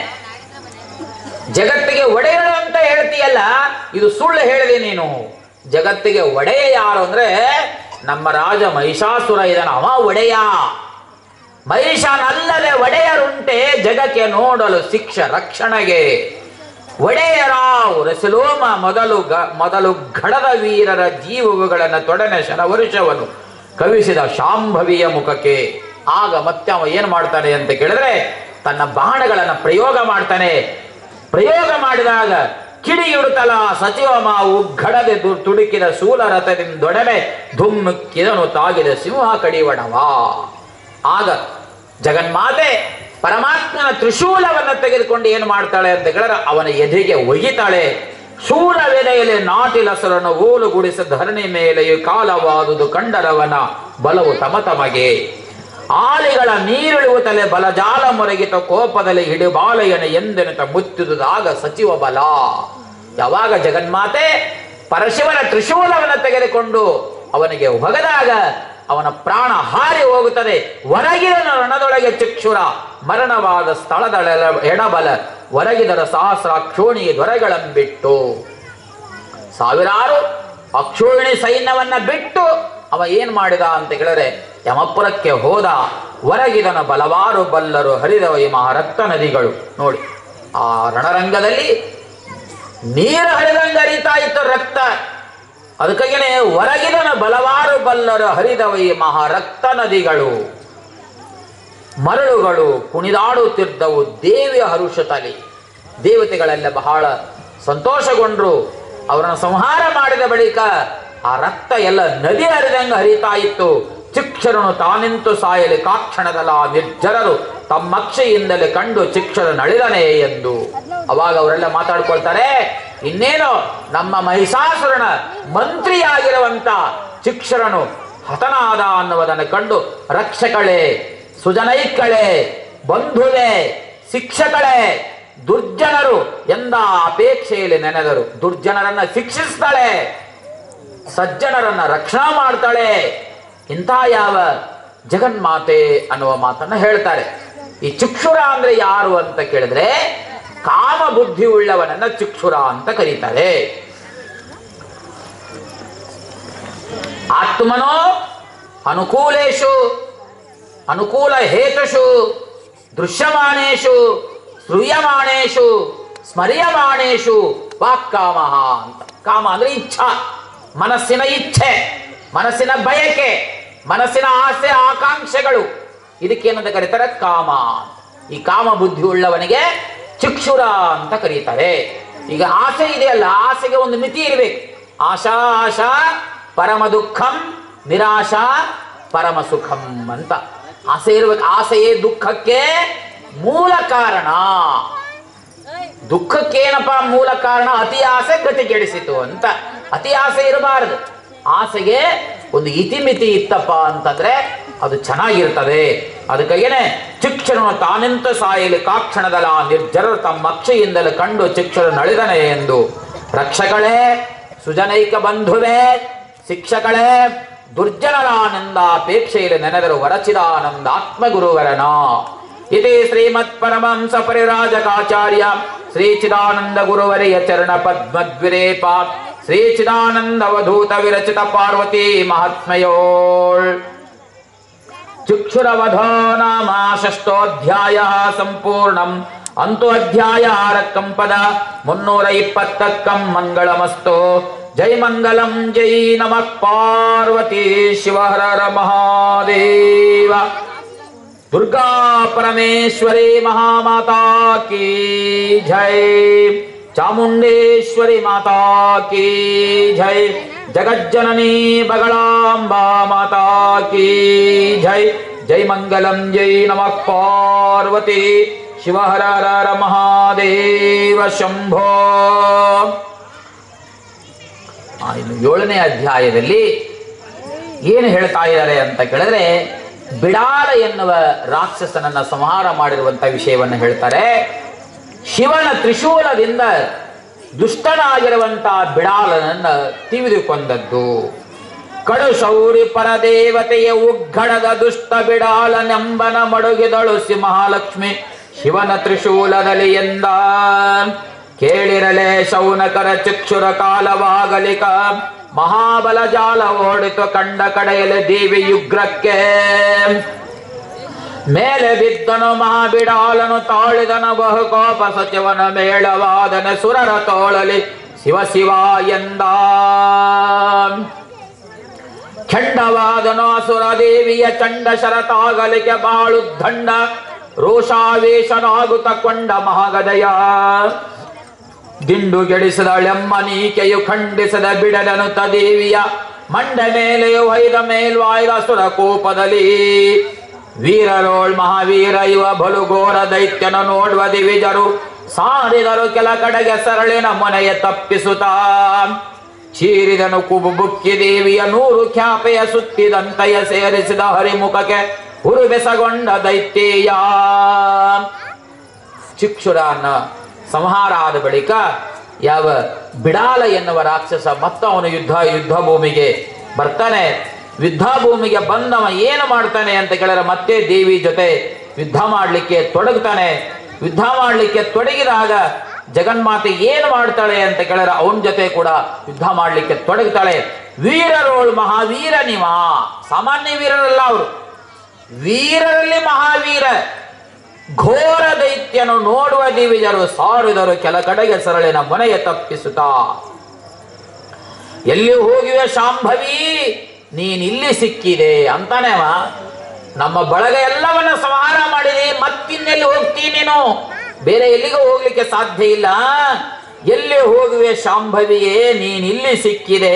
ಜಗತ್ತಿಗೆ ಒಡೆಯಳು ಅಂತ ಹೇಳ್ತೀಯಲ್ಲ ಇದು ಸುಳ್ಳು ಹೇಳಿದೆ ನೀನು ಜಗತ್ತಿಗೆ ಒಡೆಯ ಯಾರು ಅಂದ್ರೆ ನಮ್ಮ ರಾಜ ಮಹಿಷಾಸುರ ಇದನ ಅವ ಒಡೆಯ ಮಹಿಷನಲ್ಲದೆ ಒಡೆಯರುಂಟೆ ಜಗಕ್ಕೆ ನೋಡಲು ಶಿಕ್ಷ ರಕ್ಷಣೆಗೆ ಒಡೆಯರಾವು ರಸಲೋಮ ಮೊದಲು ಗ ಮೊದಲು ಘಡದ ವೀರರ ಜೀವಗಳನ್ನು ತೊಡನೆ ಶನವರುಷವನ್ನು ಕವಿಸಿದ ಶಾಂಭವಿಯ ಮುಖಕ್ಕೆ ಆಗ ಮತ್ತೆ ಅವ ಏನ್ ಮಾಡ್ತಾನೆ ಅಂತ ಕೇಳಿದ್ರೆ ತನ್ನ ಬಾಣಗಳನ್ನು ಪ್ರಯೋಗ ಮಾಡ್ತಾನೆ ಪ್ರಯೋಗ ಮಾಡಿದಾಗ ಕಿಡಿಯುಡುತ್ತಲ ಸಚಿವ ಮಾವು ಘಡದೆ ದು- ತುಡುಕಿದ ಶೂಲರಥದಿಂದೊಡನೆ ಧುಮ್ಮುಕ್ಕಿದನು ತಾಗಿದ ಸಿಂಹ ಕಡಿವಣವಾ ಆಗ ಜಗನ್ಮಾತೆ ಪರಮಾತ್ಮನ ತ್ರಿಶೂಲವನ್ನು ತೆಗೆದುಕೊಂಡು ಏನು ಮಾಡ್ತಾಳೆ ಅಂತ ಹೇಳಿದ್ರೆ ಅವನ ಎದೆಗೆ ಒಯ್ಯುತ್ತಾಳೆ ಶೂಲವೆಲೆಯಲ್ಲಿ ನಾಟಿಲಸರನ್ನು ಓಲುಗುಡಿಸ ಧರಣಿ ಮೇಲೆಯೂ ಕಾಲವಾದುದು ಕಂಡರವನ ಬಲವು ತಮ ತಮಗೆ ಆಲಿಗಳ ನೀರಿಳುವುತಲೆ ಬಲಜಾಲ ಮೊರಗಿತ ಕೋಪದಲ್ಲಿ ಹಿಡಿಬಾಲೆಯನ ಎಂದೆನುತ ಮುತ್ತಿದುದಾಗ ಸಚಿವ ಬಲ ಯಾವಾಗ ಜಗನ್ಮಾತೆ ಪರಶಿವನ ತ್ರಿಶೂಲವನ್ನು ತೆಗೆದುಕೊಂಡು ಅವನಿಗೆ ಹೊಗದಾಗ ಅವನ ಪ್ರಾಣ ಹಾರಿ ಹೋಗುತ್ತದೆ ಹೊರಗಿನ ರಣದೊಳಗೆ ಚಿಕ್ಷುರ ಮರಣವಾದ ಸ್ಥಳದ ಎಡಬಲ ಹೊರಗಿದರ ಸಹಸ್ರ ಕ್ಷೋಣಿ ದೊರೆಗಳಂಬಿಟ್ಟು ಸಾವಿರಾರು ಅಕ್ಷೋಹಿಣಿ ಸೈನ್ಯವನ್ನ ಬಿಟ್ಟು ಅವ ಏನ್ ಮಾಡಿದ ಅಂತ ಹೇಳಿದ್ರೆ ಯಮಪುರಕ್ಕೆ ಹೋದ ಹೊರಗಿದನ ಬಲವಾರು ಬಲ್ಲರು ಹರಿದವ ಈ ಮಹಾರಕ್ತ ನದಿಗಳು ನೋಡಿ ಆ ರಣರಂಗದಲ್ಲಿ ನೀರು ಹರಿದಂಗ ಹರಿತಾ ಇತ್ತು ರಕ್ತ ಅದಕ್ಕಾಗಿನೇ ಹೊರಗಿದನ ಬಲವಾರು ಬಲ್ಲರು ಹರಿದವ ಈ ಮಹಾರಕ್ತ ನದಿಗಳು ಮರಳುಗಳು ಕುಣಿದಾಡುತ್ತಿದ್ದವು ದೇವಿಯ ಹರುಷತಲಿ ದೇವತೆಗಳೆಲ್ಲ ಬಹಳ ಸಂತೋಷಗೊಂಡ್ರು ಅವರನ್ನು ಸಂಹಾರ ಮಾಡಿದ ಬಳಿಕ ಆ ರಕ್ತ ಎಲ್ಲ ನದಿ ಹರಿದಂಗ ಹರಿತಾ ಇತ್ತು ಚಿಕ್ಷರನು ತಾನಿಂತು ಸಾಯಲಿ ಕಾಕ್ಷಣದಲ್ಲ ನಿರ್ಜರರು ತಮ್ಮಕ್ಷೆಯಿಂದಲೇ ಕಂಡು ಚಿಕ್ಷರ ನಳಿದನೆ ಎಂದು ಅವಾಗ ಅವರೆಲ್ಲ ಮಾತಾಡ್ಕೊಳ್ತಾರೆ ಇನ್ನೇನು ನಮ್ಮ ಮಹಿಷಾಸುರನ ಮಂತ್ರಿಯಾಗಿರುವಂತ ಚಿಕ್ಷರನು ಹತನಾದ ಅನ್ನುವುದನ್ನು ಕಂಡು ರಕ್ಷಕಳೆ ಸುಜನೈಕ್ಕಳೆ ಬಂಧುವೆ ಶಿಕ್ಷಕಳೆ ದುರ್ಜನರು ಎಂದ ಅಪೇಕ್ಷೆಯಲ್ಲಿ ನೆನೆದರು ದುರ್ಜನರನ್ನ ಶಿಕ್ಷಿಸ್ತಾಳೆ ಸಜ್ಜನರನ್ನ ರಕ್ಷಣಾ ಮಾಡ್ತಾಳೆ ಇಂಥ ಯಾವ ಜಗನ್ಮಾತೆ ಅನ್ನುವ ಮಾತನ್ನ ಹೇಳ್ತಾರೆ ಈ ಚಕ್ಷುರ ಅಂದ್ರೆ ಯಾರು ಅಂತ ಕೇಳಿದ್ರೆ ಕಾಮ ಬುದ್ಧಿ ಉಳ್ಳವನನ್ನ ಚಕ್ಷುರ ಅಂತ ಕರೀತಾರೆ ಆತ್ಮನೋ ಅನುಕೂಲೇಶು ಅನುಕೂಲ ಹೇತುಷು ದೃಶ್ಯಮಾನೇಶು ಶ್ರೂಯಮಾನೇಶು ಸ್ಮರ್ಯಮಾನೇಶು ವಾಕ್ಕಾಮ ಅಂತ ಕಾಮ ಅಂದ್ರೆ ಇಚ್ಛಾ ಮನಸ್ಸಿನ ಇಚ್ಛೆ ಮನಸ್ಸಿನ ಬಯಕೆ ಮನಸ್ಸಿನ ಆಸೆ ಆಕಾಂಕ್ಷೆಗಳು ಇದಕ್ಕೇನಂತ ಕರೀತಾರೆ ಕಾಮ ಈ ಕಾಮ ಬುದ್ಧಿ ಉಳ್ಳವನಿಗೆ ಚಿಕ್ಷುರ ಅಂತ ಕರೀತಾರೆ ಈಗ ಆಸೆ ಇದೆಯಲ್ಲ ಆಸೆಗೆ ಒಂದು ಮಿತಿ ಇರಬೇಕು ಆಶಾ ಆಶಾ ಪರಮ ದುಃಖಂ ನಿರಾಶಾ ಪರಮ ಸುಖಂ ಅಂತ ಆಸೆ ಇರ್ಬೇಕು ಆಸೆಯೇ ದುಃಖಕ್ಕೆ ಮೂಲ ಕಾರಣ ದುಃಖಕ್ಕೇನಪ್ಪ ಮೂಲ ಕಾರಣ ಅತಿ ಆಸೆ ಗತಿಗೆಡಿಸಿತು ಅಂತ ಅತಿ ಆಸೆ ಇರಬಾರದು ಆಸೆಗೆ ಒಂದು ಇತಿಮಿತಿ ಇತ್ತಪ್ಪ ಅಂತಂದ್ರೆ ಅದು ಚೆನ್ನಾಗಿರ್ತದೆ ಅದಕ್ಕಾಗೇನೆ ಶಿಕ್ಷಣನು ತಾನೆಂತ ಸಾಯಲಿ ಕಾಕ್ಷಣದಲ್ಲ ನಿರ್ಜರರು ತಮ್ಮ ಅಕ್ಷೆಯಿಂದಲೇ ಕಂಡು ಶಿಕ್ಷಣ ನಳಿದನೆ ಎಂದು ರಕ್ಷಗಳೇ ಸುಜನೈಕ ಬಂಧುವೇ ಶಿಕ್ಷಕಳೇ ದುರ್ಜನರಾನಂದ ಅಪೇಕ್ಷೆಯಲ್ಲಿ ನೆನೆದರು ವರಚಿದಾನಂದ ಆತ್ಮಗುರುವರನ ಇದೇ ಶ್ರೀಮತ್ ಪರಮಹಂಸ ಪರಿರಾಜಕಾಚಾರ್ಯ ಶ್ರೀ ಚಿದಾನಂದ ಗುರುವರಿಯ ಚರಣ ಪದ್ಮದ್ವಿರೇಪ ಶ್ರೀ ಚಿದಾನಂದ ಅವಧೂತ ವಿರಚಿತ ಪಾರ್ವತಿ ಮಹಾತ್ಮಯೋಳ್ ಚಕ್ಷುರವಧೋ ನಾಮ ಷಷ್ಟೋಧ್ಯಾಯ ಸಂಪೂರ್ಣಂ ಅಂತು ಅಧ್ಯಾಯ ಆರಕ್ಕಂ ಪದ ಮುನ್ನೂರ ಇಪ್ಪತ್ತಕ್ಕಂ ಮಂಗಳಮಸ್ತು ಜೈ ಮಂಗಲಂ ಜೈ ನಮಃ ಪಾರ್ವತಿ ಶಿವಹರ ಮಹಾದೇವ दुर्गा परमेश्वरी महामाता की जय चामुंडेश्वरी माता की जय जगज्जननी बगलांबा माता की जय जय मंगलम जय नमः पार्वती शिव हर हर हर महादेव शंभो ಆ, ಇನ್ನು ಏಳನೇ ಅಧ್ಯಾಯದಲ್ಲಿ ಏನು ಹೇಳ್ತಾ ಇದ್ದಾರೆ ಅಂತ ಕೇಳಿದ್ರೆ ಬಿಡಾಲ ಎನ್ನುವ ರಾಕ್ಷಸನನ್ನ ಸಂಹಾರ ಮಾಡಿರುವಂತ ವಿಷಯವನ್ನು ಹೇಳ್ತಾರೆ ಶಿವನ ತ್ರಿಶೂಲದಿಂದ ದುಷ್ಟನಾಗಿರುವಂತ ಬಿಡಾಲನನ್ನ ತಿವಿದು ಕೊಂದದ್ದು ಕಡು ಶೌರಿ ಪರದೇವತೆಯ ಉಗ್ಗಣದ ದುಷ್ಟ ಬಿಡಾಲನೆಂಬನ ಮಡುಗಿದಳು ಸಿಂಹಾಲಕ್ಷ್ಮಿ ಶಿವನ ತ್ರಿಶೂಲದಲ್ಲಿ ಎಂದ ಕೇಳಿರಲೆ ಶೌನಕರ ಚಕ್ಷುರ ಕಾಲವಾಗಲಿಕ ಮಹಾಬಲ ಜಾಲ ಓಡಿತು ಕಂಡ ಕಡೆಯಲ್ಲಿ ದೇವಿ ಯುಗ್ರಕ್ಕೆ ಮೇಲೆ ಬಿದ್ದನು ಮಹಾಬಿಡಾಲನು ತಾಳಿದನ ಬಹುಕೋಪ ಸಚಿವನ ಮೇಳವಾದನ ಸುರರ ತೋಳಲಿ ಶಿವ ಶಿವ ಎಂದ ಖಂಡವಾದನು ಅಸುರ ದೇವಿಯ ಚಂಡ ಶರತಾಗಲಿಕೆ ಬಾಳು ದಂಡ ರೋಷಾವೇಶನಾಗುತ್ತ ಕೊಂಡ ಮಹಾಗದಯ ದಿಂಡು ಗೆಡಿಸಿದಳೆಮ್ಮ ನೀಕೆಯು ಖಂಡಿಸದ ಬಿಡದನು ತದೇವಿಯ ಮಂಡ ಮೇಲೆಯು ಹೊಯ್ದ ಮೇಲ್ವಾಯ್ದ ಸುರ ಕೋಪದಲ್ಲಿ ವೀರರೋಳ್ ಮಹಾವೀರ ಇವ ಬಲುಘೋರ ದೈತ್ಯನ ನೋಡುವ ದಿವಿಜರು ಸಾರಿದರು ಕೆಲ ಕಡೆಗೆ ಸರಳಿನ ಮೊನೆಯ ತಪ್ಪಿಸುತ್ತ ಚೀರಿದನು ಕುಬು ಬುಕ್ಕಿ ದೇವಿಯ ನೂರು ಖ್ಯಾಪೆಯ ಸುತ್ತಿದಂತೆಯ ಸೇರಿಸಿದ ಹರಿಮುಖಕ್ಕೆ ಹುರುಬೆಸಗೊಂಡ ದೈತ್ಯೇಯ ಚಿಕ್ಷುರನ ಸಂಹಾರ ಆದ ಬಳಿಕ ಯಾವ ಬಿಡಾಲ ಎನ್ನುವ ರಾಕ್ಷಸ ಮತ್ತು ಅವನು ಯುದ್ಧ ಯುದ್ಧ ಭೂಮಿಗೆ ಬರ್ತಾನೆ ಯುದ್ಧ ಭೂಮಿಗೆ ಬಂದವ ಏನು ಮಾಡ್ತಾನೆ ಅಂತ ಕೇಳಿದ್ರೆ ಮತ್ತೆ ದೇವಿ ಜೊತೆ ಯುದ್ಧ ಮಾಡಲಿಕ್ಕೆ ತೊಡಗ್ತಾನೆ ಯುದ್ಧ ಮಾಡಲಿಕ್ಕೆ ತೊಡಗಿದಾಗ ಜಗನ್ಮಾತೆ ಏನು ಮಾಡ್ತಾಳೆ ಅಂತ ಕೇಳಿದ್ರೆ ಅವನ ಜೊತೆ ಕೂಡ ಯುದ್ಧ ಮಾಡಲಿಕ್ಕೆ ತೊಡಗ್ತಾಳೆ ವೀರರೋಳ್ ಮಹಾವೀರ ನೀವ ಸಾಮಾನ್ಯ ವೀರರಲ್ಲ ಅವರು ವೀರರಲ್ಲಿ ಮಹಾವೀರ ಘೋರ ದೈತ್ಯನು ನೋಡುವ ದಿವಿಜರು ಸಾರಿದರು ಕೆಲ ಕಡೆಗೆ ಸರಳಿನ ಮೊನೆಯ ತಪ್ಪಿಸುತ್ತಾ ಎಲ್ಲಿ ಹೋಗಿವೆ ಶಾಂಭವಿ ನೀನ್ ಇಲ್ಲಿ ಸಿಕ್ಕಿದೆ ಅಂತಾನೇವ ನಮ್ಮ ಬಳಗ ಎಲ್ಲವನ್ನ ಸಂಹಾರ ಮಾಡಿದಿ ಮತ್ತಿನ್ನೆಲ್ಲಿ ಹೋಗ್ತೀನಿ ನೀನು ಬೇರೆ ಎಲ್ಲಿಗೂ ಹೋಗ್ಲಿಕ್ಕೆ ಸಾಧ್ಯ ಇಲ್ಲ ಎಲ್ಲಿ ಹೋಗುವೆ ಶಾಂಭವಿಯೇ ನೀನ್ ಇಲ್ಲಿ ಸಿಕ್ಕಿದೆ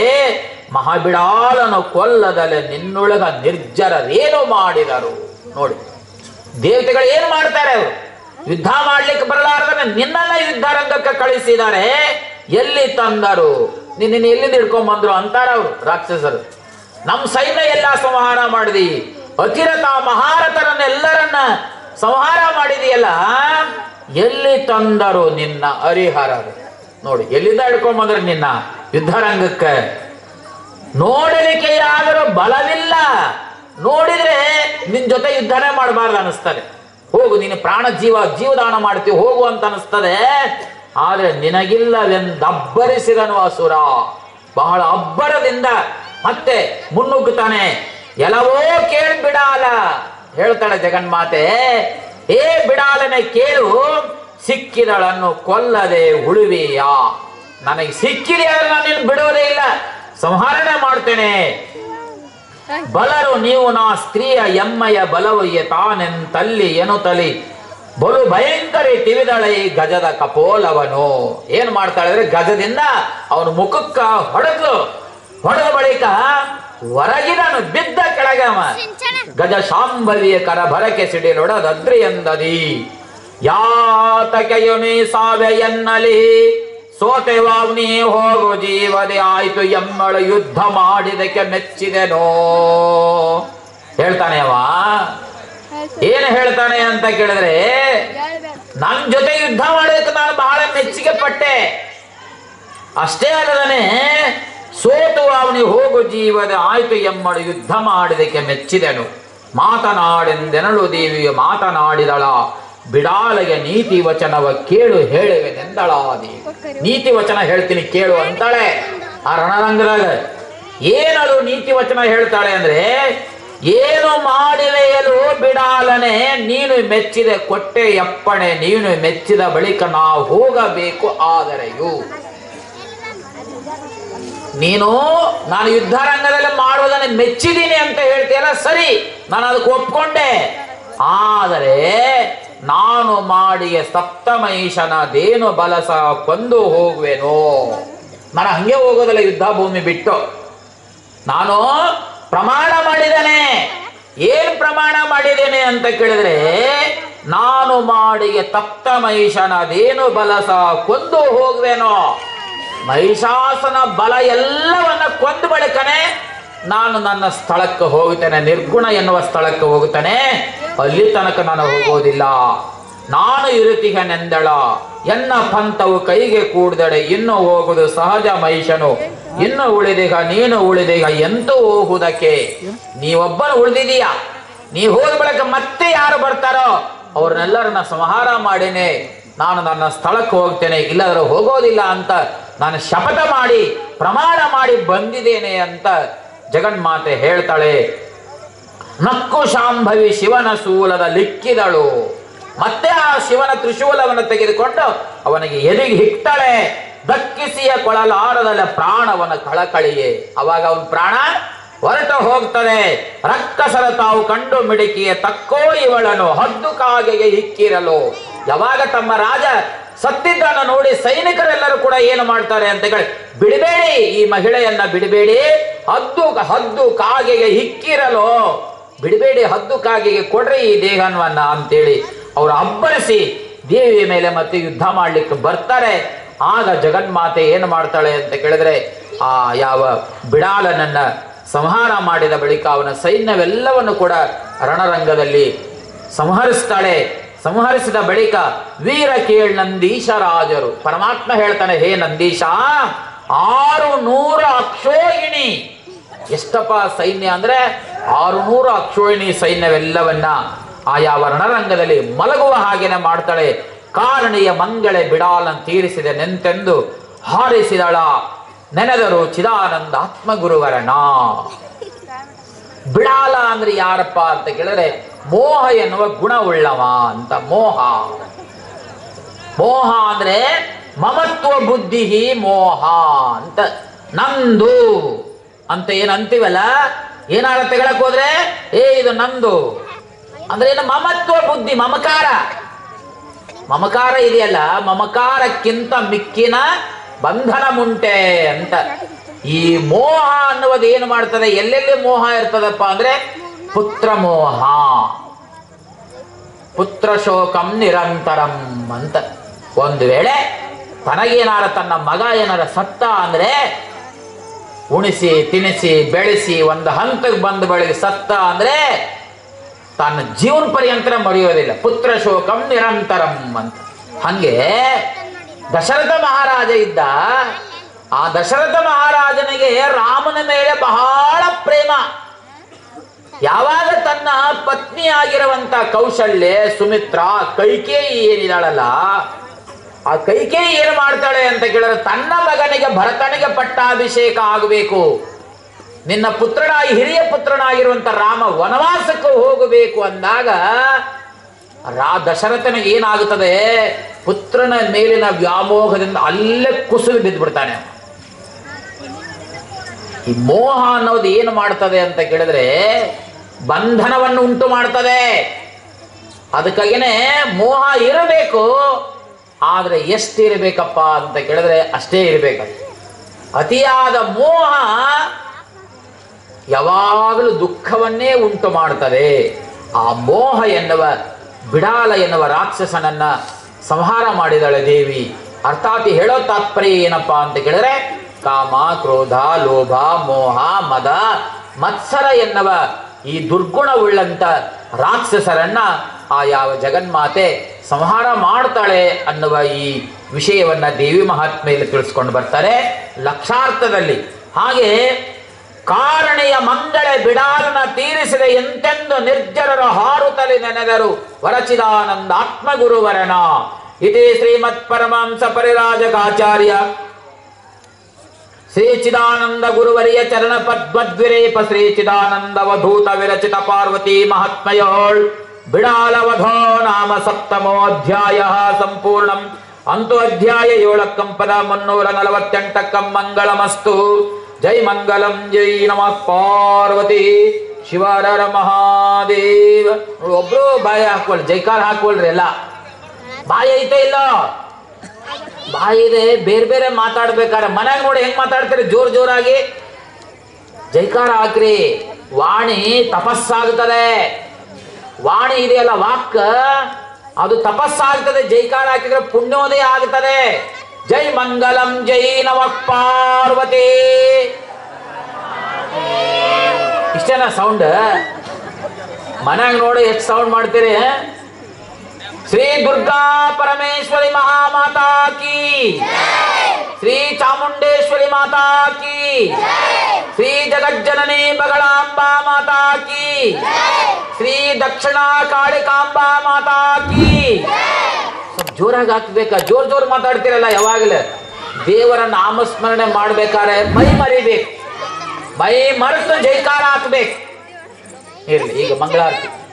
ಮಹಾಬಿಡಾಲನು ಕೊಲ್ಲದಲೆ ನಿನ್ನೊಳಗ ನಿರ್ಜರರೇನು ಮಾಡಿದರು ನೋಡಿ ದೇವತೆಗಳು ಏನ್ ಮಾಡ್ತಾರೆ ಅವರು ಯುದ್ಧ ಮಾಡ್ಲಿಕ್ಕೆ ಬರಲಾರ್ದನೆ ನಿನ್ನೆಲ್ಲ ಯುದ್ಧ ರಂಗಕ್ಕೆ ಕಳಿಸಿದ್ದಾರೆ ಎಲ್ಲಿ ತಂದರು ನಿನ್ನ ಎಲ್ಲಿಂದ ಹಿಡ್ಕೊಂಡ್ ಬಂದ್ರು ಅಂತಾರ ಅವರು ರಾಕ್ಷಸರು ನಮ್ಮ ಸೈನ್ಯ ಎಲ್ಲ ಸಂಹಾರ ಮಾಡಿದಿ ಅತಿರಥ ಮಹಾರಥರನ್ನೆಲ್ಲರನ್ನ ಸಂಹಾರ ಮಾಡಿದೆಯಲ್ಲ ಎಲ್ಲಿ ತಂದರು ನಿನ್ನ ಹರಿಹರರು ನೋಡಿ ಎಲ್ಲಿಂದ ಹಿಡ್ಕೊಂಡ್ ಬಂದ್ರು ನಿನ್ನ ಯುದ್ಧ ರಂಗಕ್ಕೆ ನೋಡಲಿಕ್ಕೆ ಯಾದರೂ ಬಲವಿಲ್ಲ ನೋಡಿದ್ರೆ ನಿನ್ ಜೊತೆ ಯುದ್ಧನೇ ಮಾಡಬಾರ್ದು ಅನಿಸ್ತದೆ ಹೋಗು ನೀನು ಪ್ರಾಣ ಜೀವ ಜೀವದಾನ ಮಾಡ್ತೀವಿ ಹೋಗು ಅಂತ ಅನಿಸ್ತದೆ ಆದ್ರೆ ನಿನಗಿಲ್ಲವೆಂದಬ್ಬರಿಸಿದನು ಅಸುರ ಬಹಳ ಅಬ್ಬರದಿಂದ ಮತ್ತೆ ಮುನ್ನುಗ್ಗುತ್ತಾನೆ ಎಲ್ಲವೋ ಕೇಳಿ ಬಿಡಾಲ ಹೇಳ್ತಾಳೆ ಜಗನ್ಮಾತೆ ಏ ಬಿಡಾಲನೆ ಕೇಳು ಸಿಕ್ಕಿದಳನ್ನು ಕೊಲ್ಲದೆ ಉಳುವೆಯಾ ನನಗೆ ಸಿಕ್ಕಿದೆ ಆದ್ರೆ ನಾನು ನಿನ್ನ ಬಿಡೋದೇ ಇಲ್ಲ ಸಂಹರಣೆ ಮಾಡ್ತೇನೆ ಬಲರು ನೀವು ನಾ ಸ್ತ್ರೀಯ ಎಮ್ಮಯ ಬಲವು ತಾನೆಂತಲ್ಲಿ ಎನುತಲಿ ಬಲು ಭಯಂಕರಿ ತಿವಿದಳೆ ಈ ಗಜದ ಕಪೋಲವನು ಏನ್ ಮಾಡ್ತಾಳೆ ಅಂದ್ರೆ ಗಜದಿಂದ ಅವನ ಮುಖಕ್ಕ ಹೊಡೆದ್ಲು ಹೊಡೆದ ಬಳಿಕ ಹೊರಗಿದನು ಬಿದ್ದ ಕೆಳಗೆ ಅವ ಗಜ ಶಾಂಭವಿಯ ಕರ ಭರಕೆ ಸಿಡಿಲೊಡದದ್ರಿ ಎಂದದಿ ಯಾತಕೆಯು ನೀ ಸಾವೆ ಎನ್ನಲಿ ಸೋತೆವಾವ್ ನೀ ಹೋಗು ಜೀವದೆ ಆಯ್ತು ಎಮ್ಮಳು ಯುದ್ಧ ಮಾಡಿದಕ್ಕೆ ಮೆಚ್ಚಿದೆನೋ ಹೇಳ್ತಾನೆ ಅವ ಏನು ಹೇಳ್ತಾನೆ ಅಂತ ಕೇಳಿದ್ರೆ ನನ್ ಜೊತೆ ಯುದ್ಧ ಮಾಡೋದಕ್ಕೆ ನಾನು ಬಹಳ ಮೆಚ್ಚುಗೆ ಪಟ್ಟೆ ಅಷ್ಟೇ ಅಲ್ಲದನೆ ಸೋತು ಅವನಿಗೆ ಹೋಗು ಜೀವದ ಆಯ್ತು ಎಮ್ಮಳು ಯುದ್ಧ ಮಾಡಿದಕ್ಕೆ ಮೆಚ್ಚಿದೆನು ಮಾತನಾಡೆಂದೆನಳು ದೇವಿಯು ಮಾತನಾಡಿದಳ ಬಿಡಾಲಗೆ ನೀತಿ ವಚನವ ಕೇಳು ಹೇಳುವೆನೆಂದಳಾದಿ ನೀತಿ ವಚನ ಹೇಳ್ತೀನಿ ಕೇಳು ಅಂತಾಳೆ ಆ ರಣರಂಗದಾಗ ಏನದು ನೀತಿ ವಚನ ಹೇಳ್ತಾಳೆ ಅಂದ್ರೆ ಏನು ಮಾಡಿವೆಯಲು ಬಿಡಾಲನೆ ನೀನು ಮೆಚ್ಚಿದ ಕೊಟ್ಟೆ ಎಪ್ಪಣೆ ನೀನು ಮೆಚ್ಚಿದ ಬಳಿಕ ನಾವು ಹೋಗಬೇಕು ಆದರೆಯು ನೀನು ನಾನು ಯುದ್ಧ ರಂಗದಲ್ಲಿ ಮಾಡುವುದನ್ನು ಮೆಚ್ಚಿದ್ದೀನಿ ಅಂತ ಹೇಳ್ತೀಯಲ್ಲ ಸರಿ ನಾನು ಅದಕ್ಕೆ ಒಪ್ಕೊಂಡೆ ಆದರೆ ನಾನು ಮಾಡಿಯ ಸಪ್ತಮೈಷನ ದೇನು ಬಲಸ ಕೊಂದು ಹೋಗುವೆನು ನಾನು ಹಂಗೆ ಹೋಗೋದಿಲ್ಲ ಯುದ್ಧ ಭೂಮಿ ಬಿಟ್ಟು ನಾನು ಪ್ರಮಾಣ ಮಾಡಿದ್ದೇನೆ ಏನ್ ಪ್ರಮಾಣ ಮಾಡಿದ್ದೇನೆ ಅಂತ ಕೇಳಿದ್ರೆ ನಾನು ಮಾಡಿಗೆ ತಪ್ತ ಮಹಿಷನದೇನು ಬಲಸ ಕೊಂದು ಹೋಗುವೆನೋ ಮಹಿಷಾಸನ ಬಲ ಎಲ್ಲವನ್ನ ಕೊಂದು ಬಳಿಕನೆ ನಾನು ನನ್ನ ಸ್ಥಳಕ್ಕೆ ಹೋಗುತ್ತೇನೆ ನಿರ್ಗುಣ ಎನ್ನುವ ಸ್ಥಳಕ್ಕೆ ಹೋಗುತ್ತೇನೆ ಅಲ್ಲಿ ತನಕ ನಾನು ಹೋಗೋದಿಲ್ಲ ನಾನು ಇರುತಿಗನೆಂದಳ ಎನ್ನ ಪಂಥವು ಕೈಗೆ ಕೂಡಿದಡೆ ಇನ್ನು ಹೋಗುದು ಸಹಜ ಮಹಿಷನು ಇನ್ನು ಉಳಿದೀಗ ನೀನು ಉಳಿದೀಗ ಎಂತೂ ಹೋಗುವುದಕ್ಕೆ ನೀವೊಬ್ಬನು ಉಳಿದಿದೀಯ ನೀ ಹೋದ ಬಳಿಕ ಮತ್ತೆ ಯಾರು ಬರ್ತಾರೋ ಅವ್ರನ್ನೆಲ್ಲರನ್ನ ಸಂಹಾರ ಮಾಡೇನೆ ನಾನು ನನ್ನ ಸ್ಥಳಕ್ಕೆ ಹೋಗ್ತೇನೆ ಇಲ್ಲದ್ರೆ ಹೋಗೋದಿಲ್ಲ ಅಂತ ನಾನು ಶಪಥ ಮಾಡಿ ಪ್ರಮಾಣ ಮಾಡಿ ಬಂದಿದ್ದೇನೆ ಅಂತ ಜಗನ್ಮಾತೆ ಹೇಳ್ತಾಳೆ ನಕ್ಕು ಶಾಂಭವಿ ಶಿವನ ಶೂಲದ ಲಿಕ್ಕಿದಳು ಮತ್ತೆ ಆ ಶಿವನ ತ್ರಿಶೂಲವನ್ನು ತೆಗೆದುಕೊಂಡು ಅವನಿಗೆ ಎದಿಗೆ ಹಿಕ್ತಾಳೆ ದಕ್ಕಿಸಿಯ ಕೊಳಲಾರದಲ್ಲ ಪ್ರಾಣವನ ಕಳಕಳಿಯೇ ಅವಾಗ ಅವನ ಪ್ರಾಣ ಹೊರಟು ಹೋಗ್ತದೆ ರಕ್ಕಸರ ತಾವು ಕಂಡು ಮಿಡುಕಿಯ ತಕ್ಕೋ ಇವಳನು ಹದ್ದು ಕಾಗೆಗೆ ಹಿಕ್ಕಿರಲು ಯಾವಾಗ ತಮ್ಮ ರಾಜ ಸತ್ತಿದ್ದನ್ನು ನೋಡಿ ಸೈನಿಕರೆಲ್ಲರೂ ಕೂಡ ಏನು ಮಾಡ್ತಾರೆ ಅಂತ ಹೇಳಿ ಬಿಡಬೇಡಿ ಈ ಮಹಿಳೆಯನ್ನ ಬಿಡಬೇಡಿ ಹದ್ದು ಹದ್ದು ಕಾಗೆಗೆ ಹಿಕ್ಕಿರಲು ಬಿಡಬೇಡಿ ಹದ್ದು ಕಾಗೆಗೆ ಕೊಡ್ರಿ ಈ ದೇಹವನ್ನ ಅಂತೇಳಿ ಅವರು ಅಬ್ಬರಿಸಿ ದೇವಿಯ ಮೇಲೆ ಮತ್ತೆ ಯುದ್ಧ ಮಾಡ್ಲಿಕ್ಕೆ ಬರ್ತಾರೆ ಆಗ ಜಗನ್ಮಾತೆ ಏನು ಮಾಡ್ತಾಳೆ ಅಂತ ಕೇಳಿದ್ರೆ ಆ ಯಾವ ಬಿಡಾಲನನ್ನ ಸಂಹಾರ ಮಾಡಿದ ಬಳಿಕ ಅವನ ಸೈನ್ಯವೆಲ್ಲವನ್ನು ಕೂಡ ರಣರಂಗದಲ್ಲಿ ಸಂಹರಿಸ್ತಾಳೆ ಸಂಹರಿಸಿದ ಬಳಿಕ ವೀರ ಕೇಳ್ ನಂದೀಶ ರಾಜರು ಪರಮಾತ್ಮ ಹೇಳ್ತಾನೆ ಹೇ ನಂದೀಶ ಆರು ನೂರ ಅಕ್ಷೋಹಿಣಿ ಎಷ್ಟಪ್ಪ ಸೈನ್ಯ ಅಂದ್ರೆ ಆರು ನೂರು ಅಕ್ಷೋಹಿಣಿ ಸೈನ್ಯವೆಲ್ಲವನ್ನ ಆಯಾ ರಣರಂಗದಲ್ಲಿ ಮಲಗುವ ಹಾಗೇನೆ ಮಾಡ್ತಾಳೆ ಕಾರಣಿಯ ಮಂಗಳೆ ಬಿಡಾಲನ್ ತೀರಿಸಿದೆ ನೆಂತೆಂದು ಹಾರಿಸಿದಳ ನೆನೆದರು ಚಿದಾನಂದ ಆತ್ಮಗುರುವರಣ ಬಿಡಾಲ ಅಂದ್ರೆ ಯಾರಪ್ಪ ಅಂತ ಕೇಳಿದ್ರೆ ಮೋಹ ಎನ್ನುವ ಗುಣವುಳ್ಳವ ಅಂತ ಮೋಹ ಮೋಹ ಅಂದ್ರೆ ಮಮತ್ವ ಬುದ್ಧಿ ಮೋಹ ಅಂತ ನಂದು ಅಂತ ಏನ್ ಅಂತೀವಲ್ಲ ಏನಾರ ತೆಗಳಕ್ ಹೋದ್ರೆ ಏ ಇದು ನಂದು ಅಂದ್ರೆ ಏನು ಮಮತ್ವ ಬುದ್ಧಿ ಮಮಕಾರ ಮಮಕಾರ ಇದೆಯಲ್ಲ ಮಮಕಾರಕ್ಕಿಂತ ಮಿಕ್ಕಿನ ಬಂಧನ ಮುಂಟೆ ಅಂತ ಈ ಮೋಹ ಅನ್ನುವುದು ಏನು ಮಾಡ್ತದೆ ಎಲ್ಲೆಲ್ಲಿ ಮೋಹ ಇರ್ತದಪ್ಪ ಅಂದ್ರೆ ಪುತ್ರ ಮೋಹ ಪುತ್ರ ಶೋಕಂ ನಿರಂತರಂ ಅಂತ ಒಂದು ವೇಳೆ ತನಗೇನಾರ ತನ್ನ ಮಗ ಏನಾರ ಸತ್ತ ಅಂದ್ರೆ ಉಣಿಸಿ ತಿನಿಸಿ ಬೆಳೆಸಿ ಒಂದು ಹಂತಕ್ಕೆ ಬಂದ ಬಳಿಕ ಸತ್ತ ಅಂದ್ರೆ ತನ್ನ ಜೀವನ ಪರ್ಯಂತರ ಮರೆಯೋದಿಲ್ಲ ಪುತ್ರ ಶೋಕಂ ನಿರಂತರಂ ಅಂತ ಹಂಗೆ ದಶರಥ ಮಹಾರಾಜ ಇದ್ದ ಆ ದಶರಥ ಮಹಾರಾಜನಿಗೆ ರಾಮನ ಮೇಲೆ ಬಹಳ ಪ್ರೇಮ ಯಾವಾಗ ತನ್ನ ಪತ್ನಿಯಾಗಿರುವಂತ ಕೌಶಲ್ಯ ಸುಮಿತ್ರ ಕೈಕೇಯಿ ಏನಿದಾಳಲ್ಲ ಆ ಕೈಕೇಯಿ ಏನು ಮಾಡ್ತಾಳೆ ಅಂತ ಕೇಳಿದ್ರೆ ತನ್ನ ಮಗನಿಗೆ ಭರತನಿಗೆ ಪಟ್ಟಾಭಿಷೇಕ ಆಗಬೇಕು ನಿನ್ನ ಪುತ್ರನಾಗಿ ಹಿರಿಯ ಪುತ್ರನಾಗಿರುವಂತ ರಾಮ ವನವಾಸಕ್ಕೆ ಹೋಗಬೇಕು ಅಂದಾಗ ರಾ ದಶರಥನಿಗೆ ಏನಾಗುತ್ತದೆ ಪುತ್ರನ ಮೇಲಿನ ವ್ಯಾಮೋಹದಿಂದ ಅಲ್ಲೇ ಕುಸಿದು ಬಿದ್ದು ಬಿಡ್ತಾನೆ ಅವ. ಈ ಮೋಹ ಅನ್ನೋದು ಏನು ಮಾಡ್ತದೆ ಅಂತ ಕೇಳಿದ್ರೆ ಬಂಧನವನ್ನು ಉಂಟು ಮಾಡ್ತದೆ ಅದಕ್ಕಾಗಿನೇ ಮೋಹ ಇರಬೇಕು ಆದರೆ ಎಷ್ಟು ಇರಬೇಕಪ್ಪ ಅಂತ ಕೇಳಿದ್ರೆ ಅಷ್ಟೇ ಇರಬೇಕು ಅತಿಯಾದ ಮೋಹ ಯಾವಾಗಲೂ ದುಃಖವನ್ನೇ ಉಂಟು ಮಾಡ್ತದೆ ಆ ಮೋಹ ಎನ್ನುವ ಬಿಡಾಲ ಎನ್ನುವ ರಾಕ್ಷಸನನ್ನ ಸಂಹಾರ ಮಾಡಿದಳೆ ದೇವಿ ಅರ್ಥಾತ್ ಹೇಳೋ ತಾತ್ಪರ್ಯ ಏನಪ್ಪ ಅಂತ ಕೇಳಿದ್ರೆ ಕಾಮ ಕ್ರೋಧ ಲೋಭ ಮೋಹ ಮದ ಮತ್ಸರ ಎನ್ನುವ ಈ ದುರ್ಗುಣವುಳ್ಳಂತ ರಾಕ್ಷಸರನ್ನ ಆ ಯಾವ ಜಗನ್ಮಾತೆ ಸಂಹಾರ ಮಾಡ್ತಾಳೆ ಅನ್ನುವ ಈ ವಿಷಯವನ್ನ ದೇವಿ ಮಹಾತ್ಮೆಯಲ್ಲಿ ತಿಳಿಸ್ಕೊಂಡು ಬರ್ತಾರೆ ಲಕ್ಷಾರ್ಥದಲ್ಲಿ ಹಾಗೆ ಕಾರಣೆಯ ಮಂಗಳ ಬಿಡಾಲನ ತೀರಿಸಿದ ಎಂತೆಂದು ನಿರ್ಜರರ ಹಾರುತ್ತಲೆ ನೆನೆದರು ವರಚಿದಾನಂದ ಆತ್ಮಗುರುವರನ ಇದೇ ಶ್ರೀಮತ್ ಪರಮಾಂಸ ಪರಿರಾಜಕಾಚಾರ್ಯ ಶ್ರೀ ಚಿದಾನಂದ ಗುರುವರಿಯ ಚರಣ ಪದ್ಮದ್ವಿರೇಪ ಶ್ರೀ ಚಿದಾನಂದ ವಧೂತ ವಿರಚಿತ ಪಾರ್ವತಿ ಮಹಾತ್ಮಯೋಳ್ ಬಿಡಾಲವಧೋ ನಾಮ ಸಪ್ತಮೋ ಅಧ್ಯಾಯ ಸಂಪೂರ್ಣಂ ಅಂತು ಅಧ್ಯಾಯ ಏಳಕ್ಕಂ ಪದ ಮುನ್ನೂರ ನಲವತ್ತೆಂಟಕ್ಕಂ ಮಂಗಳಮಸ್ತು ಜೈ ಮಂಗಲಂ ಜೈ ನಮಃ ಪಾರ್ವತಿ ಶಿವರರ ಮಹಾದೇವ ನೋಡು, ಒಬ್ರು ಬಾಯಿ ಹಾಕೊಳ್ರಿ ಜೈಕಾರ ಹಾಕೊಳ್ರಿ ಎಲ್ಲ ಬಾಯಿ ಐತೆ ಇಲ್ಲ ಬಾಯಿ ಇದೆ ಬೇರೆ ಬೇರೆ ಮಾತಾಡ್ಬೇಕಾದ್ರೆ ಮನ್ಯಾಗ ನೋಡಿ ಹೆಂಗ್ ಮಾತಾಡ್ತೀರಿ ಜೋರ್ ಜೋರಾಗಿ ಜೈಕಾರ ಹಾಕ್ರಿ ವಾಣಿ ತಪಸ್ಸಾಗುತ್ತದೆ ವಾಣಿ ಇದೆಯಲ್ಲ ವಾಕ್ ಅದು ತಪಸ್ಸಾಗ್ತದೆ ಜೈಕಾರ ಹಾಕಿದ್ರೆ ಪುಣ್ಯೋದಯ ಆಗುತ್ತದೆ ಜೈ ಮಂಗಲಂ ಜೈ ನಮಃ ಪಾರ್ವತಿ ಇಷ್ಟೇನಾ ಸೌಂಡ್ ಮನ್ಯಾಗ ನೋಡಿ ಎಷ್ಟು ಸೌಂಡ್ ಮಾಡ್ತೀರಿ ಶ್ರೀ ದುರ್ಗಾ ಪರಮೇಶ್ವರಿ ಮಹಾಮಾತಾ ಕಿ ಶ್ರೀ ಚಾಮುಂಡೇಶ್ವರಿ ಮಾತಾ ಕಿ ಶ್ರೀ ಜಗಜ್ಜನನಿ ಬಗಳಾಂಬಾ ಮಾತಾ ಕಿ ಶ್ರೀ ದಕ್ಷಿಣ ಕಾಳಿಕಾಂಬಾ ಮಾತಾ ಕಿ ಸ್ವಲ್ಪ ಜೋರಾಗಿ ಹಾಕ್ಬೇಕಾ ಜೋರ್ ಜೋರ್ ಮಾತಾಡ್ತಿರಲ್ಲ ಯಾವಾಗಲೇ ದೇವರ ನಾಮಸ್ಮರಣೆ ಮಾಡ್ಬೇಕಾದ್ರೆ ಮೈ ಮರಿಬೇಕು ಮೈ ಮರೆತು ಜೈಕಾರ ಹಾಕ್ಬೇಕು ಇರ್ಲಿ ಈಗ ಮಂಗಳಾರತಿ